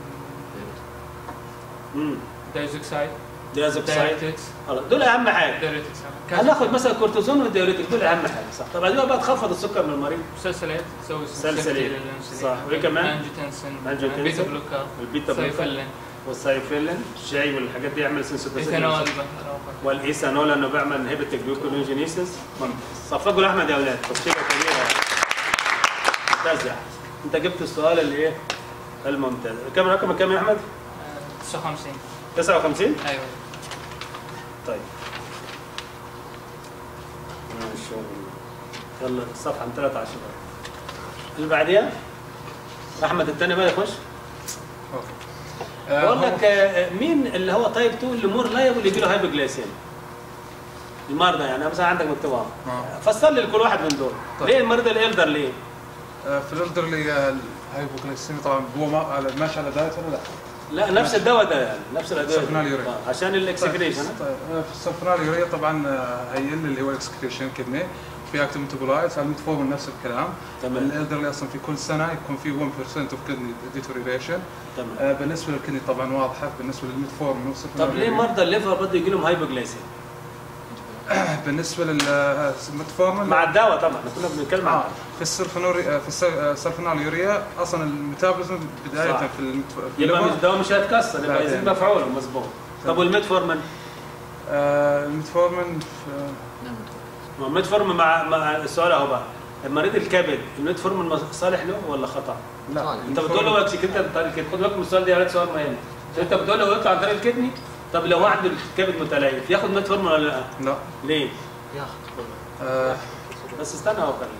امم دايزوكسايد ديازوكسايد دايريتكس خلاص دول اهم حاجه دايريتكس هناخد مثلا كورتيزون والديوريتك دول اهم حاجه صح طب بعدين بقى تخفض السكر من المريض سلسلات تسوي سلسلات. صح. وإيه كمان؟ انجيوتنسين أنجيوتنسين. بيتا بلوكر البيتا بلوكر سايفلين والسايفيلين الشاي والحاجات دي يعمل سنسيتيفيتي ايثانول والايثانول انه بيعمل انهبت الجلوكونيوجينيسيس صفقوا لاحمد يا اولاد تصفيقه كبيره ممتاز يا احمد انت جبت السؤال اللي ايه الممتاز كم رقم كام يا احمد 59 59 ايوه طيب ما شاء الله يلا الصفحه من 13 اللي بعديها احمد الثاني بقى يخش بقول لك آه، مين اللي هو تايب 2 اللي مور لايبل يجي له هايبوجلايسيميا المرضى يعني مثلا عندك مكتوبه آه. فسر لي لكل واحد من دول طيب. ليه المريض الالدر ليه؟ آه، في الالدرلي الهايبوغليسيميا طبعا هو ما على- ماشي على دايت ولا لا؟ لا نفس الدواء ده يعني نفس الادويه دي. سفناليورين. آه، عشان الاكسكريشن طيب آه، في السفناليوريا طبعا آه، هيقل اللي هو الاكسكريشن كدني في اكتيف ميتابولايتس الميتفورمين نفس الكلام تمام الالدرلي اصلا في كل سنه يكون في 1% اوف كدني ديتوريشن تمام بالنسبه للكدني طبعا واضحه بالنسبه للميتفورمين طب والسفناليوريا ليه مرضى الليفر برضه يجي لهم هايبوجلايسيميا؟ بالنسبه للميتفورمين مع الدواء طبعا احنا كنا بنتكلم عن آه، في السلفونوري في السل- آه، السلفوناليوريا اصلا الميتابوليزم بدايه صح. في الميتف- يبقى الليفر. مش الدواء مش هيتكسر يبقى بعدين. يزيد مفعوله مظبوط طب والميتفورمين؟ آه، الميتفورمين في- ما الميتفورمين مع مع السؤال اهو بقى مريض الكبد الميتفورمين صالح له ولا خطا؟ لا انت بتقول له هو كده بطريقه الكدني خد بالك من السؤال ده يا ولاد سؤال مهم انت بتقول له هو يطلع عن طريق الكدني طب لو هو عنده الكبد متليف ياخد ميتفورمين ولا لا؟ لا ليه؟ آه، بس استنى اهو خلينا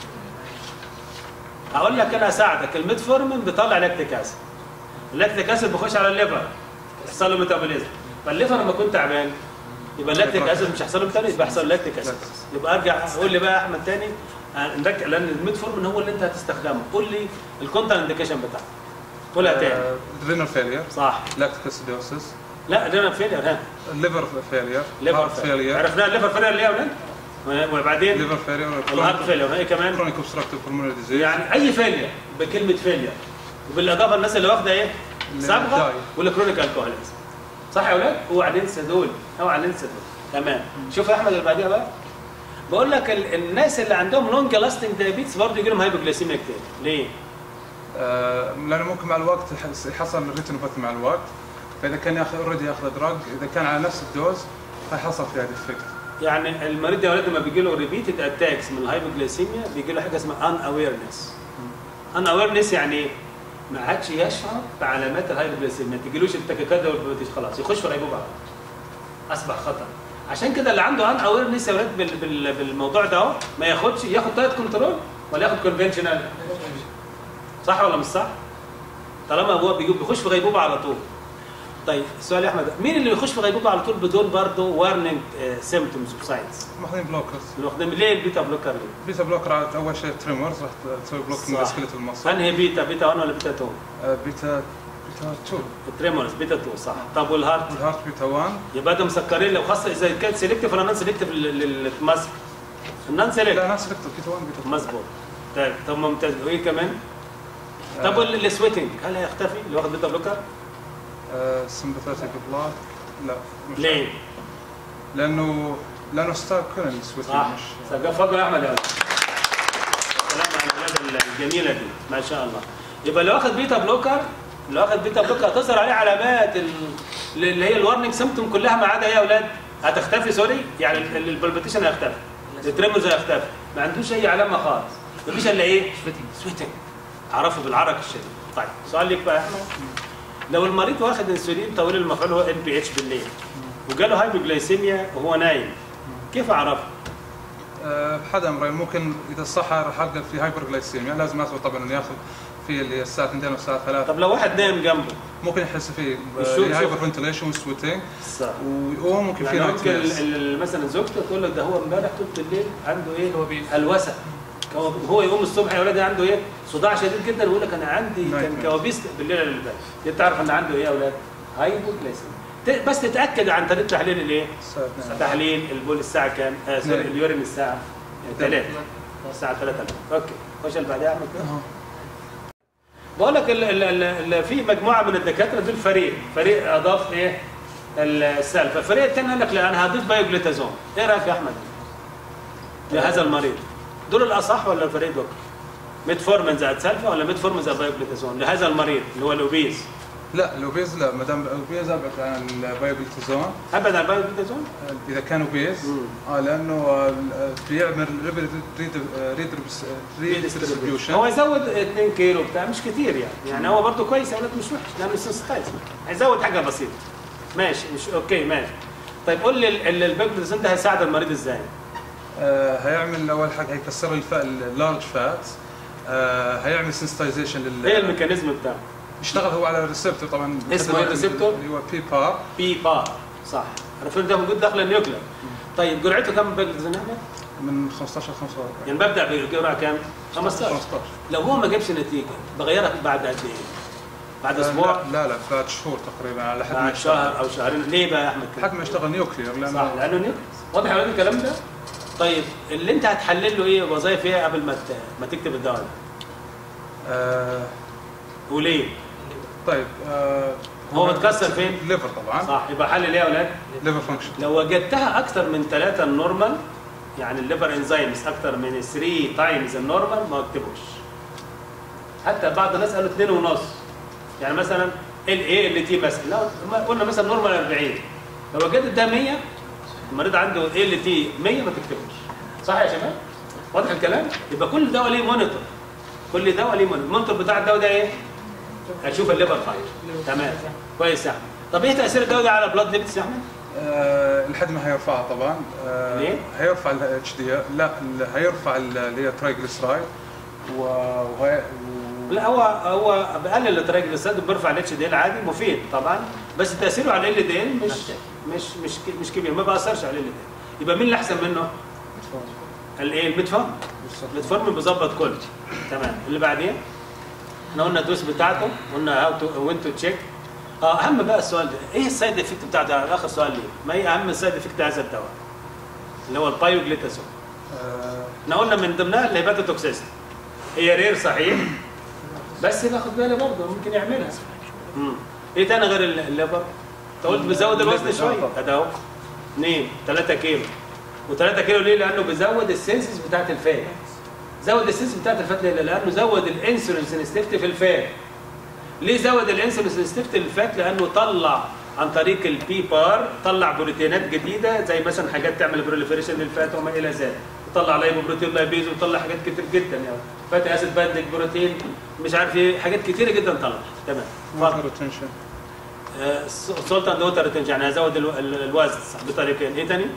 هقول لك انا اساعدك الميتفورمين بيطلع لاكتيك اسيد اللاكتيك اسيد بيخش على الليفر يحصل له ميتابوليزم فالليفر لما يكون تعبان يبقى اللاكتيك اسيد مش هيحصل له ميتابوليزم يبقى هيحصل له لاكتيك اسيد يبقى ارجع قول لي بقى يا احمد تاني آه، نرجع لان الميتفورمين هو اللي انت هتستخدمه قول لي الكونتر انديكيشن بتاعته قولها تاني آه، رينال فيلير صح لاكتيك اسيدوسس لا ده فيلير ها ليفر فيلير ليفر هارت فيلير عرفنا الليفر فيلير اللي هي يا ولاد وبعدين ليفر فيلير الهارت فيلير ايه كمان كرونيك اوبستراكتيف بولمونري ديزيز يعني اي فيلير بكلمه فيلير وبالاضافه الناس اللي واخده ايه؟ اللي صبغه داي. والكرونيك الكحوليزم صح يا اولاد؟ اوعى ننسى دول اوعى ننسى دول تمام شوف يا احمد اللي بعديها بقى بقول لك ال- الناس اللي عندهم لونج لاستنج دايابيتس برضه يجي لهم هايبوجليسيميا كتير ليه؟ آه، لانه ممكن مع الوقت يحس- يحصل الريتينوباثي مع الوقت فاذا كان ياخذ اوريدي ياخذ دراج اذا كان على نفس الدوز فيحصل فيها ديفكت يعني المريض يا ولاد لما بيجي له ريبيتد اتاكس من الهايبوجليسيميا بيجي له حاجه اسمها ان اويرنس ان اويرنس يعني ايه؟ ما عادش يشعر بعلامات الهايبوجليسيميا ما تجيلوش التكيكارد والبروتيش خلاص يخش في غيبوبه على طول. اصبح خطر عشان كده اللي عنده ان اويرنس يا ولاد بال- بال- بالموضوع ده اهو ما ياخدش ياخد دايت كنترول ولا ياخد كونفنشنال صح ولا مش صح؟ طالما هو بيجي- بيخش في غيبوبه على طول طيب السؤال يا احمد مين اللي يخش في غيبوبه على طول بدون برضه وارنينج سيمبتومز وساينز؟ ماخذين بلوكرز اللي واخدين ليه البيتا بلوكر ليه؟ بيتا بلوكر عاد اول شيء تريمورز راح تسوي بلوك من صح. سكلت المصل انهي بيتا بيتا 1 ولا بيتا 2؟ آه، بيتا بيتا 2 التريمورز بيتا 2 صح طب والهارت والهارت بيتا 1 يبقى ده مسكرين لو خاصه اذا كانت سيلكتيف ولا نون سيلكتيف للماسك النون لا سيلكتيف انا سلكت بيتا 1 بيتا 2 مظبوط طيب طب ممتاز وايه كمان؟ طب وال- السويتنج هل هيختفي اللي واخد بيتا بلوكر؟ سمباثيك بلاد لا مش ليه؟ لانه لانه ستار كونن سويتنج صح مش سقف فضل يا احمد يا ولد. سلام على الولاد الجميله دي ما شاء الله يبقى اللي واخد بيتا بلوكر اللي واخد بيتا بلوكر هتظهر عليه علامات ال- اللي هي الورنينج سيمتوم كلها ما عدا ايه يا اولاد؟ هتختفي سوري يعني البلبتيشن هيختفي التريموز هيختفي ما عندوش اي علامه خالص مفيش الا ايه؟ Sweating. سويتنج اعرفه بالعرق الشديد طيب سؤال ليك بقى يا احمد لو المريض واخد انسولين طويل المفعول هو ان بي اتش بالليل وجاله هايبوجلايسيميا وهو نايم كيف اعرفه؟ آه، بحد امرين ممكن اذا صح راح القى في هايبرغلايسيميا لازم ياخذ طبعا انه ياخذ في اللي الساعه 2 والساعه 3 طب لو واحد نايم جنبه ممكن يحس فيه وشو- شو- هايبر فنتليشن وسويتنج صح وممكن في يعني نايت ممكن ميرز. ال- ال- مثلا زوجته تقول له ده هو امبارح طول الليل عنده ايه؟ كوابيس. هلوسه كواب- هو يقوم الصبح يا ولادي عنده ايه؟ صداع شديد جدا ويقول لك انا عندي كان Nightmares. كوابيس بالليل اللي فات دي تعرف ان عنده ايه يا اولاد؟ هايبوجلايسيميا ت- بس تتاكد عن طريقه تحليل الايه؟ الساعة 2. تحليل البول الساعه كام؟ آه سوري نعم. اليورين الساعه 3 الساعه 3 اوكي خش اللي بعدها يا احمد كده. أها. بقول لك ال- ال- ال- ال- في مجموعه من الدكاتره دول فريق فريق اضاف ايه السلفه الفريق الثاني قال لك لا انا هضيف بايوجليتازون ايه رايك يا احمد لهذا المريض دول الاصح ولا الفريق دول ميتفورمين زائد سلفه ولا ميتفورمين زائد بايوجليتازون لهذا المريض اللي هو الاوبيز لا الاوبيز لا ما دام الاوبيز ابعد عن البايوبلتازون ابعد عن البايوجليتازون اذا كان اوبيز مم. اه لانه آه، بيعمل ريدريبيوشن هو يزود 2 كيلو بتاع مش كتير يعني يعني هو برضه كويس يا ولاد مش وحش لانه سنسيتايز هيزود حاجه بسيطه ماشي مش اوكي ماشي طيب قول لي ال- ال- البايوجليتازون ده هيساعد المريض ازاي؟ آه هيعمل اول حاجه هيكسر الفا اللارج فات آه هيعمل سنسيتايزيشن لل ايه الميكانيزم بتاعه؟ يشتغل هو على الريسبتور طبعا اسمه ايه الريسبتور؟ اللي هو بي بار بي بار صح عارفين ده موجود داخل النيوكلير طيب جرعته كم بايوجليتازون يا احمد؟ من 15 ل 45 يعني ببدا بجرعه كام؟ 15 15 لو هو ما جابش نتيجه بغيرها بعد قد ايه؟ بعد آه، اسبوع؟ لا لا بعد شهور تقريبا على حد ما بعد يشتغل شهر او شهرين ليه بقى يا احمد كده؟ لحد ما يشتغل نيوكلير صح لانه لانه نيوكليس واضح يا ولاد الكلام ده؟ طيب اللي انت هتحلل له ايه وظائف ايه قبل ما ت- ما تكتب الدواء ده؟ آه وليه؟ طيب آه هو متكسر فين؟ ليفر طبعا صح يبقى حلل ايه يا ولاد؟ ليفر فانكشن لو وجدتها اكتر من ثلاثة النورمال يعني الليفر انزيمز اكتر من 3 تايمز النورمال ما اكتبوش حتى بعض الناس قالوا 2 ونص يعني مثلا ال اي ال تي مثلا لو ما قلنا مثلا نورمال 40 لو وجدت ده 100 المريض عنده ال تي 100 ما تكتبوش صح يا شباب؟ واضح الكلام؟ يبقى كل دواء ليه مونيتور كل دواء ليه مونيتور المونيتور بتاع الدواء ده ايه؟ هشوف الليفر فايل تمام كويس يا احمد طب ايه تاثير الدواء ده على بلاد ليبتس يا احمد؟ آه لحد ما هيرفعها طبعا آه ليه؟ هيرفع الاتش دي لا ال- هيرفع ال- اللي هي ترايجليسرايد و وهي- و- لا هو هو بقلل الترايجليسيرايد وبيرفع الاتش دي ال عادي مفيد طبعا بس تاثيره على ال دي ال مش مش مش ك- مش كبير ما بيأثرش على ال دي يبقى مين اللي احسن منه؟ الايه الميتفورم الميتفورم بيظبط كله تمام اللي بعدين احنا قلنا الدوس بتاعته قلنا هاو تو وين تو تشيك اه اهم بقى السؤال ده ايه السايد افكت بتاع ده اخر سؤال ليه ما هي اهم السايد افكت هذا الدواء اللي هو البايوجليتازون آه احنا قلنا من ضمنها الهيباتوتوكسيستي هي رير صحيح بس باخد بالي برضه ممكن يعملها امم ايه تاني غير ال- الليفر؟ انت قلت بيزود الوزن الليفر، شويه آه. ادي اهو 2 3 كيلو و3 كيلو ليه؟ لانه بيزود السنسز بتاعت الفات زود السنسز بتاعت الفات ليه؟ لانه زود الانسولين سنسيتيفيتي في الفات ليه زود الانسولين سنسيتيفيتي للفات؟ لانه طلع عن طريق البي بار طلع بروتينات جديده زي مثلا حاجات تعمل بروليفريشن للفات وما الى ذلك وطلع لايبو بروتين لايبيز وطلع حاجات كتير جدا يعني فاتي اسيد باندك بروتين مش عارف ايه حاجات كتيره جدا طلع تمام اتفضل water retention سولت اند ووتر ريتنشن يعني هزود الو- ال- الوزن بطريقتين ايه تاني؟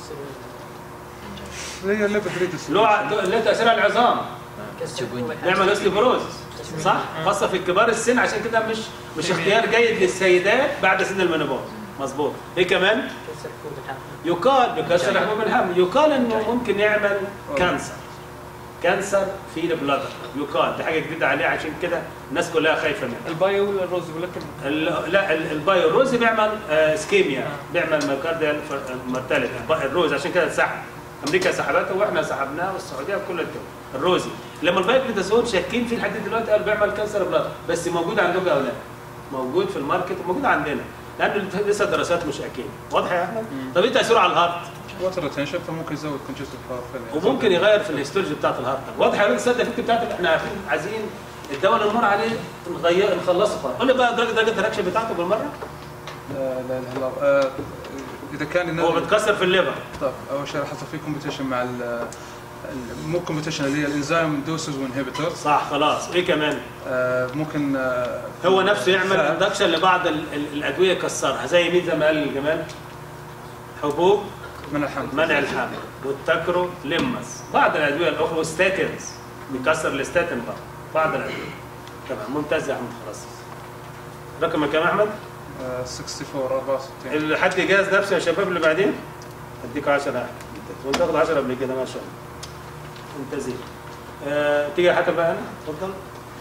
اللي هي الليفر ريدس له ع- له تاثير على العظام تشوفوني. يعمل اوستيوبروز صح؟ خاصه في كبار السن عشان كده مش مش اختيار جيد للسيدات بعد سن المنوبوز مظبوط ايه كمان؟ كسر كود الحمل يقال بكسر حبوب الحمل يقال انه ممكن يعمل كانسر كانسر في البلادر يقال دي حاجه جديده عليه عشان كده الناس كلها خايفه منها البايو والروز بيقول لك ال- لا ال- البايو الروز بيعمل آه، سكيميا بيعمل مايوكارديال مورتاليتي الروز عشان كده اتسحب امريكا سحبته واحنا سحبناه والسعوديه كل الدول الروزي لما البايوكليتازون شاكين فيه لحد دلوقتي قالوا بيعمل كانسر بلاد بس موجود عندكم يا اولاد موجود في الماركت وموجود عندنا لانه لسه دراسات مش اكيد واضح يا احمد طب ايه تاثيره على الهارت ووتر ريتنشن فممكن يزود كونجستيف هارت فيلير وممكن يغير في الهيستولوجي بتاعت الهارت واضح يا ولاد السد افكت بتاعت احنا عارفين عايزين الدواء اللي نمر عليه نغير نخلصه خالص قول لي بقى درجه درجه الرياكشن بتاعته بالمره لا لا لا لا آه اذا كان هو النبي- بتكسر في الليفر طب اول شيء راح يصير في كومبيتيشن مع ال مو كومبيتيشن اللي هي الانزيم دوسز وانهبيتورز صح خلاص ايه كمان ممكن آه، هو نفسه يعمل فا- اندكشن لبعض ال- ال- الادويه يكسرها زي مين زي ما قال جمال حبوب من الحمل منع الحمل والتكرو لمس بعض الادويه الاخرى والستاتينز بيكسر الستاتين بعض بعض الادويه تمام ممتاز يا احمد خلاص رقمك كام يا احمد؟ آه، 64 64 حد يجهز نفسه يا شباب اللي بعدين اديك 10 احمد وانت تاخد 10 قبل كده ما شاء الله ممتازين آه، تيجي يا حاتم بقى انا اتفضل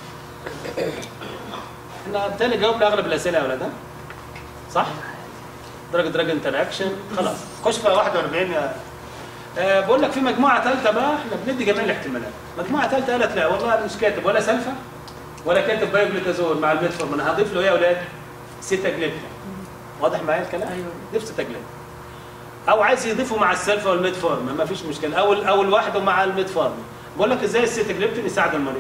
احنا بالتالي جاوبنا اغلب الاسئله يا ولاد ها؟ صح؟ درجه دراج انتراكشن خلاص خش في 41 يا آه بقول لك في مجموعه ثالثه بقى احنا بندي جميع الاحتمالات مجموعه ثالثه قالت لا والله انا مش كاتب ولا سلفه ولا كاتب بايوجليتازول مع الميتفورم انا هضيف له ايه يا اولاد؟ سيتاجليبتا واضح معايا الكلام؟ ايوه ضيف سيتاجليبتا او عايز يضيفه مع السلفا والميتفورم ما فيش مشكله اول اول واحده مع الميتفورم بقول لك ازاي السيتاجليبتين يساعد المريض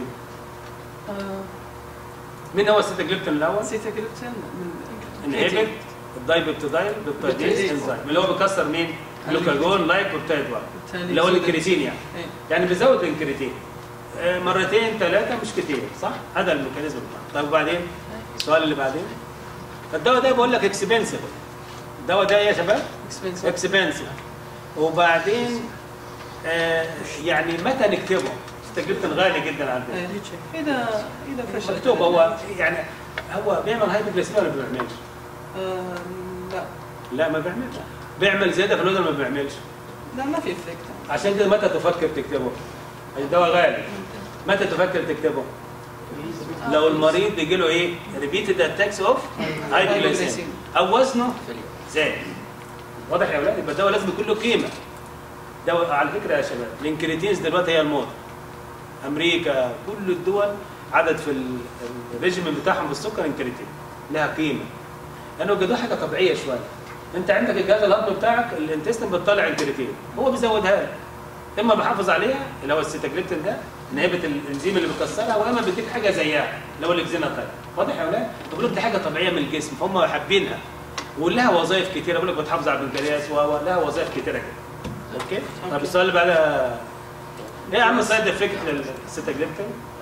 مين هو السيتاجليبتين الاول؟ سيتاجليبتين من انهبت الدايبيبتيدايل بيبتيديز بيبتيديز. انزيم اللي هو بيكسر مين؟ جلوكاجون لايك وبتايد 1 بالتالي اللي هو يزيد- الكريتين يعني إيه. يعني بيزود الكريتين آه، مرتين ثلاثه مش كتير صح؟ هذا الميكانيزم بتاعه طيب وبعدين؟ السؤال اللي بعدين الدواء ده بقول لك اكسبنسيف الدواء ده إيه يا شباب؟ expensive. اكسبنسيف وبعدين آه يعني متى نكتبه؟ تجربة غالي جدا على فكره إيه. اذا اذا فشل مكتوب هو يعني هو بيعمل هايبوجليسيميا ولا ما بيعملش؟ آه لا لا ما بيعملش بيعمل زياده في الوزن ولا ما بيعملش لا ما في افكت عشان كده متى تفكر تكتبه؟ الدواء غالي متى تفكر تكتبه؟ لو المريض بيجي له ايه؟ ريبيتد اتاكس اوف هايبوجليسيميا او وزنه زاد واضح يا اولاد يبقى الدواء لازم يكون له قيمه دواء على فكره يا شباب الانكريتينز دلوقتي هي الموضه امريكا كل الدول عدد في ال- الريجيم بتاعهم بالسكر انكريتين لها قيمه لانه وجدوها حاجه طبيعيه شويه انت عندك الجهاز الهضمي بتاعك الانتستين بتطلع انكريتين هو بيزودها لك اما بيحافظ عليها اللي هو السيتاجليبتين ده نهبه الانزيم اللي بتكسرها واما بيديك حاجه زيها اللي هو الاكزيناتايل واضح يا اولاد؟ بقول لك دي حاجه طبيعيه من الجسم فهم حابينها ولها وظائف كتيره بقول لك بتحافظ على البنكرياس ولها وظائف كتيره كده اوكي؟ طب السؤال اللي بعدها ايه اهم سايد افكت للسيتاجليبتين؟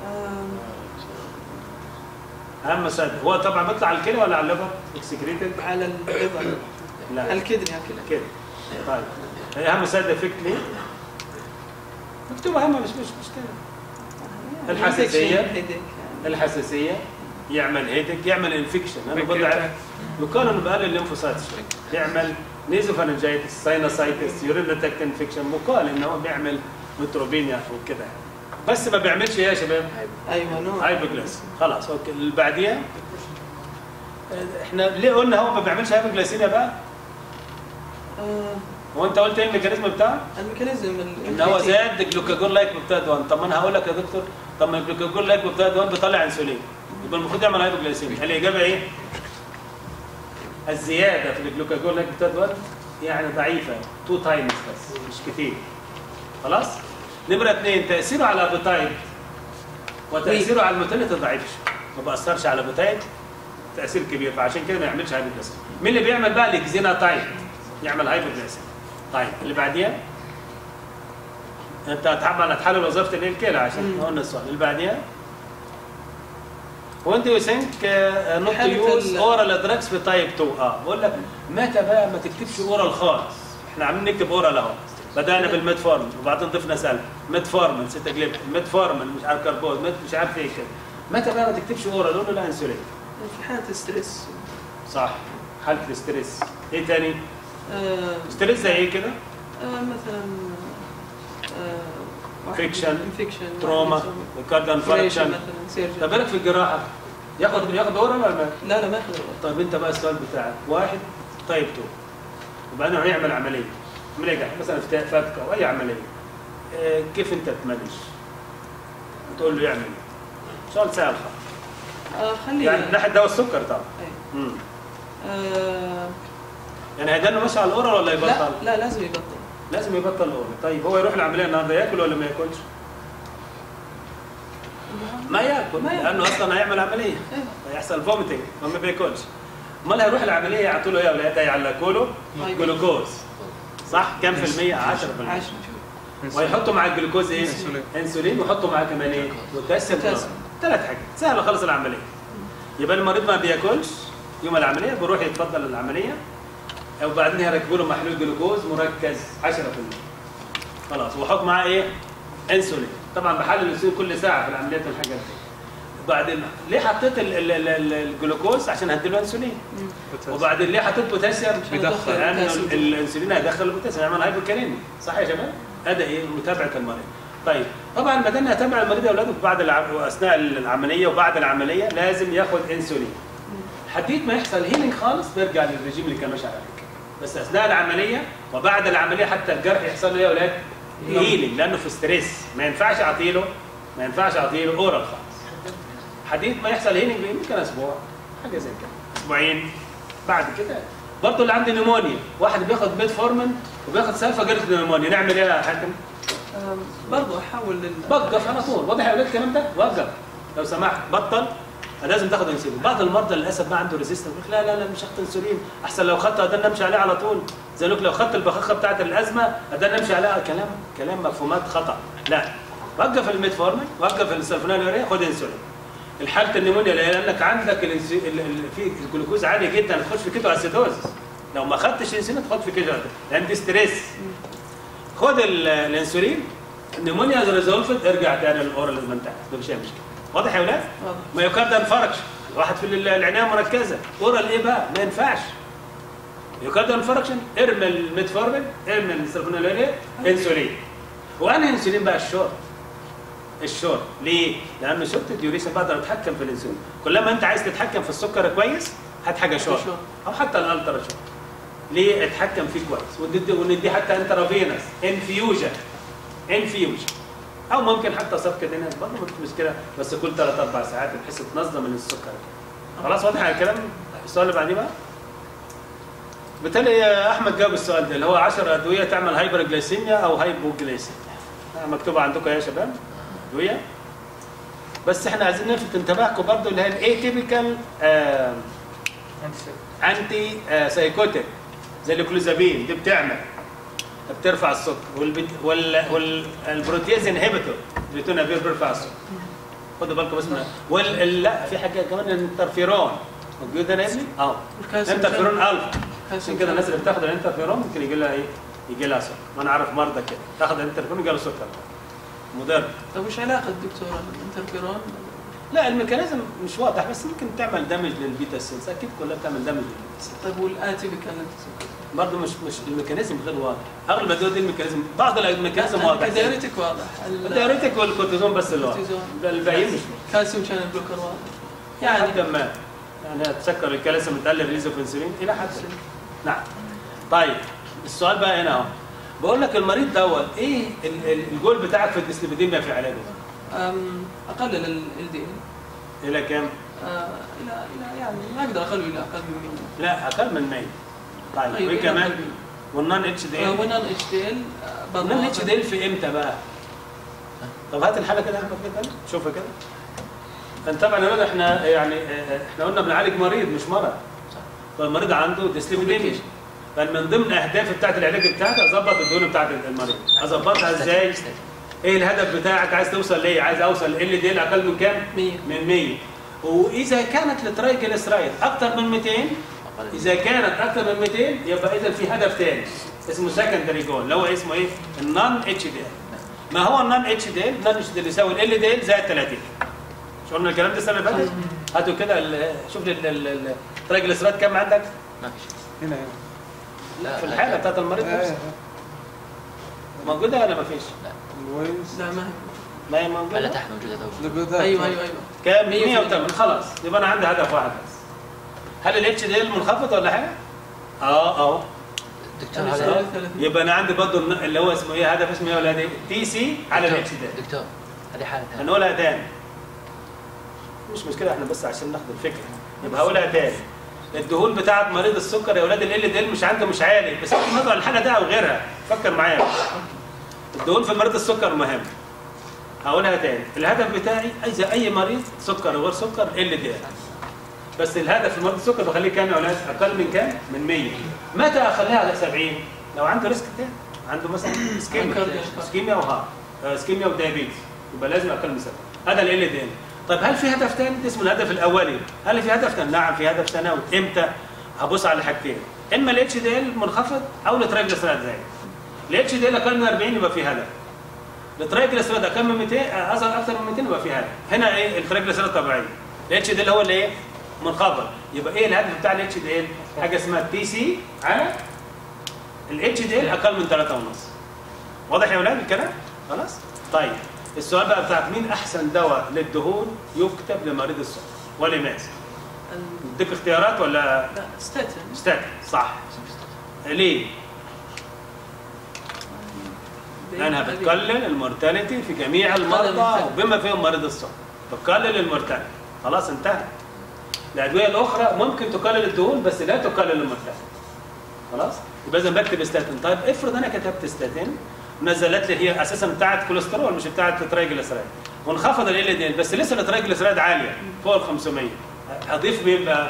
اهم سايد هو طبعا بيطلع على الكلى ولا على الليفر؟ اكسكريتد؟ على الليفر لا الكدني كلها كده طيب هي اهم سايد افكت ليه؟ مكتوب اهم مش مش مشكله الحساسيه الحساسيه يعمل هيدك يعمل انفكشن انا بضع يقال انه بقلل الليمفوسايتس شويه يعمل نيزوفارنجايتس ساينوسايتس يورين تاكت انفكشن مقال ان هو بيعمل متروبينيا وكده يعني. بس ما بيعملش ايه يا شباب؟ ايوه نو هايبوجلاس خلاص اوكي اللي بعديها آه، احنا ليه قلنا هو ما بيعملش هايبوجلاسيميا بقى؟ آه هو انت قلت ايه الميكانيزم بتاعه؟ الميكانيزم ان هو زاد جلوكاجون لايك بيبتايد 1 طب ما انا هقول لك يا دكتور طب ما الجلوكاجون لايك بيبتايد 1 بيطلع انسولين يبقى المفروض يعمل هايبوجلايسيميا الاجابه ايه؟ الزياده في الجلوكاجون لايك بيبتايد 1 يعني ضعيفه 2 تايمز بس مش كتير خلاص؟ نمره اثنين تاثيره على الابيتايد وتاثيره على الموتيليتي ضعيف شوية. ما بأثرش على الابيتايد تاثير كبير فعشان كده ما يعملش هايبوجلايسيميا مين اللي بيعمل بقى الاكزينا تايب يعمل هايبوجلايسيميا طيب اللي بعديها انت طبعا هتحلل وظيفه الايه الكلى عشان قلنا السؤال اللي بعديها وانت يو ثينك نوت حالة يوز ال- اورال دراجز في تايب 2 اه بقول لك متى بقى ما تكتبش اورال خالص احنا عاملين نكتب اورال اهو بدانا بالميتفورمن وبعدين ضفنا سلب ميتفورمن سيتاجليب ميتفورمن مش عارف كربوز ميت مش عارف ايه كده متى بقى ما تكتبش اورال قول له لا انسولين في حالة ستريس صح حاله الاستريس ايه تاني آه ستريس زي ايه كده آه مثلا Infection, انفكشن تروما كارديان فراكشن مثلا سيرجن طب بالك في الجراحه ياخد ياخد اورال ولا ما لا لا ما ياخذ طيب انت بقى السؤال بتاعك واحد طيب تو وبعدين هيعمل عمليه عمليه جراحة، مثلا فتاء فتكه او اي عمليه اه كيف انت تمانج؟ تقول له يعمل ايه؟ سؤال سهل خالص آه خليه يعني من ناحيه دواء السكر طبعا أي. مم. آه يعني هيدانه ماشي على الاورال ولا لا يبطل؟ لا لازم يبطل لازم يبطل الاورال طيب هو يروح العمليه النهارده ياكل ولا ما ياكلش؟ ما ياكل ما ياكل. لانه اصلا هيعمل عمليه إيه. هيحصل فوميتنج ما بياكلش امال هيروح العمليه يعطوا له ايه يا اولاد؟ هيعلقوا له هاي. جلوكوز صح كام في المية؟ 10% 10 10% ويحطوا مع الجلوكوز ايه؟ انسولين. انسولين ويحطوا معاه كمان ايه؟ بوتاسيوم بوتاسيوم. ثلاث حاجات سهله خالص العمليه يبقى المريض ما بياكلش يوم العمليه بيروح يتفضل العمليه وبعدين يركبوا له محلول جلوكوز مركز 10% خلاص وحط معاه ايه؟ انسولين طبعا بحلل الانسولين كل ساعه في العمليات والحاجات دي بعدين ليه حطيت ال- ال- ال- ال- الجلوكوز عشان هديله انسولين وبعدين ليه حطيت بوتاسيوم بيدخل. لان بوتاسيوم. ال- الانسولين هيدخل البوتاسيوم يعمل هايبوكاليميا صح يا شباب؟ هذا ايه متابعه المريض طيب طبعا ما دام هتابع المريض يا اولاد بعد الع... واثناء العمليه وبعد العمليه لازم ياخد انسولين حديد ما يحصل هيلينج خالص بيرجع للرجيم اللي كان ماشي عليه بس اثناء العمليه وبعد العمليه حتى الجرح يحصل له ايه يا اولاد؟ هيلينج لانه في ستريس ما ينفعش اعطيله ما ينفعش اعطيله اورال خالص حديد ما يحصل هيلينج يمكن اسبوع حاجه زي كده اسبوعين بعد كده برضه اللي عنده نيمونيا واحد بياخد بيت فورمن وبياخد سلفا جلد نيمونيا نعمل ايه يا حاتم؟ أم، برضو احول لل وقف على طول واضح يا اولاد الكلام ده وقف لو سمحت بطل لازم تاخد انسولين بعض المرضى للاسف ما عنده ريزيستنس يقول لك لا لا لا مش هاخد انسولين احسن لو خدته ده نمشي عليه على طول زي لك لو خدت البخاخه بتاعت الازمه ده نمشي عليها كلام كلام مفهومات خطا لا وقف الميتفورمين وقف السلفونيلوريا خد انسولين الحاله النمونيا لانك عندك الانسو- ال- ال- في الجلوكوز عالي جدا تخش في كيتو اسيدوز لو ما خدتش انسولين تخش في كيتو أسيدوز. لان دي ستريس خد ال- الانسولين النمونيا ريزولفد ارجع تاني للاورال اللي انت ما فيش أي مشكله واضح يا اولاد؟ واضح. ما يقدر انفركش واحد في ال- العنايه المركزه اورال ايه بقى؟ ما ينفعش يقدر انفركشن ارمي الميتفورمين ارمي السلفونيلوريا انسولين وانهي انسولين بقى الشورت الشورت ليه؟ لانه شورت الديوريشن بقدر اتحكم في الانسولين كلما انت عايز تتحكم في السكر كويس هات حاجه شورت شورت. او حتى الالترا شورت ليه اتحكم فيه كويس وندي وندي حتى انترافينس انفيوجن انفيوجن او ممكن حتى صفقه هنا برضه مش مشكله بس كل ثلاث اربع ساعات بحيث تنظم من السكر خلاص واضح على الكلام السؤال اللي بعديه بقى بالتالي يا احمد جاوب السؤال ده اللي هو 10 ادويه تعمل هايبر جلايسيميا او هايبوجلايسيميا مكتوبه عندكم يا شباب ادويه بس احنا عايزين نلفت انتباهكم برضه اللي هي الاي تيبيكال انتي سايكوتيك زي الكلوزابين دي بتعمل بترفع السكر والبت... وال... وال... البروتياز انهبيتور بيتونافير بيرفع السكر خدوا بالكم بس من- وال... ال- لا في حاجه كمان الانترفيرون موجود هنا يا ابني؟ اه الكالسيوم انترفيرون الفا عشان كالسيوم كده الناس اللي بتاخد الانترفيرون ممكن يجي لها ايه؟ يجي لها سكر وانا اعرف مرضى كده تاخد الانترفيرون يجي له سكر مضر طيب وش علاقة الدكتور الانترفيرون لا الميكانيزم مش واضح بس ممكن تعمل دمج للبيتا سيلز اكيد كلها بتعمل دمج للبيتا سيلز طيب والاتيبيكال انت برضه مش مش الميكانيزم غير واضح اغلب الادويه دي الميكانيزم بعض الميكانيزم واضح الدايريتك واضح ال- الدايوريتك والكورتيزون بس اللي واضح الكورتيزون. الباقيين مش كالسيوم شانل بلوكر واضح يعني يعني حد ما يعني تسكر الكالسيوم تقلل ريزو انسولين الى حد نعم طيب السؤال بقى هنا اهو بقول لك المريض دوت ايه ال- ال- الجول بتاعك في الديسليبيديميا في علاجه أم، اقلل ال دي الى كام؟ الى الى يعني ما اقدر اقلل الى اقل من 100 لا اقل من 100 طيب طيب وايه إلى أقل كمان؟ من والنون اتش دي 100 ونون اتش دي ال برضه النون اتش دي في امتى بقى؟ طب هات الحاله كده يا احمد كده شوفها كده انت طبعا يا ولد احنا يعني اه، احنا قلنا بنعالج مريض مش مرض فالمريض عنده ديسليبيديميا فمن ضمن اهدافي بتاعت العلاج بتاعتي اظبط الدهون بتاعت المريض اظبطها ازاي؟ ايه الهدف بتاعك عايز توصل ليه؟ عايز اوصل ال دي اقل من كام؟ 100 من 100 واذا كانت الترايجليسرايد اكتر من 200 اذا كانت اكتر من 200 يبقى اذا في هدف ثاني اسمه سكندري جول اللي هو اسمه ايه؟ النون اتش دي ما هو النون اتش دي؟ النون اتش دي اللي يساوي ال دي زائد 30 مش قلنا الكلام ده السنه اللي فاتت؟ هاتوا كده ال- شوف ال- ال- ال- الترايجليسرايد كام عندك؟ ما في شيء هنا هنا لا في الحاله بتاعت المريض آه، نفسه آه. موجوده ولا ما فيش؟ الويز لا ما هي ما هي على موجوده؟ تحت موجوده تو البداية. ايوه ايوه ايوه كام؟ 100 180 خلاص يبقى انا عندي هدف واحد بس هل الاتش دي منخفض ولا حاجه؟ اه اه دكتور يعني هذا يساوي 30 يبقى انا عندي برضه الن- اللي هو اسمه ايه هدف اسمه ايه يا ولادي؟ تي سي على الاتش دي دكتور هذه حالة ثانية هنقولها تاني مش مشكله احنا بس عشان ناخد الفكره يبقى هقولها تاني الدهون بتاعت مريض السكر يا ولاد ال دي مش عنده مش عالي بس بغض النظر عن الحاله ده او غيرها فكر معايا الدهون في مريض السكر مهم هقولها تاني الهدف بتاعي اذا اي مريض سكر غير سكر ال دي بس الهدف في مريض السكر بخليه كام يا ولاد اقل من كام من 100 متى اخليها على 70 لو عنده ريسك تاني عنده مثلا اسكيميا اسكيميا وهارت آه، اسكيميا ودايابيتس يبقى لازم اقل من سبعه هذا ال ال دي ان طيب هل في هدف ثاني ده اسمه الهدف الاولي هل في هدف ثاني نعم في هدف ثانوي امتى هبص على حاجتين اما الاتش دي ال منخفض او الترايجليسيرايد زايد الاتش دي ال اقل من 40 يبقى في هدف الترايجليسيرايد اقل من 200 آه، اصغر اكثر من 200 يبقى في هدف هنا ايه الترايجليسيرايد طبيعيه الاتش دي ال هو اللي ايه منخفض يبقى ايه الهدف بتاع الاتش دي ال حاجه اسمها بي سي على الاتش دي ال اقل من 3 ونص واضح يا اولاد الكلام خلاص طيب السؤال بقى بتاعك مين احسن دواء للدهون يكتب لمريض السكر ولماذا اديك اختيارات ولا لا ستاتين ستاتين صح ليه لانها بتقلل المورتاليتي في جميع المرضى وبما فيهم مريض السكر بتقلل المورتاليتي خلاص انتهى الادويه الاخرى ممكن تقلل الدهون بس لا تقلل المورتاليتي خلاص يبقى اذا بكتب ستاتين طيب افرض انا كتبت ستاتين نزلت لي هي اساسا بتاعه كوليسترول مش بتاعه ترايجليسيرايد وانخفض ال ال دي بس لسه الترايجليسيرايد عاليه فوق ال 500 هضيف مين بقى؟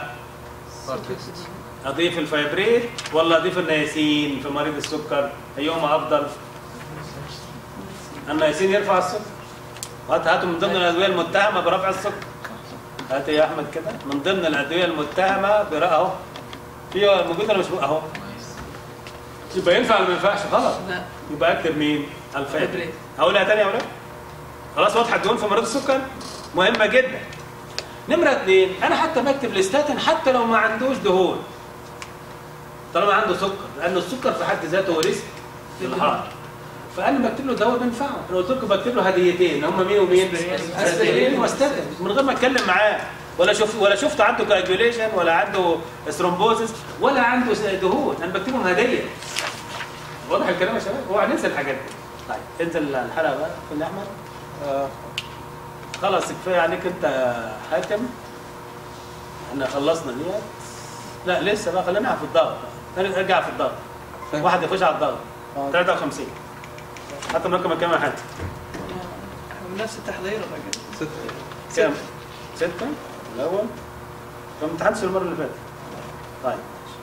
اضيف الفايبريت ولا اضيف النياسين في مريض السكر ايهما افضل؟ النياسين يرفع السكر هات هاتوا من ضمن الادويه المتهمه برفع السكر هات يا احمد كده من ضمن الادويه المتهمه برفع اهو في موجود ولا مش موجود؟ اهو يبقى ينفع ولا ما ينفعش غلط لا يبقى اكتب مين؟ الفايبريت فايبريت. هقولها تاني يا ولاد خلاص واضحه الدهون في مريض السكر مهمه جدا نمره اثنين انا حتى بكتب الاستاتين حتى لو ما عندوش دهون طالما عنده سكر لان السكر في حد ذاته هو ريسك للهارت فانا بكتب له دواء بينفعه انا قلت لكم بكتب له هديتين هم مين ومين؟ اسبرين واستاتين من غير ما اتكلم معاه ولا شوف ولا شفت عنده كاجوليشن ولا عنده ثرومبوزس ولا عنده دهون انا بكتب لهم هديه واضح الكلام يا شباب؟ اوعى ننسى الحاجات دي. طيب انزل الحلقه بقى كل احمد آه. خلاص كفايه عليك انت يا حاتم احنا خلصنا ديت لا لسه بقى خلينا في الضغط ارجع في الضغط واحد يخش على الضغط 53 حتى رقم كام يا حاتم؟ نفس التحضير الراجل ستة كام؟ ستة الأول فما امتحنتش المرة اللي فاتت طيب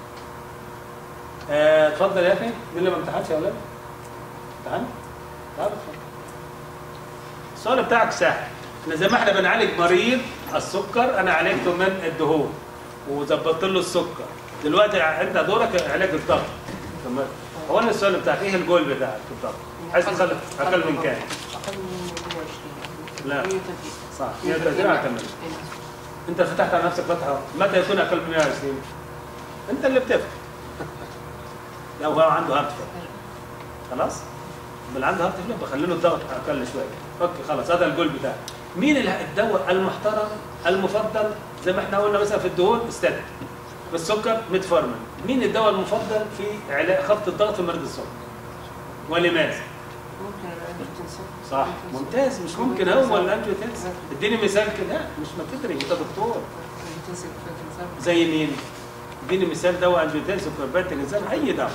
آه، اتفضل يا أخي مين اللي ما امتحنش يا ولاد؟ امتحن؟ تعال اتفضل السؤال بتاعك سهل احنا زي ما احنا بنعالج مريض السكر انا عالجته من الدهون وظبطت له السكر دلوقتي انت دورك علاج الضغط تمام هو انا السؤال بتاعك ايه الجول بتاعك في الضغط؟ عايز تخلي اقل من كام؟ اقل من 120 لا 130 صح 130 على 8 انت فتحت على نفسك فتحه متى يكون اقل من 120 انت اللي بتفتح لو هو عنده هارت فيلر خلاص اللي عنده هارت فيلر بخلي له الضغط اقل شويه اوكي خلاص هذا الجول بتاعك مين ال- الدواء المحترم المفضل زي ما احنا قلنا مثلا في الدهون ستاتين بالسكر ميتفورمين مين الدواء المفضل في علاج خفض الضغط في مريض السكر ولماذا ممكن الانجيوتنسين صح ممتاز مش ممكن هو الانجيوتنسين اديني مثال كده مش ما تدري انت دكتور الانجيوتنسين فاكر زي مين؟ اديني مثال دواء انجيوتنسين كوربات الانسان اي دواء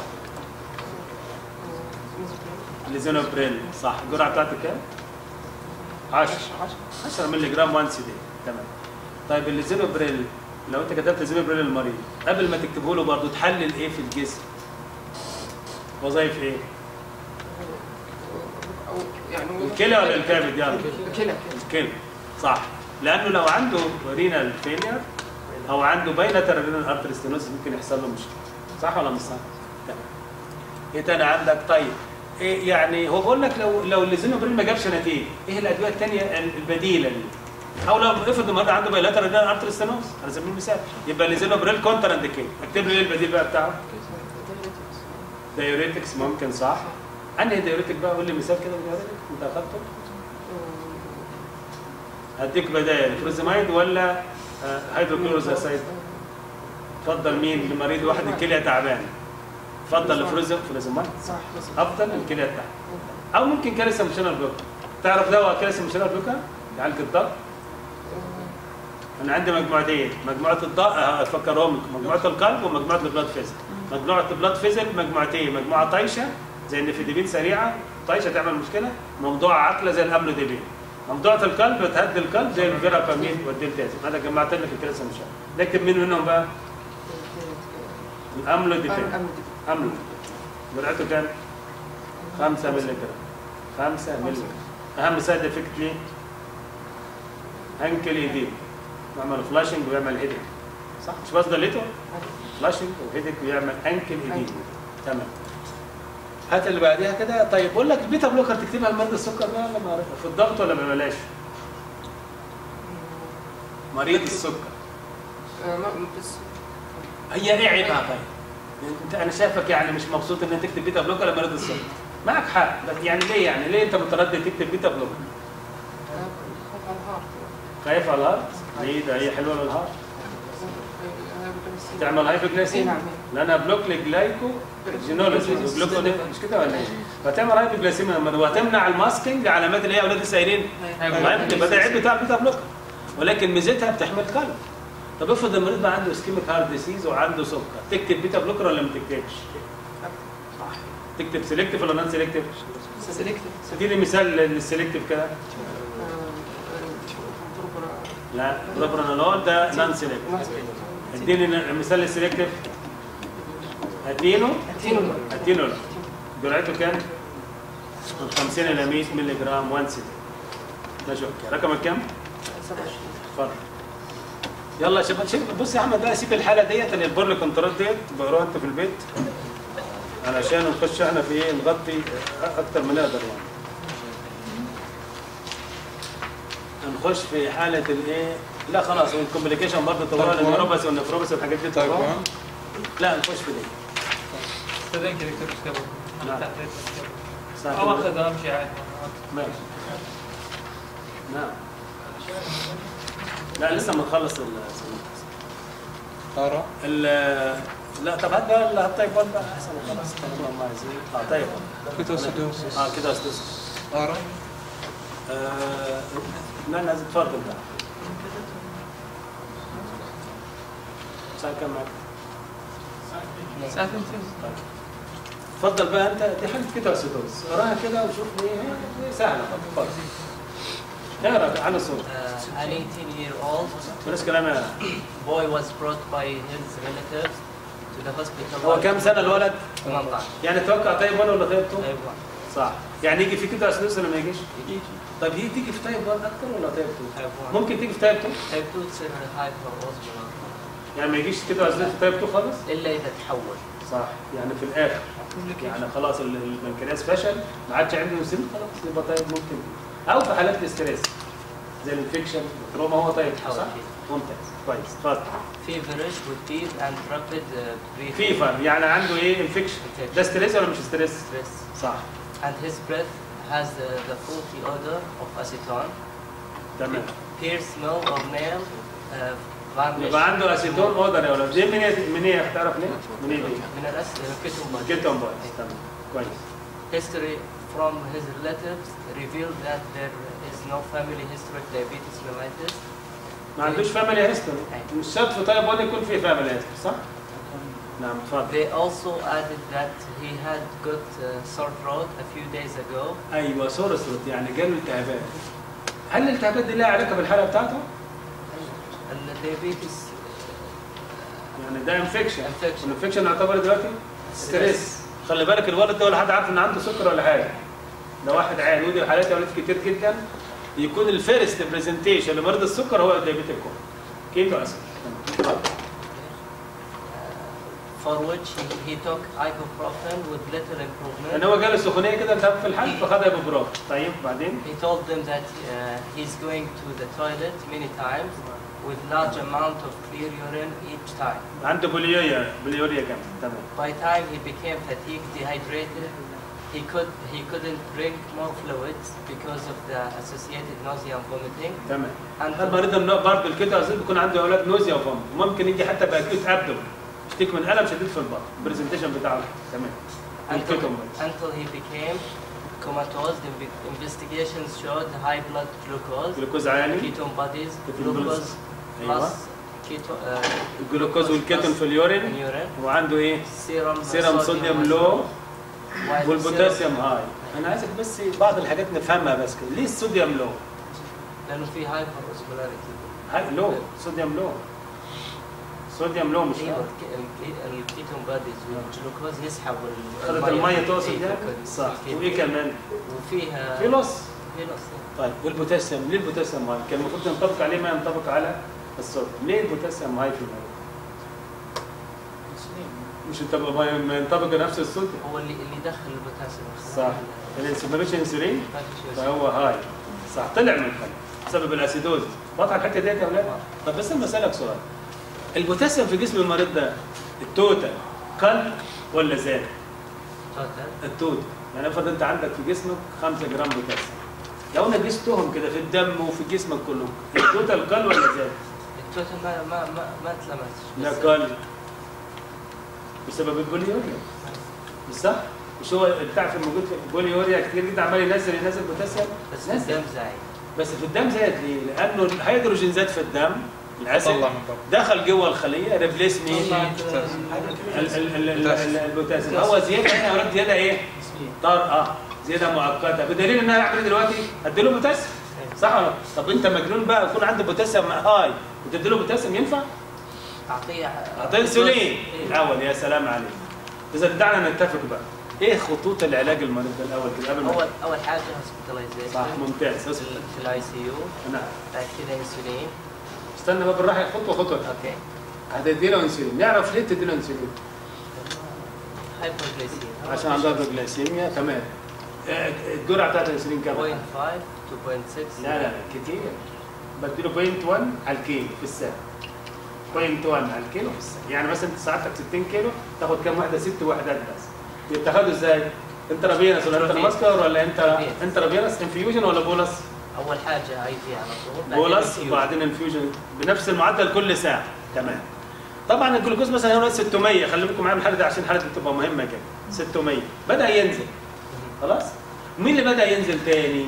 ليزونوبريل صح الجرعه بتاعتك كام؟ 10 10 مللي جرام وانس دي تمام طيب الليزونوبريل لو انت كتبت ليزونوبريل للمريض قبل ما تكتبه له برضه تحلل ايه في الجسم؟ وظائف ايه؟ يعني الكلى ولا الكبد يلا كلى الكلى صح لانه لو عنده رينال فيلير او عنده بايلاترال رينال ارتري ستينوزس ممكن يحصل له مشكله صح ولا مش صح؟ تمام ايه تاني عندك طيب إيه يعني هو بقول لك لو لو الليزينوبريل ما جابش نتيجه ايه الادويه الثانيه البديله اللي او لو افرض المريض عنده بايلاترال رينال ارتري ستينوزس على سبيل المثال يبقى الليزينوبريل كونتر انديكيت اكتب لي ايه البديل بقى بتاعه؟ دايوريتكس ممكن صح انهي دايوريتك بقى قول لي مثال كده دايوريتك انت اخدته هديك بدائل فروزمايد ولا آه، هيدروكلوروزاسايد تفضل مين لمريض واحد الكليه تعبان تفضل الفروزم فروزمايد صح افضل الكليه بتاعته او ممكن كالسيوم شانل بلوكر تعرف دواء كالسيوم شانل بلوكر يعالج الضغط انا عندي مجموعتين مجموعه الضغط افكرهم لكم مجموعه القلب ومجموعه البلاد فيزل مجموعه البلاد فيزل مجموعتين مجموعه طايشه زي النفيديبين سريعه طايشه تعمل مشكله موضوع عقله زي الاملوديبين موضوعة القلب بتهدي القلب زي الفيرابامين والدلتازم هذا جمعت لك الكالسيوم شانل نكتب مين منهم بقى الاملوديبين املو جرعته كام؟ 5 مللي جرام 5 مللي جرام اهم سايد افكت ليه؟ انكل ايديه يعمل فلاشنج ويعمل هيدك صح مش بس ده ليتو فلاشنج وهيدك ويعمل انكل ايديه تمام هات اللي بعديها كده طيب بقول لك البيتا بلوكر تكتبها لمريض السكر ده ولا ما أعرفها؟ في الضغط ولا ما بلاش؟ مريض السكر آه، ما بس هي ايه عيبها طيب؟ انت انا شايفك يعني مش مبسوط ان انت تكتب بيتا بلوكر لمريض السكر معك حق بس يعني ليه يعني ليه انت متردد تكتب بيتا بلوكر؟ آه، خاف على الهارت خايف على الهارت؟ ليه ده هي حلوه للهارت؟ آه، هايبوغليسيميا. تعمل إيه هايبوجليسيميا نعم لانها بلوك لجلايكو جينولوجيز وجلوكو مش كده ولا ايه؟ فهتعمل هايبوجليسيميا لما- وهتمنع الماسكينج علامات اللي هي اولاد السائلين طيب يبقى ده العيب بتاع البيتا بلوكر ولكن ميزتها بتحمل كلب طب افرض المريض بقى عنده اسكيميك هارت ديسيز وعنده سكر تكتب بيتا بلوكر ولا ما تكتبش؟ صح تكتب سيلكتيف ولا نون سيلكتيف؟ سيلكتيف اديني مثال للسيلكتيف كده لا بروبرانولول ده نون سيلكتيف اديني مثال للسيلكتيف ادينو ادينو لا جرعته كام؟ من 50 الى 100 مللي جرام 1 سي ماشي اوكي رقمك كام؟ 27 اتفضل يلا يا شباب شوف بص يا احمد بقى سيب الحاله ديت اللي البورل كنترول ديت بقروها انت في البيت علشان نخش احنا في ايه نغطي اكتر ما نقدر يعني نخش في حاله الايه لا خلاص والكومبليكيشن برضه طوال طيب، النيوروباث والنفروباث والحاجات دي طيب طوال وان لا نخش في دي استاذن كده كتبت قبل نعم. انا تحت ساعة او كده. اخذ امشي عادي ماشي نعم لا لسه ما نخلص ال- ارى ال لا طب هات بقى ال- هات طيب وان بقى احسن خلاص طالما هم عايزين اه طيب كيتوسيدوسيس اه كده استاذ ارى آه لا لازم تفضل بقى ساعة كم معك؟ ساعتين اتفضل بقى انت دي حاجه كده اسيدوز اقراها كده وشوف ايه هي سهله اتفضل اقرا على صوت Uh, an 18-year-old بلاش كلام يا boy was brought by his relatives to the hospital. هو كام سنه الولد؟ 18. يعني توقع طيب 1 ولا طيب 2؟ Type 1. صح يعني يجي في كده اسيدوز ولا ما يجيش؟ طيب هي تيجي في تايب 1 اكتر ولا تايب 2؟ Type 1. ممكن تيجي في تايب 2 Type 2 تصير hyperosmolar يعني ما يجيش كده اسيدوز في تايب 2 خالص؟ إلا إذا تحول. صح يعني في الاخر يعني خلاص ال- البنكرياس فشل ما عادش عنده انسولين خلاص يبقى طيب ممكن او في حالات الاستريس زي الانفكشن التروما هو طيب صح؟ ممتاز كويس اتفضل Feverish with teeth and rapid uh, breathing. فيفر يعني عنده ايه انفكشن ده ستريس ولا مش ستريس؟ Stress. صح And his breath has the, the faulty odor of acetone. تمام Pierce smell of nail. Uh, varnish. يبقى عنده اسيتون اودر يا ولد دي من ايه من ايه هتعرف ليه؟ من ايه دي؟ من الأس الكتم جيتهم بويز تمام كويس History from his relatives revealed that there is no family history of diabetes mellitus. ما عندوش فاميلي هيستوري مش شرط في طيب 1 يكون في فاميلي هيستوري صح؟ نعم اتفضل They also added that he had got uh, sore throat a few days ago. ايوه سورس يعني جاله التهابات هل الالتهابات دي لها علاقه بالحاله بتاعته؟ الديابيتس يعني ده انفكشن Infection. الانفكشن يعتبر دلوقتي ستريس خلي بالك الولد ده ولا حد عارف ان عنده سكر ولا حاجه ده واحد عادي ودي حالات اولاد كتير جدا يكون الفيرست برزنتيشن لمريض السكر هو الدايابيتيك كوم كيتو اسيد for which he, he took ibuprofen with little لان improvement. هو جاله سخونيه كده التهاب في الحلق فخد ايبوبروف طيب بعدين He told them that uh, he's going to the toilet many times with large amount of clear urine each time. عنده بوليوريا بوليوريا جامد تمام By time he became fatigued, dehydrated, he could he couldn't drink more fluids because of the associated nausea and vomiting. تمام And المريض النوع برضه الكيتو اسيد بيكون عنده اولاد نوزيا وفم ممكن يجي حتى باكيوت ابدوم يشتكي من الم شديد في البطن البرزنتيشن بتاعه تمام until, الكيتو until he became comatose, the inve- investigations showed high blood glucose, جلوكوز عالي ketone bodies, Ketone bodies. glucose ايوه plus keto, uh, الجلوكوز والكيتون في in اليورين urine, وعنده ايه؟ serum, سيرم صوديوم was لو low, while والبوتاسيوم هاي انا عايزك بس بعض الحاجات نفهمها بس كده ليه الصوديوم لو؟ serum- لأنه في hyperosmolarity. هاي لو صوديوم لو صوديوم له مش ايوه الك- الك- الكيتون باديز والجلوكوز يسحب ال- خدت الميه تقصد إيه، يعني كل- صح كل- وايه كمان وفيها في لص في لص طيب والبوتاسيوم ليه البوتاسيوم هاي كان المفروض ينطبق عليه ما ينطبق على الصوديوم ليه البوتاسيوم هاي في المريض مش ينطبق ما ما ينطبق نفس الصوديوم هو اللي اللي دخل البوتاسيوم صح الانسولين ما فيش انسولين ما في شيء فهو هاي صح طلع من الخلية بسبب الاسيدوز واضحه الحته ديت يا اولاد طب بس انا بسالك سؤال البوتاسيوم في جسم المريض ده التوتال قل ولا زاد؟ توتال التوتال يعني افرض انت عندك في جسمك 5 جرام بوتاسيوم لو انا قستهم كده في الدم وفي جسمك كله التوتال قل ولا زاد؟ التوتال ما ما ما ما تلمس لا بس- قل بسبب البوليوريا مش صح؟ مش هو بتاع في الموجود في البوليوريا كتير جدا عمال ينزل ينزل بوتاسيوم بس نزل. الدم زايد بس في الدم زاد ليه؟ لانه الهيدروجين زاد في الدم الاسيد طلع من بره دخل جوه الخليه ريبليس مين؟ طلعت ال- ال- ال- ال- البوتاسيوم. البوتاسيوم هو زياده هنا يا ولاد زياده ايه؟ طارئه زياده مؤقته بدليل ان انا هعمل إيه دلوقتي اديله بوتاسيوم صح ولا لا؟ طب انت مجنون بقى يكون عنده بوتاسيوم هاي وتديله بوتاسيوم ينفع؟ اعطيه اعطيه انسولين إيه. الاول يا سلام عليك اذا دعنا نتفق بقى ايه خطوط العلاج المريض ده الاول كده قبل ما اول اول حاجه هوسبيتاليزيشن صح ممتاز في بس- ال- في الاي سي يو نعم بعد كده انسولين استنى بقى بالراحه خطوه خطوه اوكي هتدي له انسولين نعرف ليه تدي له انسولين هايبوغليسيميا عشان عنده هايبوغليسيميا تمام آه، الجرعه بتاعت الانسولين كام؟ 0.5 to 0.6 لا لا كتير بديله بوينت 1 على الكيلو في الساعه بوينت 1 على الكيلو في الساعه يعني مثلا انت ساعتك 60 كيلو تاخد كام واحده ست وحدات بس بيتاخدوا ازاي؟ انت رابينس ولا انت ماسكر ولا انت رابينس. انت رابينس انفيوجن ولا بولس؟ اول حاجه اي في على طول بعدين بولس infusion. وبعدين انفيوجن بنفس المعدل كل ساعه تمام طبعا الجلوكوز مثلا هنا 600 خلي بالكم معايا من الحاله دي عشان الحاله دي بتبقى مهمه كده 600 بدا ينزل خلاص مين اللي بدا ينزل تاني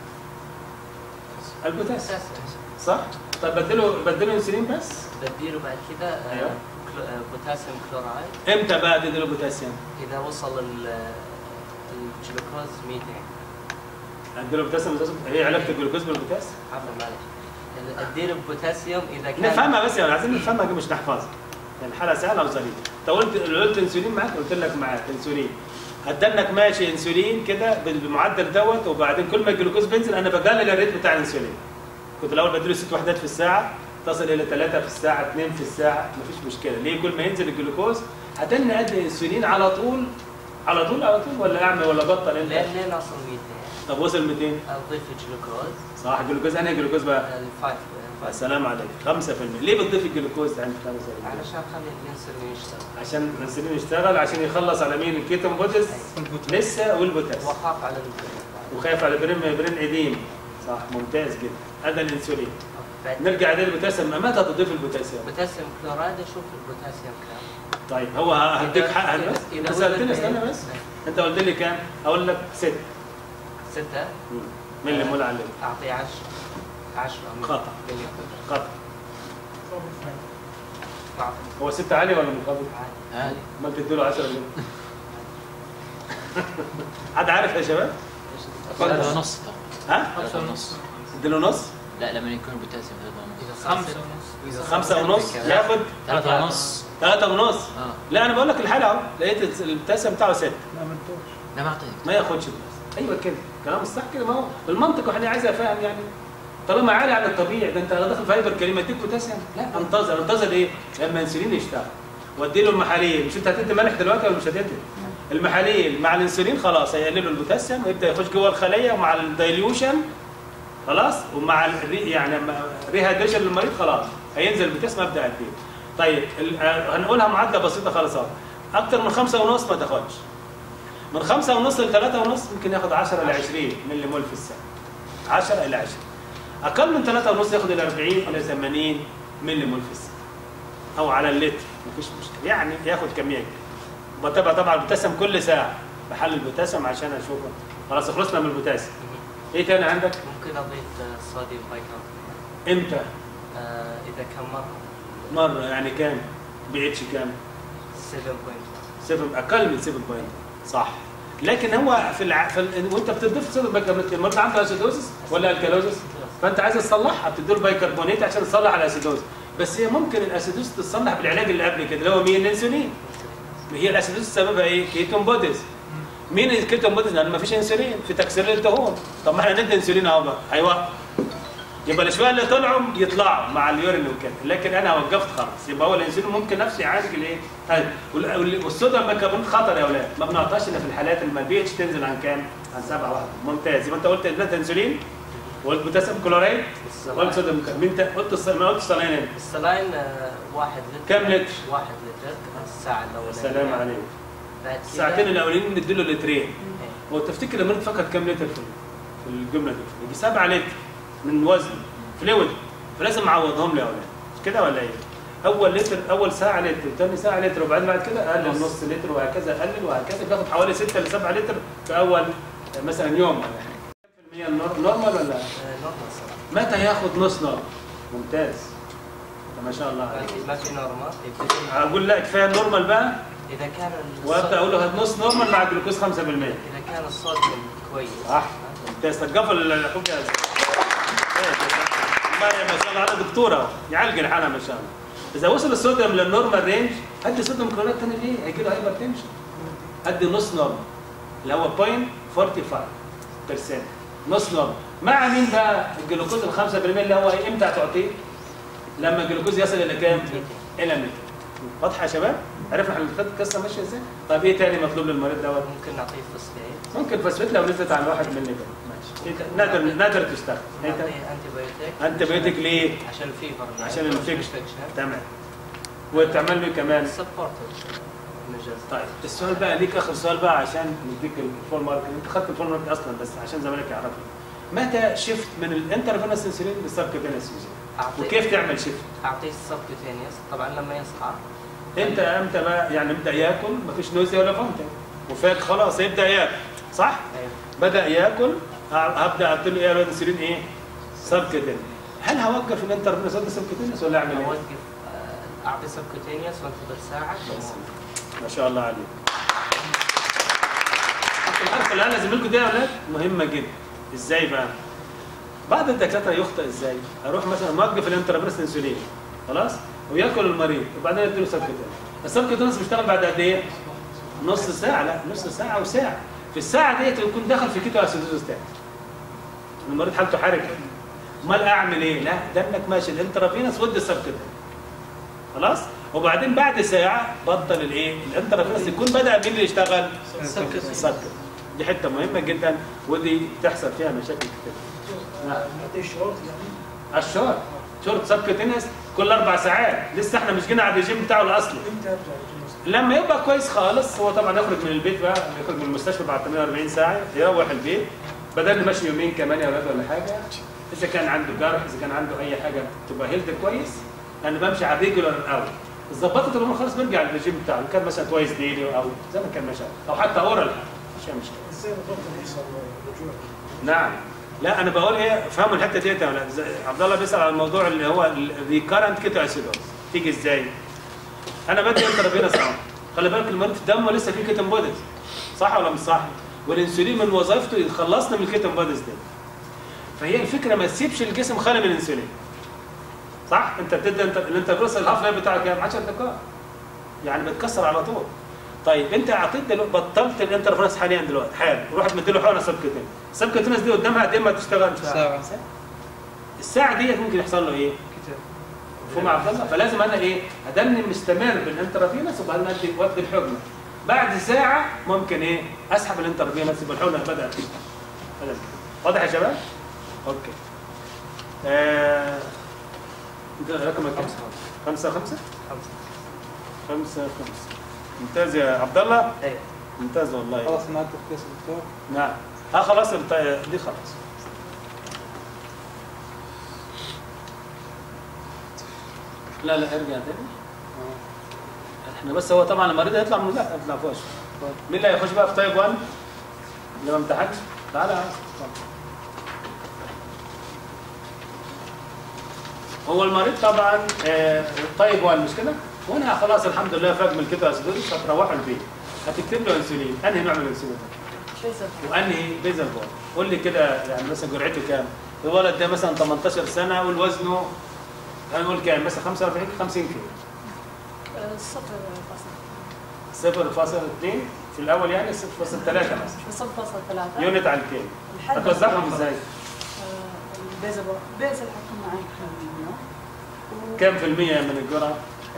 البوتاسيوم صح طب بدله بدله انسولين بس بديله بعد كده آه، أيوه. كلو- آه، بوتاسيوم كلورايد امتى بقى تديله بوتاسيوم اذا وصل ال- الجلوكوز 200 اديله بوتاسيوم بوتاسيوم. هي علاقه الجلوكوز بالبوتاسيوم عفوا معلش اديله بوتاسيوم اذا كان نفهمها بس يعني عايزين نفهمها دي مش نحفظها يعني الحاله سهله وظريفه انت قلت قلت انسولين معاك قلت لك معاك انسولين هدنك ماشي انسولين كده بالمعدل دوت وبعدين كل ما الجلوكوز بينزل انا بقلل الريت بتاع الانسولين كنت الاول بديله ست وحدات في الساعه تصل الى ثلاثه في الساعه اثنين في الساعه مفيش مشكله ليه كل ما ينزل الجلوكوز هتني ادي انسولين على طول على طول على طول ولا اعمل ولا بطل انت لين لين اوصل 200 طب وصل 200 اضيف الجلوكوز صح الجلوكوز انا الجلوكوز بقى الفايف السلام عليك 5% ليه بتضيف الجلوكوز عند 5% علشان خلي الانسولين يشتغل عشان الانسولين يشتغل عشان يخلص على مين الكيتون بوتس لسه والبوتاس واخاف على الجلوكوز وخايف على برين برين اديم صح ممتاز جدا هذا الانسولين بعد نرجع للبوتاسيوم متى تضيف البوتاسيوم بوتاسيوم كلورايد اشوف البوتاسيوم كام طيب هو هديك إذا- حق إذا- بس إذا انت هو سالتني ده- استنى بس انت قلت لي كام اقول لك 6 ستة مين اللي مول عليك اعطيه 10 10 خطأ. ملي خطا معطي هو 6 عالي ولا منخفض؟ عادي ما بتديله 10 ليه؟ حد عارف يا شباب؟ خمسة ونص طبعا ها؟ خمسة ونص اديله نص؟ لا لما يكون البوتاسيوم ثلاثة ونص إذا صار خمسة ستة- ونص إذا صار خمسة ستة ونص كمان. ياخد ثلاثة ونص ثلاثة ونص اه لا انا بقول لك الحالة اهو لقيت البوتاسيوم بتاعه 6 ما منتوش لا ما اعطيك ما ياخدش بس ايوه كده كلام الصح كده ما هو المنطق واحنا عايز افهم يعني طالما عالي عن الطبيعي ده انت داخل في هايبر كريم اديك بوتاسيوم لا انتظر انتظر ايه؟ لما الانسولين يشتغل وادي له المحاليل مش انت هتدي ملح دلوقتي ولا مش هتدي؟ المحاليل مع الانسولين خلاص هيقللوا البوتاسيوم ويبدا يخش جوه الخليه ومع الدايليوشن خلاص ومع الري يعني ريهايدريشن للمريض خلاص هينزل البوتاسيوم ابدا اديه طيب ال- آه، هنقولها معادله بسيطه خالص اهو اكتر من خمسة ونص ما تاخدش من خمسة ونص لثلاثة ونص ممكن ياخد 10 ل 20 ملي مول في الساعة 10 إلى 20 أقل من ثلاثة ونص ياخد إلى 40 إلى 80 ملي مول في الساعة أو على اللتر مفيش مشكلة يعني ياخد كمية كبيرة بتابع طبعا البوتاسيوم كل ساعة بحل البوتاسيوم عشان أشوفه خلاص خلصنا من البوتاسيوم إيه تاني عندك؟ ممكن اضيف آه، صوديوم بايكاربونات إمتى؟ آه، اذا كان مره مرة يعني كام؟ بي اتش كام؟ 7.1 7 اقل من 7 بوينت صح لكن هو في الع... في ال... وانت بتضيف صودا بيكربونات المرضى عنده اسيدوزس ولا الكالوزس فانت عايز تصلحها بتديله بيكربونات عشان تصلح الاسيدوز بس هي ممكن الاسيدوز تتصلح بالعلاج اللي قبل كده اللي هو مين الانسولين هي الاسيدوز سببها ايه كيتون بوديز مين الكيتون بوديز لان ما فيش انسولين في تكسير للدهون طب ما احنا ندي انسولين اهو بقى هيوقف يبقى الشويه اللي طلعوا يطلعوا مع اليورين وكده لكن انا وقفت خلاص يبقى هو الانسولين ممكن نفسه يعالج الايه هذا وال- وال- والصوديوم بيكربونات خطر يا اولاد ما بنعطاش الا في الحالات اللي ما البي اتش تنزل عن كام عن 7 واحد ممتاز يبقى انت قلت اديت انسولين وقلت بوتاسيوم كلورايد وقلت صوديوم كلورايد مين تا- قلت الص- ما قلتش صلاين انت السلاين آه، واحد لتر كم لتر؟ واحد لتر الساعة الأولانية السلام عليكم بعد كده الساعتين الاولين نديله لترين إيه. هو تفتكر لما فقط كم لتر في في الجمله دي؟ يجي 7 لتر من وزن فلويد فلازم اعوضهم له يا اولاد مش كده ولا ايه؟ اول لتر اول ساعه لتر ثاني ساعه لتر وبعدين بعد كده اقلل نص لتر وهكذا اقلل وهكذا بياخد حوالي 6 ل 7 لتر في اول مثلا يوم ولا حاجه. كم في المية النور- نورمال ولا آه، نورمال صراحة متى ياخد نص نورمال؟ ممتاز ما شاء الله عليك بعد كده ما في نورمال يبتدي اقول لا كفايه نورمال بقى إذا كان وابدا الصوت اقول له هات نص نورمال مع جلوكوز 5% إذا كان الصوت كويس صح ممتاز تقفل اخوك يا ما ما شاء الله على دكتوره أهو. يعالج الحاله ما شاء الله اذا وصل الصوديوم للنورمال رينج هدي صوديوم كلوريد ثاني ليه؟ هيجي له هايبر تنشن هدي نص نورمال اللي هو 0.45% نص نورمال مع مين بقى الجلوكوز ال 5% اللي هو امتى هتعطيه؟ لما الجلوكوز يصل الى كام؟ الى 200 واضحه يا شباب؟ عرفنا احنا القصه ماشيه ازاي؟ طيب ايه تاني مطلوب للمريض دوت؟ ممكن نعطيه فوسفات ممكن فوسفات لو نزلت عن واحد ملي جرام ماشي إيه تا- نادر نادر تشتغل إيه تا- نعطيه انتي بايوتيك انت بيوتك ليه؟ عشان الفيفر عشان الانفكشن تمام وتعمل له كمان سبورتر مجاز طيب السؤال بقى ليك اخر سؤال بقى عشان نديك الفول مارك انت خدت الفول مارك اصلا بس عشان زمانك يعرفوا متى شفت من الانترفينوس انسولين للسبكوتينس وكيف تعمل شيفت؟ اعطيه السبكوتينيوس طبعا لما يصحى انت امتى بقى يعني يبدا ياكل مفيش نوزيا ولا فومتنج وفاك خلاص يبدا ياكل صح؟ أيوة. بدا ياكل ه- هبدا احط له ايه الانسولين ايه؟ سبكوتينس هل هوقف الانترفينوس ولا سبكوتينس ولا اعمل ايه؟ اوقف آه، اعطي سبكوتينيوس وانتظر ساعه ما شاء الله عليك الحرف اللي انا لازم لكم دي يا اولاد مهمه جدا ازاي بقى بعض الدكاتره يخطئ ازاي اروح مثلا موقف الانترابريس انسولين خلاص وياكل المريض وبعدين اديله سبكتين السبكتين بيشتغل بعد قد ايه نص ساعه لا نص ساعه وساعه في الساعه ديت يكون دخل في كيتو اسيدوز تاني المريض حالته حرجه امال اعمل ايه لا ده انك ماشي الانترافينس ودي السبكتين خلاص وبعدين بعد ساعه بطل الايه الانترافينس يكون بدا مين اللي يشتغل السبكت دي حته مهمه جدا ودي تحصل فيها مشاكل كتير نعم قد شورت يعني الشورت شورت سبكتينس كل اربع ساعات لسه احنا مش جينا على الرجيم بتاعه الاصلي امتى ارجع للجلوس؟ لما يبقى كويس خالص هو طبعا يخرج من البيت بقى يخرج من المستشفى بعد 48 ساعه يروح البيت بدل ماشي يومين كمان يا اولاد ولا حاجه اذا كان عنده جرح اذا كان عنده اي حاجه تبقى هيلث كويس انا بمشي على الريجولار الاول ظبطت الامور خلاص بيرجع للرجيم بتاعه كان مثلا توايس ديلي او زي ما كان ماشي او حتى اورال مش مشكله ازاي بالضبط يحصل رجوع؟ نعم لا انا بقول ايه فهموا الحته ديت يا اولاد زي- عبد الله بيسال على الموضوع اللي هو الريكارنت كيتو اسيدوز تيجي ازاي؟ انا بدي انترافينوس اهو خلي بالك المريض في دمه لسه في كيتون بوديز صح ولا مش صح؟ والانسولين من وظيفته يخلصنا من الكيتون بوديز دي فهي الفكره ما تسيبش الجسم خالي من الانسولين صح؟ انت بتدي انت الانترفينوس الهاف لايف بتاعك كام؟ 10 دقائق يعني بتكسر على طول طيب انت اعطيت دلوقتي بطلت الانترفيرنس حاليا دلوقتي حال رحت مديله حقنه سبكتين السبكتينس دي قدامها قد ايه ما تشتغل ساعة. الساعه ديت ممكن يحصل له ايه؟ مفهوم يا عبد الله فلازم انا ايه؟ ادني مستمر بالانترفينس وبعدين ادي وادي الحقنه بعد ساعه ممكن ايه؟ اسحب الانترفينس يبقى الحقنه بدات بدات كده. واضح يا شباب؟ اوكي آه... انت رقمك كام؟ خمسة خمسة؟ خمسة خمسة خمسة ممتاز يا عبد الله ايوه ممتاز والله خلاص نهاية التفكير دكتور نعم اه خلاص انت دي خلاص لا لا ارجع تاني احنا بس هو طبعا المريض هيطلع من لا ما فيهوش مين اللي هيخش بقى في تايب 1 اللي ما امتحنش تعالى يا عم. هو المريض طبعا آه، تايب 1 مش كده؟ وانا خلاص الحمد لله فاق من الكتاب اسيدوز هتروحوا البيت هتكتب له انسولين انهي نوع من الانسولين ده؟ وانهي بيزل بول قول لي كده يعني مثلا جرعته كام؟ الولد ده مثلا 18 سنه والوزنه هنقول كام مثلا 45 50 كيلو صفر فاصل 0.2 في الاول يعني 0.3 مثلا صفر فاصل ثلاثة يونت على الكيلو الحد هتوزعهم ازاي؟ آه، البيزل بيزل حيكون معي كم كام في المية من الجرعة؟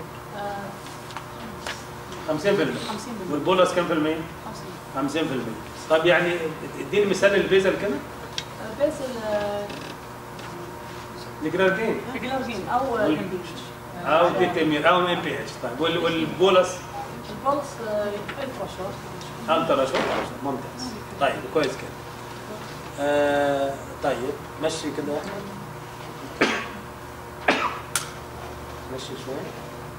50% 50% والبولس كام في المية؟ 50 50% طب يعني اديني مثال البيزل كده آه، بيزل آه، الجرارجين جلارجين او وال- امبيش او دي تمير او ام بي اتش طيب وال- والبولس البولس الترا شورت الترا شوت ممتاز طيب كويس كده آه طيب مشي كده يا احمد مشي شويه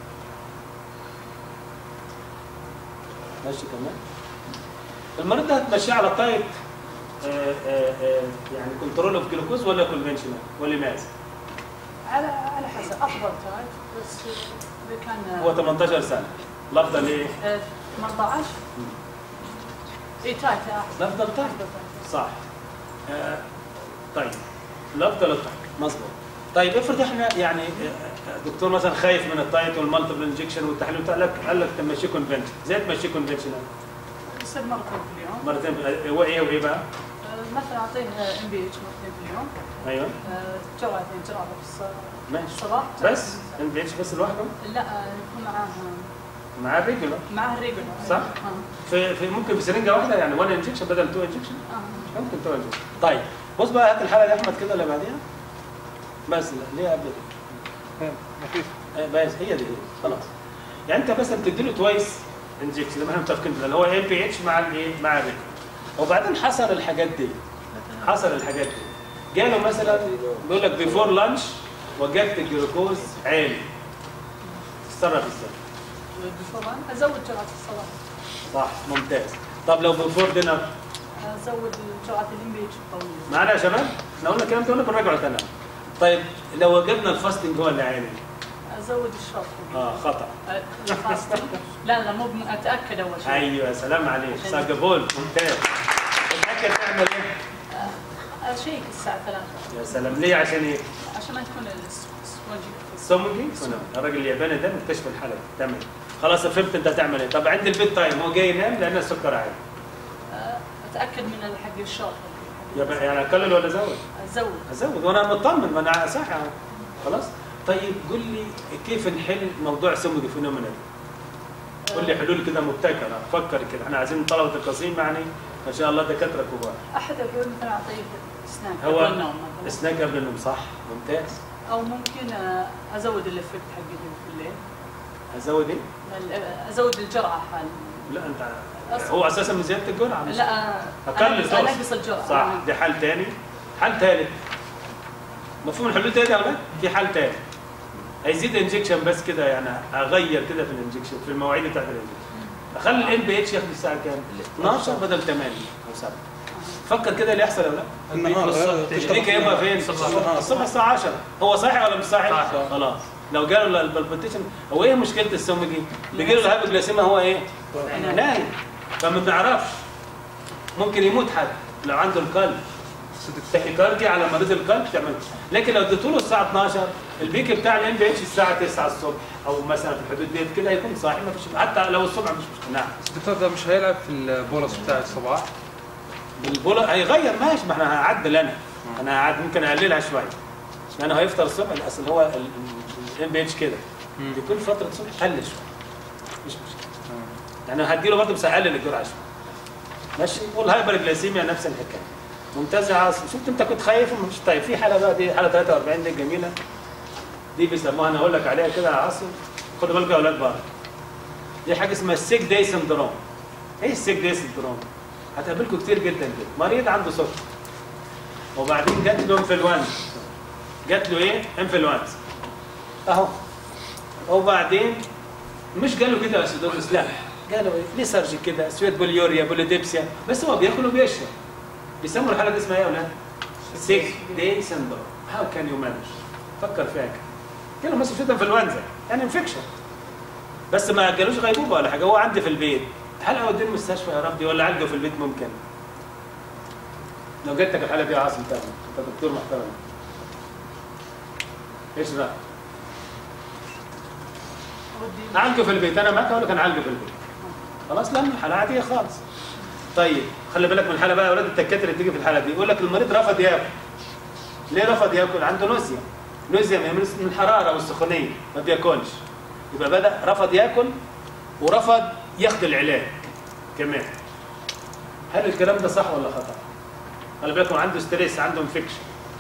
ماشي كمان المريض ده هتمشيه على تايب آه آه آه يعني كنترول اوف جلوكوز ولا كونفنشنال ولا ماذا؟ على على حسب افضل تايب بس اذا كان هو 18 سنه الافضل ايه؟ آه، 18 اي تايت احسن الافضل تايب أفضل تايت. صح آه طيب الافضل التايب مظبوط طيب افرض احنا يعني آه، آه، دكتور مثلا خايف من التايت والمالتيبل انجكشن والتحليل بتاع لك قال لك تمشيه كونفنشن زي تمشيه كونفنشنال يصير مرتين في اليوم مرتين في- هو ايه وايه بقى؟ آه، مثلا اعطيه ام بي اتش مرتين في اليوم ايوه آه، جرعتين جرعه في الص- ماشي الصباح بس ام بي اتش بس لوحده لا آه، يكون معاه مع ريجولار معاه الريجولار صح؟ اه في, في ممكن في سرنجه واحده يعني 1 انجكشن بدل 2 انجكشن اه ممكن 2 انجكشن طيب بص بقى هات الحاله دي احمد كده اللي بعديها بس لا، ليه قبل كده؟ آه، بس هي دي هي خلاص يعني انت مثلا بتدي له توايس انجكشن زي ما احنا متفقين اللي هو ام بي اتش مع الايه؟ مع الريجولار وبعدين حصل الحاجات دي حصل الحاجات دي جاله مثلا بيقول لك بيفور لانش وجدت الجلوكوز عالي تتصرف ازاي؟ بفور ازود جرعه الصباح صح ممتاز طب لو بيفور دينر ازود جرعه الام بي اتش الطويله معانا يا شباب؟ احنا قلنا الكلام ده قلنا بنراجعه تاني طيب لو وجدنا الفاستنج هو اللي عالي ازود الشرط اه خطا آه، الفاستنج لا لا مو بم- اتاكد اول شيء ايوه يا سلام عليك ساجابول ممتاز تتاكد تعمل ايه؟ اشيك الساعه 3 يا سلام ليه عشان ايه؟ عشان ما يكون السبونجي سومجي الراجل الياباني ده مكتشف الحاله دي تمام خلاص فهمت انت هتعمل ايه طب عند البيت تايم هو جاي ينام لان السكر عالي آه، اتاكد من حق الشرط يبقى يعني اقلل ولا ازود؟ ازود ازود وانا مطمن ما انا صح خلاص طيب قول لي كيف نحل موضوع سمج فينومينا دي؟ قول لي حلول كده مبتكره فكر كده احنا عايزين طلبه القصيم يعني ما شاء الله دكاتره كبار احد الحلول مثلا اعطيه سناك هو قبل النوم مثلا سناك قبل النوم صح ممتاز او ممكن آه، ازود الافكت حقي في الليل ازود ايه؟ ال- ازود الجرعه حال لا انت هو اساسا من زياده الجرعه مش لا آه، اقل أنقص- انقص الجرعه صح دي حل تاني حل تالت مفهوم الحلول تاني يا اولاد في حل تاني هيزيد انجكشن بس كده يعني اغير كده في الانجكشن في المواعيد بتاعت الانجكشن اخلي الان بي اتش ياخد الساعه كام 12 بدل 8 او 7 فكر كده اللي يحصل ولا لا النهار آه، تشتريك هيبقى فين الصبح. الصبح الساعه 10 هو صاحي ولا مش صاحي صاحي. خلاص لو جاله البلبتيشن هو ايه مشكله السمجي بيجي له الهايبوجلاسيميا هو ايه نايم فما بنعرفش ممكن يموت حد لو عنده القلب تاكيكارديا على مريض القلب تعمل لكن لو اديته له الساعه 12 البيك بتاع الام بي اتش الساعه 9 الصبح او مثلا في الحدود ديت كده يكون صاحي ما فيش حتى لو الصبح مش مشكله نعم الدكتور ده مش هيلعب في البولس بتاع الصباح البولا هيغير ماشي ما احنا هعدل انا انا هعد ممكن اقللها شويه لانه هيفطر الصبح اصل هو الام بي اتش كده مم. بيكون فتره الصبح قلل شويه مش مشكله يعني هديله برضه بس اقلل الجرعه شويه ماشي والهايبر جلاسيميا نفس الحكايه ممتاز يا عاصم شفت انت كنت خايف ومش طيب في حاله بقى دي حاله 43 دي جميله دي بيسموها انا اقول لك عليها كده يا عاصم خدوا بالكم يا اولاد بقى دي حاجه اسمها السيك داي سندروم ايه السيك داي سندروم هتقابلكم كتير جدا كده مريض عنده سكر وبعدين جات له انفلونزا جات له ايه انفلونزا اهو وبعدين مش جاله كده اسيدوزس لا جاله ايه ليسرجي كده سويت بوليوريا بوليديبسيا بس هو بياكل وبيشرب بيسموا الحاله دي اسمها ايه يا اولاد؟ سيك داي سندروم هاو كان يو مانج فكر فيها كده جاله مثلا سويت انفلونزا يعني انفكشن بس ما جالوش غيبوبه ولا حاجه هو عندي في البيت هل اوديه المستشفى يا ربي ولا عالجه في البيت ممكن؟ لو جاتك الحاله دي يا عاصم تعمل انت دكتور محترم ايش رايك؟ ودي اعالجه في البيت انا معاك اقول لك انا اعالجه في البيت خلاص لانه حاله عاديه خالص طيب خلي بالك من الحاله بقى يا اولاد التكات اللي بتيجي في الحاله دي يقول لك المريض رفض ياكل ليه رفض ياكل عنده نوزيا نوزيا من من الحراره والسخونيه ما بياكلش يبقى بدا رفض ياكل ورفض ياخد العلاج كمان هل الكلام ده صح ولا خطا خلي بالكم عنده ستريس عنده انفكشن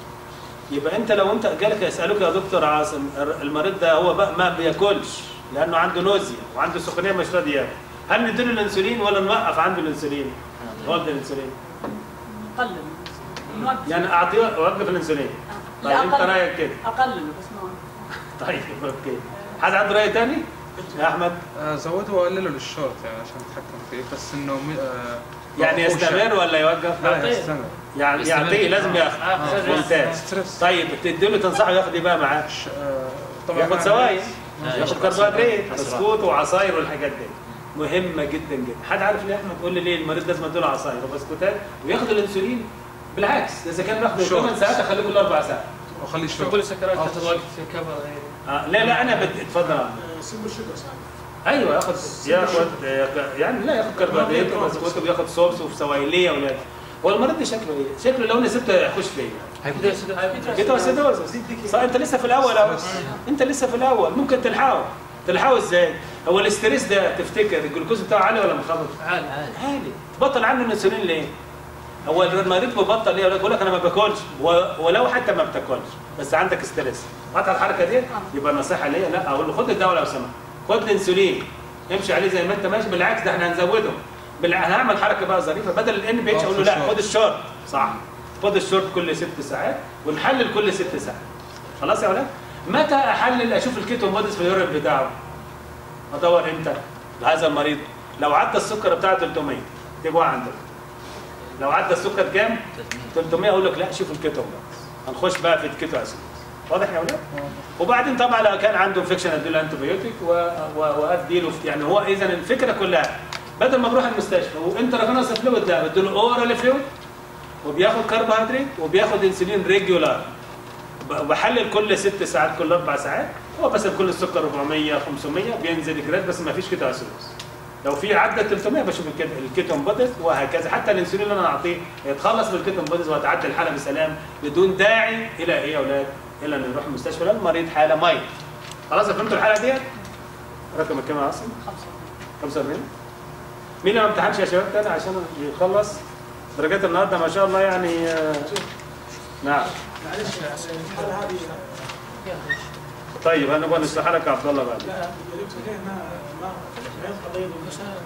يبقى انت لو انت جالك يسالوك يا دكتور عاصم المريض ده هو بقى ما بياكلش لانه عنده نوزيا وعنده سخونيه مش راضي ياكل هل نديله الانسولين ولا نوقف عنده الانسولين؟ نوقف الانسولين اقلل نوقف. يعني اعطيه اوقف الانسولين طيب لا، انت أقلل. رايك كده اقلل بس ما طيب اوكي حد عنده راي ثاني؟ يا احمد آه، زوده وقلله للشورت يعني عشان اتحكم فيه بس انه مي- آه، يعني موقوف يستمر يعني. ولا يوقف؟ لا يستمر يعني يستمر. يعطيه لازم ياخذ آه. ممتاز ستريس طيب تديله تنصحه ياخذ ايه بقى معاه؟ ش- آه، طبعا ياخذ مع سوائل لا، ياخذ يشرب كربوهيدرات عصير. بسكوت وعصاير والحاجات دي مهمه جدا جدا حد عارف ليه يا احمد قول لي ليه المريض لازم اديله عصاير وبسكوتات وياخذ الانسولين بالعكس اذا كان بياخده شورت. 8 ساعات اخليه كل اربع ساعات وخليه شورت تقول السكرات آه. تاخذ وقت كفر آه لا لا انا بد... اتفضل يا أحمد. سمبل شوجر ساعات ايوه ياخد ياخد يعني لا ياخد كربوهيدرات وبسكوت وبياخد صوص وسوائليه ولا هو المريض ده شكله ايه؟ شكله لو انا سبته يخش فيا كده اسيدوز صح انت لسه في الاول اهو انت لسه في الاول ممكن تلحقه تلحقه ازاي؟ هو الاستريس ده تفتكر الجلوكوز بتاعه عالي ولا منخفض؟ عالي عالي تبطل عنه الانسولين ليه؟ هو المريض بيبطل ليه؟ يقول لك انا ما باكلش و- ولو حتى ما بتاكلش بس عندك ستريس قطع الحركه دي يبقى النصيحه ليا لا اقول له خد الدواء لو سمحت خد الانسولين امشي عليه زي ما انت ماشي بالعكس ده احنا هنزوده بالع... هنعمل حركه بقى ظريفه بدل الان بي اتش آه، اقول له لا الشورت. خد الشورت صح خد الشورت كل ست ساعات ونحلل كل ست ساعات خلاص يا ولاد متى احلل اشوف الكيتو مودس في اليورين بتاعه ادور امتى لهذا المريض لو عدى السكر بتاعه 300 تبقى عندك لو عدى السكر كام 300 اقول لك لا شوف الكيتو مودس هنخش بقى في الكيتو اسيد واضح يا ولاد وبعدين طبعا لو كان عنده انفكشن اديله انتبيوتيك واديله يعني هو اذا الفكره كلها بدل ما بروح المستشفى وانت رافينوس فلويد لا بديله اورال فلويد وبياخد كربوهيدرات وبياخد انسولين ريجولار بحلل كل ست ساعات كل اربع ساعات هو بس كل السكر 400 500 بينزل جراد بس ما فيش كيتو اسيدوز لو في عدى 300 بشوف الكيت- الكيتون بودز وهكذا حتى الانسولين اللي انا اعطيه يتخلص من الكيتون بودز وتعدي الحاله بسلام بدون داعي الى ايه يا اولاد؟ الى انه يروح المستشفى لان المريض حاله ميت خلاص فهمتوا الحاله ديت؟ رقم كام يا عاصم؟ 45 مين اللي ما امتحنش يا شباب تاني عشان يخلص درجات النهارده ما شاء الله يعني آه، نعم معلش الحاله هذه طيب هنبغى نشرح لك يا عبد الله بعد لا يا دكتور ليه ما ما ما يبقى ضيق المستشفى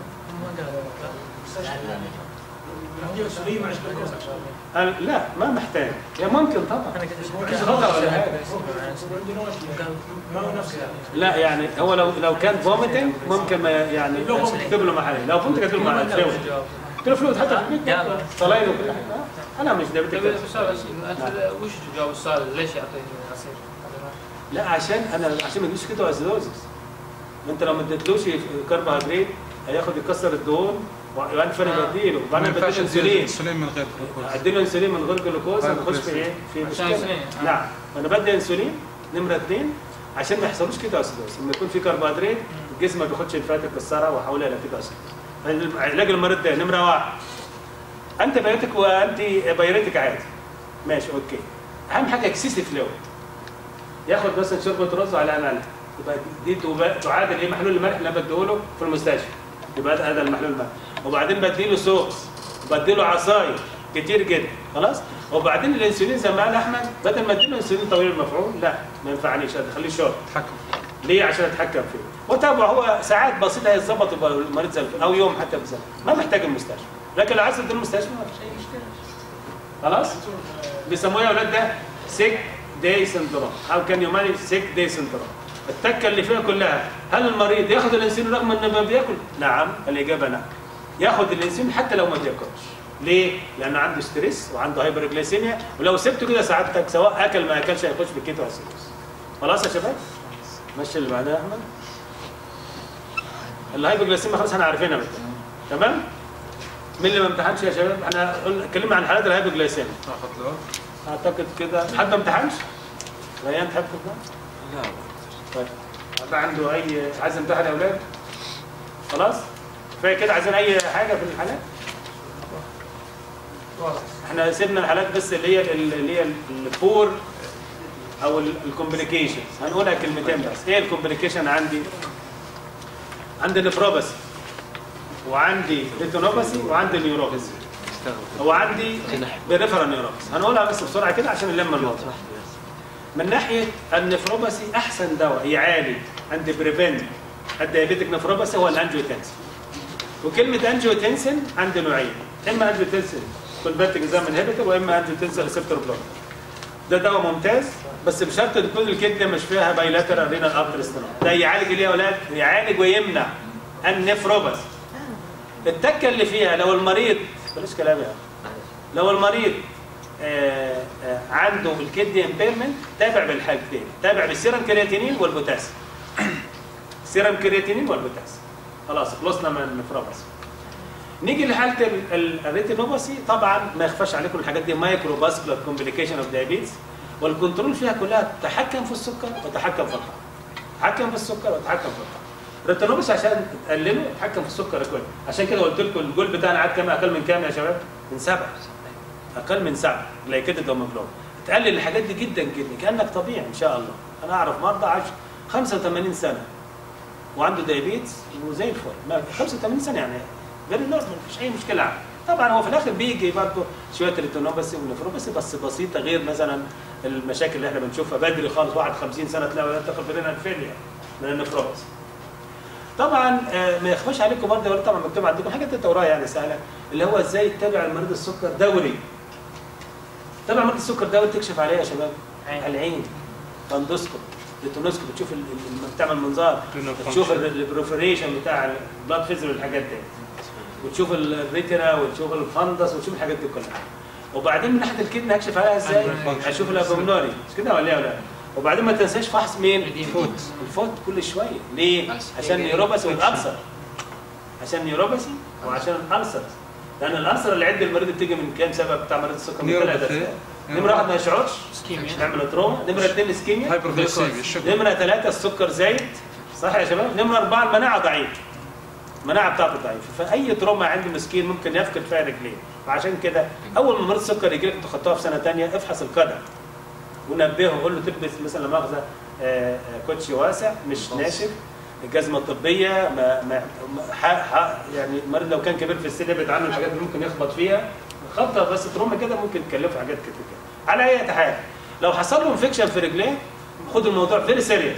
نديه انسولين مع جلوكوز هل- لا ما محتاج يا ممكن طبعا مفيش خطر ولا حاجه عندي نوش ما هو نفس لا يعني هو لو لو كان فوميتنج ممكن ما يعني تكتب له محل لو كنت كاتب له محل فلويد قلت له فلويد حتى في البيت صلاين وكل حاجه انا مش طيب دايبتك السؤال بس انت وش جواب السؤال ليش يعطيه عصير؟ لا عشان انا عشان ما يجيش كده اسيدوزس ما انت لو ما اديتلوش كربوهيدرات هياخد يكسر الدهون وبعدين فانا آه. بديله ما وبعدين ينفعش بديله تديله انسولين انسولين من غير جلوكوز اديله انسولين من غير جلوكوز طيب، هنخش في كويس. ايه؟ في عشان مشكله انسولين، آه. نعم انا بدي انسولين نمره اثنين عشان ما يحصلوش كده اسيدوز لما يكون في كربوهيدرات الجسم ما بياخدش الفات يكسرها ويحولها الى كده اسيدوز علاج المريض ده نمره واحد انت بايوتيك وانتي بايوريتيك عادي ماشي اوكي اهم حاجه اكسسيف فلويد ياخد مثلا شوربه رز على ملح يبقى دي تبقى- تعادل ايه محلول الملح اللي انا بديهوله في المستشفى يبقى ده- هذا المحلول الملح وبعدين بديله صوص بديله عصاير كتير جدا خلاص وبعدين الانسولين زي ما قال احمد بدل ما اديله انسولين طويل المفعول لا ما ينفعنيش خليه شورت تحكم ليه عشان اتحكم فيه وتابع هو ساعات بسيطه هيتظبط يبقى المريض زي الفل او يوم حتى بزي ما محتاج المستشفى لكن لو عايز تديله المستشفى ما فيش اي مشكله خلاص بيسموها يا اولاد ده سيك داي سندروم او كان يماني سيك داي سندروم التكه اللي فيها كلها هل المريض ياخد الانسولين رغم انه ما بياكل نعم الاجابه نعم ياخد الانسولين حتى لو ما بياكلش ليه؟ لانه عنده ستريس وعنده هايبرجليسيميا ولو سبته كده سعادتك سواء اكل ما اكلش هيخش في الكيتو اسيدوس خلاص يا شباب؟ ماشي اللي بعدها يا احمد الهايبرجليسيميا خلاص احنا عارفينها بقى تمام؟ مين اللي ما امتحنش يا شباب؟ احنا قلنا اتكلمنا عن حالات الهايبرجليسيميا اخذ له اعتقد كده حد ما امتحنش؟ ريان تحب تبدا؟ لا طيب حد عنده اي عايز يمتحن يا اولاد خلاص كفايه كده عايزين اي حاجه في الحالات احنا سيبنا الحالات بس اللي هي اللي هي الفور او الكومبليكيشنز هنقولها كلمتين بس ايه الكومبليكيشن عندي عندي نفروباسي وعندي ريتينوباسي وعندي نيوروباسي هو عندي بريفرال نيوروباسي هنقولها بس بسرعه كده عشان نلم الموضوع من ناحيه النفروباسي احسن دواء يعالج عند بريفنت الديابيتك نفروباسي هو الانجيوتنسين وكلمه انجيوتنسين عندي نوعين اما انجيوتنسين كونفرتنج انزيم انهبيتور واما انجيوتنسين ريسبتور بلوك ده دواء ممتاز بس بشرط تكون الكدنه مش فيها بايلاترال رينال ارتري ستينوز ده يعالج ايه يا اولاد؟ يعالج ويمنع النفروباسي التكه اللي فيها لو المريض بلاش كلام يعني لو المريض آه آه عنده الكدني امبيرمنت تابع بالحاجتين تابع بالسيرم كرياتينين والبوتاسيوم سيرم كرياتينين والبوتاسيوم خلاص خلصنا من النفروباسي نيجي لحاله ال- ال- الريتينوباسي طبعا ما يخفاش عليكم الحاجات دي مايكرو باسكولار كومبليكيشن اوف دايابيتس والكنترول فيها كلها تحكم في السكر وتحكم في الطعم تحكم في السكر وتحكم في الطعم الريتينوباسي عشان تقلله تحكم في السكر كله عشان كده قلت لكم الجول بتاعنا عاد كام اقل من كام يا شباب؟ من سبعه اقل من سبعه جلايكيتد هيموجلوبين تقلل الحاجات دي جدا جدا كانك طبيعي ان شاء الله انا اعرف مرضى عاش 85 سنه وعنده دايابيتس وزي الفل ما 85 سنه يعني فيري نورمال مفيش اي مشكله عنده طبعا هو في الاخر بيجي برضه شويه ريتينوباسي ونفروباسي بس بسيطه غير مثلا المشاكل اللي احنا بنشوفها بدري خالص واحد 50 سنه تلاقي ولاد تاخد رينال فيلير من النفروباسي طبعا آه، ما يخفاش عليكم برضه ولا طبعا مكتوب عندكم حاجه انت وراها يعني سهله اللي هو ازاي تتابع المريض السكر دوري تابع مريض السكر دوري تكشف عليه يا شباب العين تندوسكوب ريتونوسكوب بتشوف ال- ال- لما بتعمل منظار تشوف البروفريشن بتاع البلاد فيزر والحاجات دي وتشوف الريتنا وتشوف الفندس وتشوف الحاجات دي كلها وبعدين من ناحيه الكدنه هكشف عليها ازاي؟ هشوف الابومنوري مش كده ولا ايه ولا لا؟ وبعدين ما تنساش فحص مين؟ الفوت الفوت كل شويه ليه؟ عشان نيوروباثي والالسر عشان نيوروباثي وعشان الالسر لان الالسر اللي عند المريض بتيجي من كام سبب بتاع مريض السكر من ثلاث نيوروباثي. اسباب نمره واحد ما يشعرش تعمل تروما نمره اثنين اسكيميا هايبرغليسيميا الشكر نمره ثلاثه السكر زايد صح يا شباب نمره اربعه المناعه ضعيفه المناعه بتاعته ضعيفه فاي تروما عند مسكين ممكن يفقد فيها رجليه فعشان كده اول ما مريض السكر يجي لك انتوا خدتوها في سنه ثانيه افحص القدم ونبهه قول له تلبس مثلا لا مؤاخذه آه، آه، كوتشي واسع مش ناشف الجزمه الطبيه ما ما ما- ح- ح- يعني المريض لو كان كبير في السن يبعد عنه الحاجات اللي ممكن يخبط فيها خبطه بس تروما كده ممكن تكلفه حاجات كتير كده على اي حال لو حصل له انفكشن في رجليه خد الموضوع فيري سيريس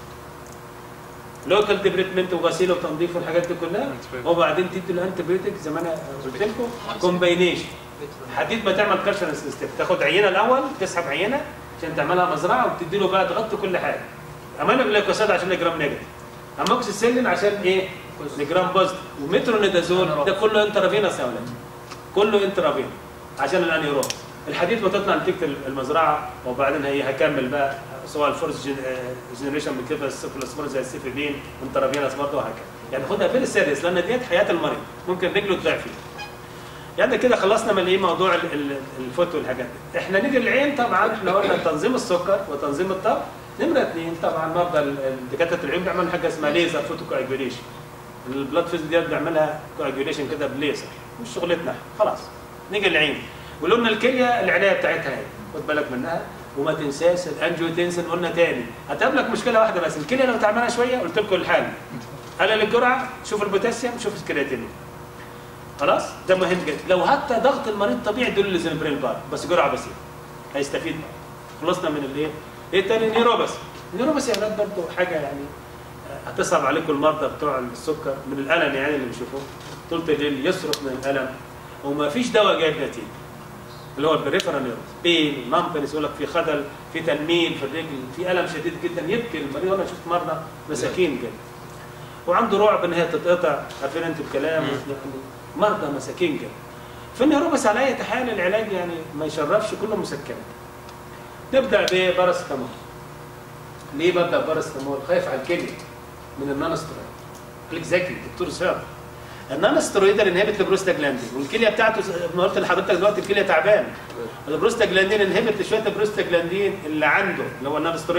لوكال ديبريتمنت وغسيل وتنظيف والحاجات دي كلها وبعدين تدي له انتي بيوتيك زي ما انا قلت لكم كومباينيشن حديد ما تعمل كالشر ستيب تاخد عينه الاول تسحب عينه عشان تعملها مزرعه وبتدي له بقى تغطي كل حاجه امينو جلايكوسيد عشان جرام نيجاتيف اموكسيسيلين عشان ايه؟ جرام بوزيتيف ومترونيدازول ده كله انترافينوس يا اولاد كله انترافينوس عشان الانيورون الحديد بتطلع نتيجه المزرعه وبعدين هي هكمل بقى سواء الفورس جنريشن من كده السيفلوسبور زي السيفيدين انترافينوس برضه وهكذا يعني خدها فيري سيريس لان ديت حياه المريض ممكن رجله تضيع فيه يعني كده خلصنا من ايه موضوع ال- ال- الفوت والحاجات دي احنا نيجي للعين طبعا احنا قلنا تنظيم السكر وتنظيم الطاقه نمره اثنين طبعا مرضى ال- ال- دكاتره العيون بيعملوا حاجه اسمها ليزر فوتو كواجوليشن البلاد فيز ديت بيعملها كواجوليشن كده بليزر مش شغلتنا خلاص نيجي للعين ولقنا الكليه العنايه بتاعتها اهي خد بالك منها وما تنساش الانجيوتنسن قلنا تاني هتقابلك مشكله واحده بس الكليه لو تعبانه شويه قلت لكم الحل قلل الجرعه شوف البوتاسيوم شوف الكرياتينين خلاص ده مهم جدا لو حتى ضغط المريض طبيعي دول لزنبرين بار بس جرعه بسيطه هيستفيد بقى خلصنا من الايه ايه تاني نيروباس نيروباس يا اولاد برضه حاجه يعني آه، هتصعب عليكم المرضى بتوع السكر من الالم يعني اللي بيشوفوه طول الليل يصرخ من الالم وما فيش دواء جايب نتيجه اللي هو البريفرال نيروباس بين نامبنس يقول لك في خدل في تنميل في الرجل في الم شديد جدا يبكي المريض انا شفت مرضى مساكين جدا وعنده رعب ان هي تتقطع عارفين انتوا الكلام يعني مرضى مساكين كده في النيروباس على اي حال العلاج يعني ما يشرفش كله مسكنات نبدا بباراسيتامول ليه ببدا بباراسيتامول خايف على الكليه من النانسترويد خليك ذكي دكتور صيام النانسترويد اللي انهبت البروستاجلاندين والكليه بتاعته زي ما قلت لحضرتك دلوقتي الكليه تعبان البروستاجلاندين انهبت شويه البروستاجلاندين اللي عنده اللي هو النانسترويد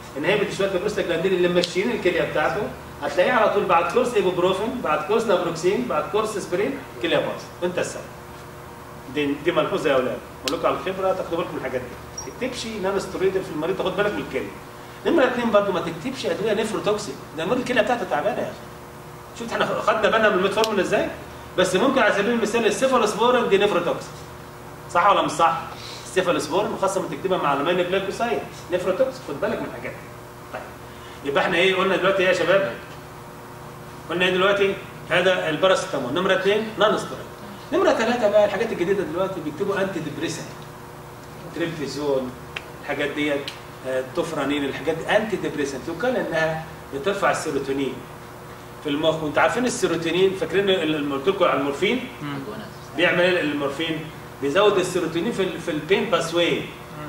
انهبت شويه البروستاجلاندين اللي ماشيين الكليه بتاعته هتلاقيه على طول بعد كورس ايبوبروفين بعد كورس نابروكسين بعد كورس اسبرين كليه باظ انت السبب دي دي ملحوظه يا اولاد بقول لكم على الخبره تاخدوا بالكم من الحاجات دي ما تكتبش نانو سترويدال في المريض تاخد بالك من الكليه نمره اثنين برضه ما تكتبش ادويه نيفروتوكسيك ده المريض الكليه بتاعته تعبانه يا اخي شفت احنا خدنا بالنا من الميتفورمين ازاي بس ممكن على سبيل المثال السيفالوسبورين دي نيفروتوكسيك صح ولا مش صح السيفالوسبورين خاصه ما تكتبها مع المين جلايكوسايد نيفروتوكسيك خد بالك من الحاجات دي طيب يبقى احنا ايه قلنا دلوقتي ايه يا شباب قلنا ايه دلوقتي هذا الباراسيتامول نمره اثنين نون ستيرويد نمره ثلاثه بقى الحاجات الجديده دلوقتي بيكتبوا انتي ديبريسنت تريبتيزون الحاجات ديت آه، توفرانين الحاجات دي انتي ديبريسنت يقال انها بترفع السيروتونين في المخ وانتوا عارفين السيروتونين فاكرين اللي قلت لكم على المورفين بيعمل ايه المورفين بيزود السيروتونين في ال في البين باسواي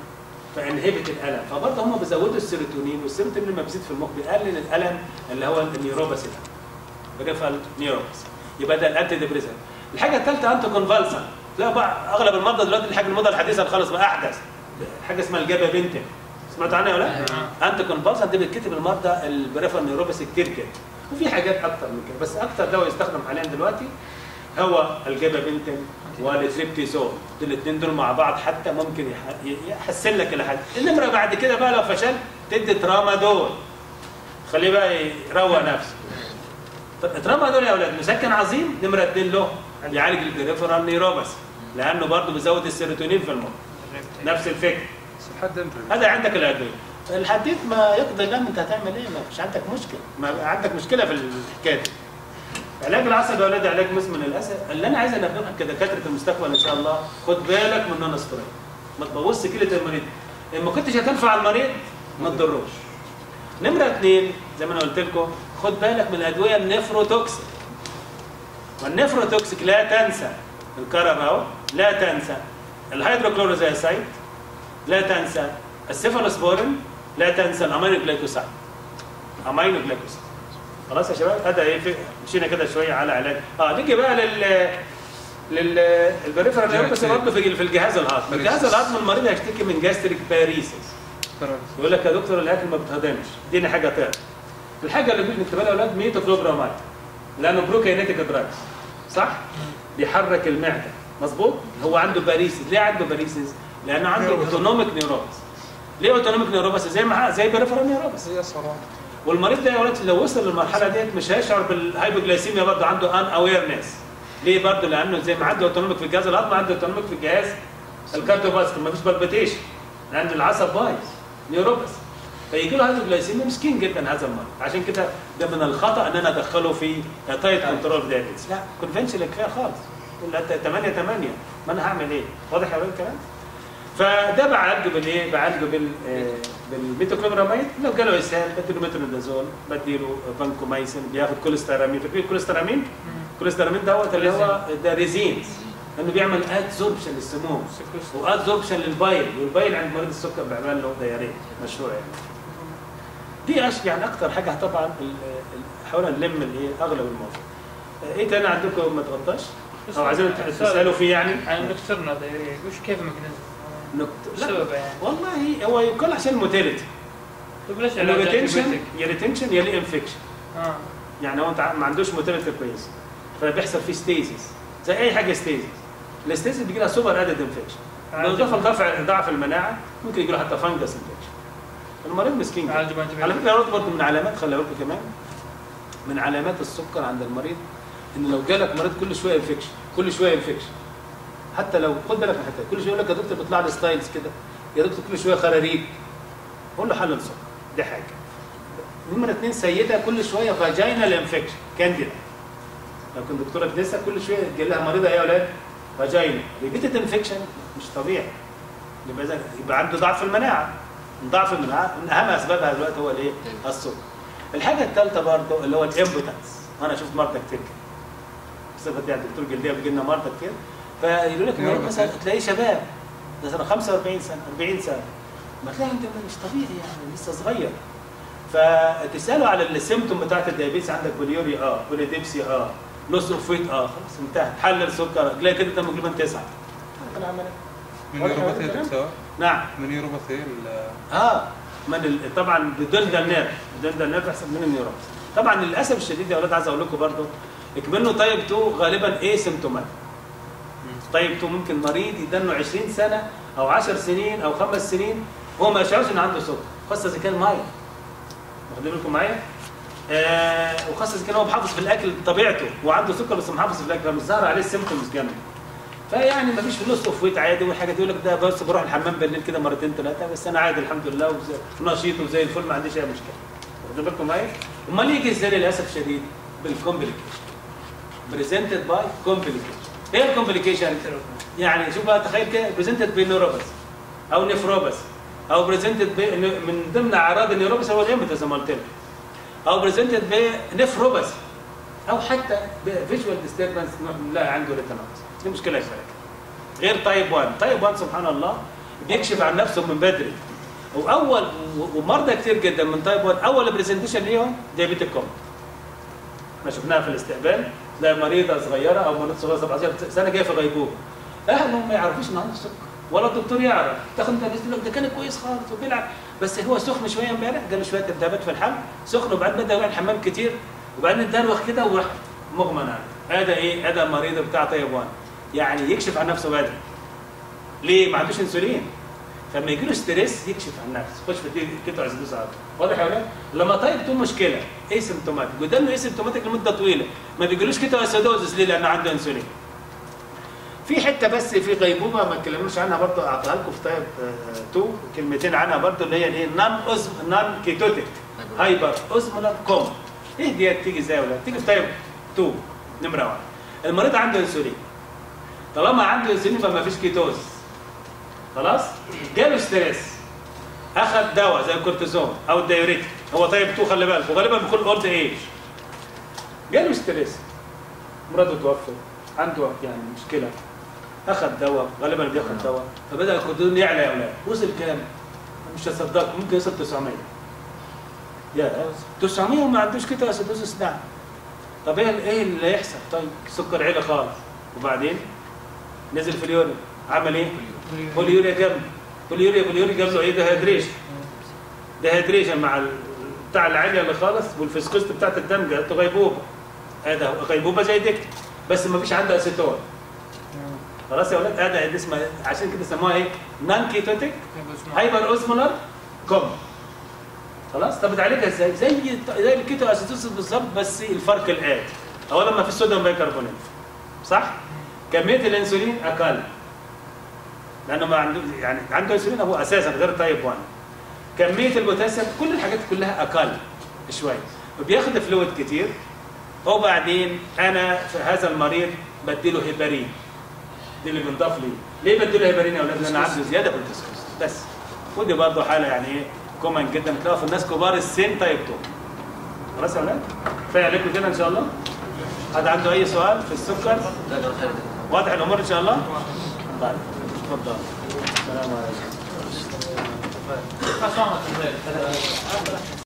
فانهبت الالم فبرضه هم بيزودوا السيروتونين والسيروتونين لما بيزيد في المخ بيقلل الالم اللي هو النيوروباثي ده بريفال نيوروباثي يبقى ده الانتي ديبريسنت الحاجه الثالثه انتي كونفالسنت لا بقى اغلب المرضى دلوقتي الحاجه الموضه الحديثه خالص بقى احدث حاجه اسمها الجابا بنتين سمعتوا عنها ولا لا؟ انتي كونفالسنت دي بتكتب المرضى البريفال نيوروباثي كتير كده وفي حاجات اكتر من كده بس اكتر دواء يستخدم حاليا دلوقتي هو الجابا بنتين والتريبتيزون دول الاثنين دول مع بعض حتى ممكن يح- يحسن لك الى حد النمره بعد كده بقى لو فشلت تدي ترامادول خليه بقى يروق نفسه طب ترامادول يا اولاد مسكن عظيم نمره اثنين له بيعالج البريفرال نيروباثي لانه برضه بيزود السيروتونين في المخ نفس الفكره بس لحد امتى؟ هذا عندك الادويه الحديث ما يقضي الهم انت هتعمل ايه ما فيش عندك مشكله ما عندك مشكله في الحكايه دي علاج العصب يا اولاد علاج مزمن للاسف اللي انا عايز انبهك كدكاتره المستقبل ان شاء الله خد بالك من نون سترويد ما تبوظش كليه المريض ان ما كنتش هتنفع المريض ما تضروش نمره اثنين زي ما انا قلت لكم خد بالك من الادويه النفروتوكسيك والنفروتوكسيك لا تنسى الكرر اهو لا تنسى الهيدروكلوروزياسايد لا تنسى السيفالوسبورين لا تنسى الامينو جلايكوسايد امينو جلايكوسايد خلاص يا شباب هذا ايه في- مشينا كده شويه على علاج اه نيجي بقى لل لل البريفرال نيوروباثي برضه في في الجهاز الهضمي الجهاز الهضمي المريض هيشتكي من جاستريك باريسيس يقول لك يا دكتور الاكل ما بتهضمش اديني حاجه تانية الحاجه اللي ممكن نكتبها لاولاد ميتوكلوبرامات لانه بروكاينيتيك دراجز صح بيحرك المعده مظبوط هو عنده باريسيس ليه عنده باريسيس لانه عنده اوتونوميك نيوروباث ليه اوتونوميك نيوروباث زي ما زي بريفرال نيوروباث هي صراحه والمريض ده يا ولاد لو وصل للمرحله ديت مش هيشعر بالهايبوجلايسيميا برضه عنده ان اويرنس ليه برضه لانه زي ما عنده اوتونوميك في الجهاز الهضمي عنده اوتونوميك في الجهاز الكارديوفاسكولار مفيش بالبيتيشن لان العصب بايظ نيوروباث فيجي له هايبوجلايسيميا مسكين جدا هذا المرض عشان كده ده من الخطا ان انا ادخله في تايت كنترول دايابيتس لا كونفنشن كفايه خالص تقول له 8 8 ما انا هعمل ايه واضح يا ولاد الكلام فده بعالجه بالايه؟ بعالجه بال آه، بالميتوكلوبراميد لو جاله اسهال بديله مترونيدازول بديله فانكومايسين بياخد كوليسترامين فاكرين الكوليسترامين؟ الكوليسترامين دوت اللي هو ده ريزين لانه بيعمل ادزوربشن للسموم وادزوربشن للبايل والبايل عند مريض السكر بيعمل له دياريه مشروع يعني دي أش يعني اكتر حاجه طبعا ال- ال- حاولنا نلم الايه اغلب الموضوع آه، ايه تاني عندكم ما تغطاش؟ او عايزين تسالوا فيه يعني؟ عن نكترنا دايريه وش كيف الميكانيزم؟ نكت... لا السبب يعني والله هو يقال عشان الموتيليتي طيب ليش يا علاج ريتنشن antibiotic؟ يا ريتنشن يا ليه انفكشن اه يعني هو انت ما عندوش موتيليتي كويس فبيحصل فيه ستيزيس زي اي حاجه ستيزيس الستيزيس بيجي لها سوبر ادد انفكشن بالاضافه لضعف ضعف المناعه ممكن يجي له حتى فانجس انفكشن المريض مسكين جدا. عالج بantibiotic. على فكره برضه برضه من علامات خلي بالكم كمان من علامات السكر عند المريض ان لو جالك مريض كل شويه انفكشن كل شويه انفكشن حتى لو خد بالك من حته كل شويه يقول لك يا دكتور بيطلع لي ستايلز كده يا دكتور كل شويه خراريج قول له حل السكر دي حاجه نمرة اثنين سيدة كل شوية فاجينال انفكشن كانديدا لو كنت دكتورة لسه كل شوية تجي لها مريضة ايه يا اولاد؟ فاجينا ريبيتد انفكشن مش طبيعي يبقى إذا يبقى عنده ضعف المناعة ضعف المناعة من أهم أسبابها دلوقتي هو الإيه؟ السكر. الحاجة الثالثة برضه اللي هو الامبوتنس وأنا شفت مرضى كتير كده. بصفة يعني دكتور جلدية بيجي لنا مرضى كتير فيقولوا لك مريض مثلا تلاقيه شباب مثلا 45 سنة 40 سنة ما تلاقي انت مش طبيعي يعني لسه صغير فتساله على السيمتوم بتاعت الدايابيتس عندك بوليوري اه بوليديبسي اه لوس اوف ويت اه خلاص انتهى حلل سكر تلاقي كده تم تقريبا تسعه العمليه من نيوروباثي يا دكتور نعم من نيوروباثي ال- اه من ال... طبعا بدندل نيرف بدندل نيرف احسن من النيورون طبعا للاسف الشديد يا اولاد عايز اقول لكم برضه اكمنه تايب 2 غالبا ايه سيمتومات تايب 2 ممكن مريض يدنه 20 سنه او 10 سنين او خمس سنين هو ما يشعرش ان عنده سكر خاصه اذا كان ميه واخدين بالكم معايا آه وخاصه اذا كان هو محافظ في الاكل بطبيعته وعنده سكر بس محافظ في الاكل فمش ظاهر عليه السيمتومز جامد فيعني ما فيش فلوس اوف ويت عادي والحاجه دي يقول لك ده بس بروح الحمام بالليل كده مرتين ثلاثه بس انا عادي الحمد لله وزي- ونشيط وزي الفل ما عنديش اي مشكله واخدين بالكم معايا امال يجي ازاي للاسف الشديد بالكومبليكيشن بريزنتد باي كومبليكيشن ايه الكومبليكيشن يعني شوف بقى تخيل كده بريزنتد بنيوروباث او نفروباث او بريزنتد من ضمن اعراض النيوروباث هو الامتى زي ما قلت لك او بريزنتد بنفروباث او حتى فيجوال ديستربنس لا عنده ريتينوباث دي مشكله شويه غير تايب 1 تايب 1 سبحان الله بيكشف عن نفسه من بدري واول ومرضى كتير جدا من تايب 1 اول برزنتيشن ليهم ديابيتيك كوم احنا شفناها في الاستقبال تلاقي مريضه صغيره او مريض صغير 17 سنه جايه في غيبوبه اهلهم ما يعرفوش ان عنده سكر ولا الدكتور يعرف تاخد انت يقول لك ده كان كويس خالص وبيلعب بس هو سخن شويه امبارح جاله شويه التهابات في الحمل سخن وبعدين بدا يروح الحمام كتير وبعدين اتدروخ كده وراح مغمى عليه هذا ايه؟ هذا مريض بتاع تايب 1 يعني يكشف عن نفسه بدري ليه؟ ما عندوش انسولين فلما يجي له ستريس يكشف عن نفسه يخش في كيتو اسيدوز على طول واضح يا ولاد؟ لما تايب 2 مشكله ايه سيمتوماتيك قدامه ايه سيمتوماتيك لمده طويله ما بيجيلوش كيتو اسيدوز ليه؟ لانه عنده انسولين في حته بس في غيبوبه ما اتكلمناش عنها برضه اعطيها لكم في تايب 2 كلمتين عنها برضه اللي هي الايه نان اوزم نان كيتوتيك هايبر اوزمولار كوم ايه دي تيجي ازاي يا ولاد؟ تيجي في تايب 2 نمره واحد المريض عنده انسولين طالما عنده انسولين فما فيش كيتوز خلاص جاله ستريس اخذ دواء زي الكورتيزون او الدايوريتيك هو طيب 2 خلي بالك وغالبا بيكون اولد ايج جاله ستريس مراته توفت عنده يعني مشكله اخذ دواء غالبا بياخذ دواء فبدا الكورتيزون يعلى يا اولاد وصل كام؟ مش هصدقك ممكن يوصل 900 يا 900 وما عندوش كده اسيدوزس نعم طب ايه ايه اللي هيحصل طيب السكر عالي خالص وبعدين نزل في اليورين عمل ايه؟ بوليوريا جاب بوليوريا بوليوريا جاب له ايه دهيدريشن دهيدريشن مع ال- بتاع العاليه اللي خالص والفسكوست بتاعت الدم جات له غيبوبه هذا هو غيبوبه زي ديك بس ما فيش عنده اسيتون خلاص يا ولاد هذا اسمه عشان كده سموها ايه؟ نان كيتوتيك هايبر اوزمولار كوم خلاص طب بتعالجها ازاي؟ زي زي الكيتو اسيتوسيس بالظبط بس الفرق الاتي اولا ما فيش صوديوم بايكربونات صح؟ كميه الانسولين اقل لانه ما عنده يعني عنده انسولين هو اساسا غير تايب 1 كميه البوتاسيوم كل الحاجات كلها اقل شويه وبياخد فلويد كتير وبعدين انا في هذا المريض بديله هيبارين دي اللي بنضاف لي ليه بديله هيبارين يا اولاد؟ لان عنده زياده في التسكس بس ودي برضه حاله يعني ايه كومن جدا بتلاقوها في الناس كبار السن تايب 2 خلاص يا اولاد؟ كفايه عليكم كده ان شاء الله؟ حد عنده اي سؤال في السكر؟ واضح الامور ان شاء الله؟ طيب اتفضل السلام عليكم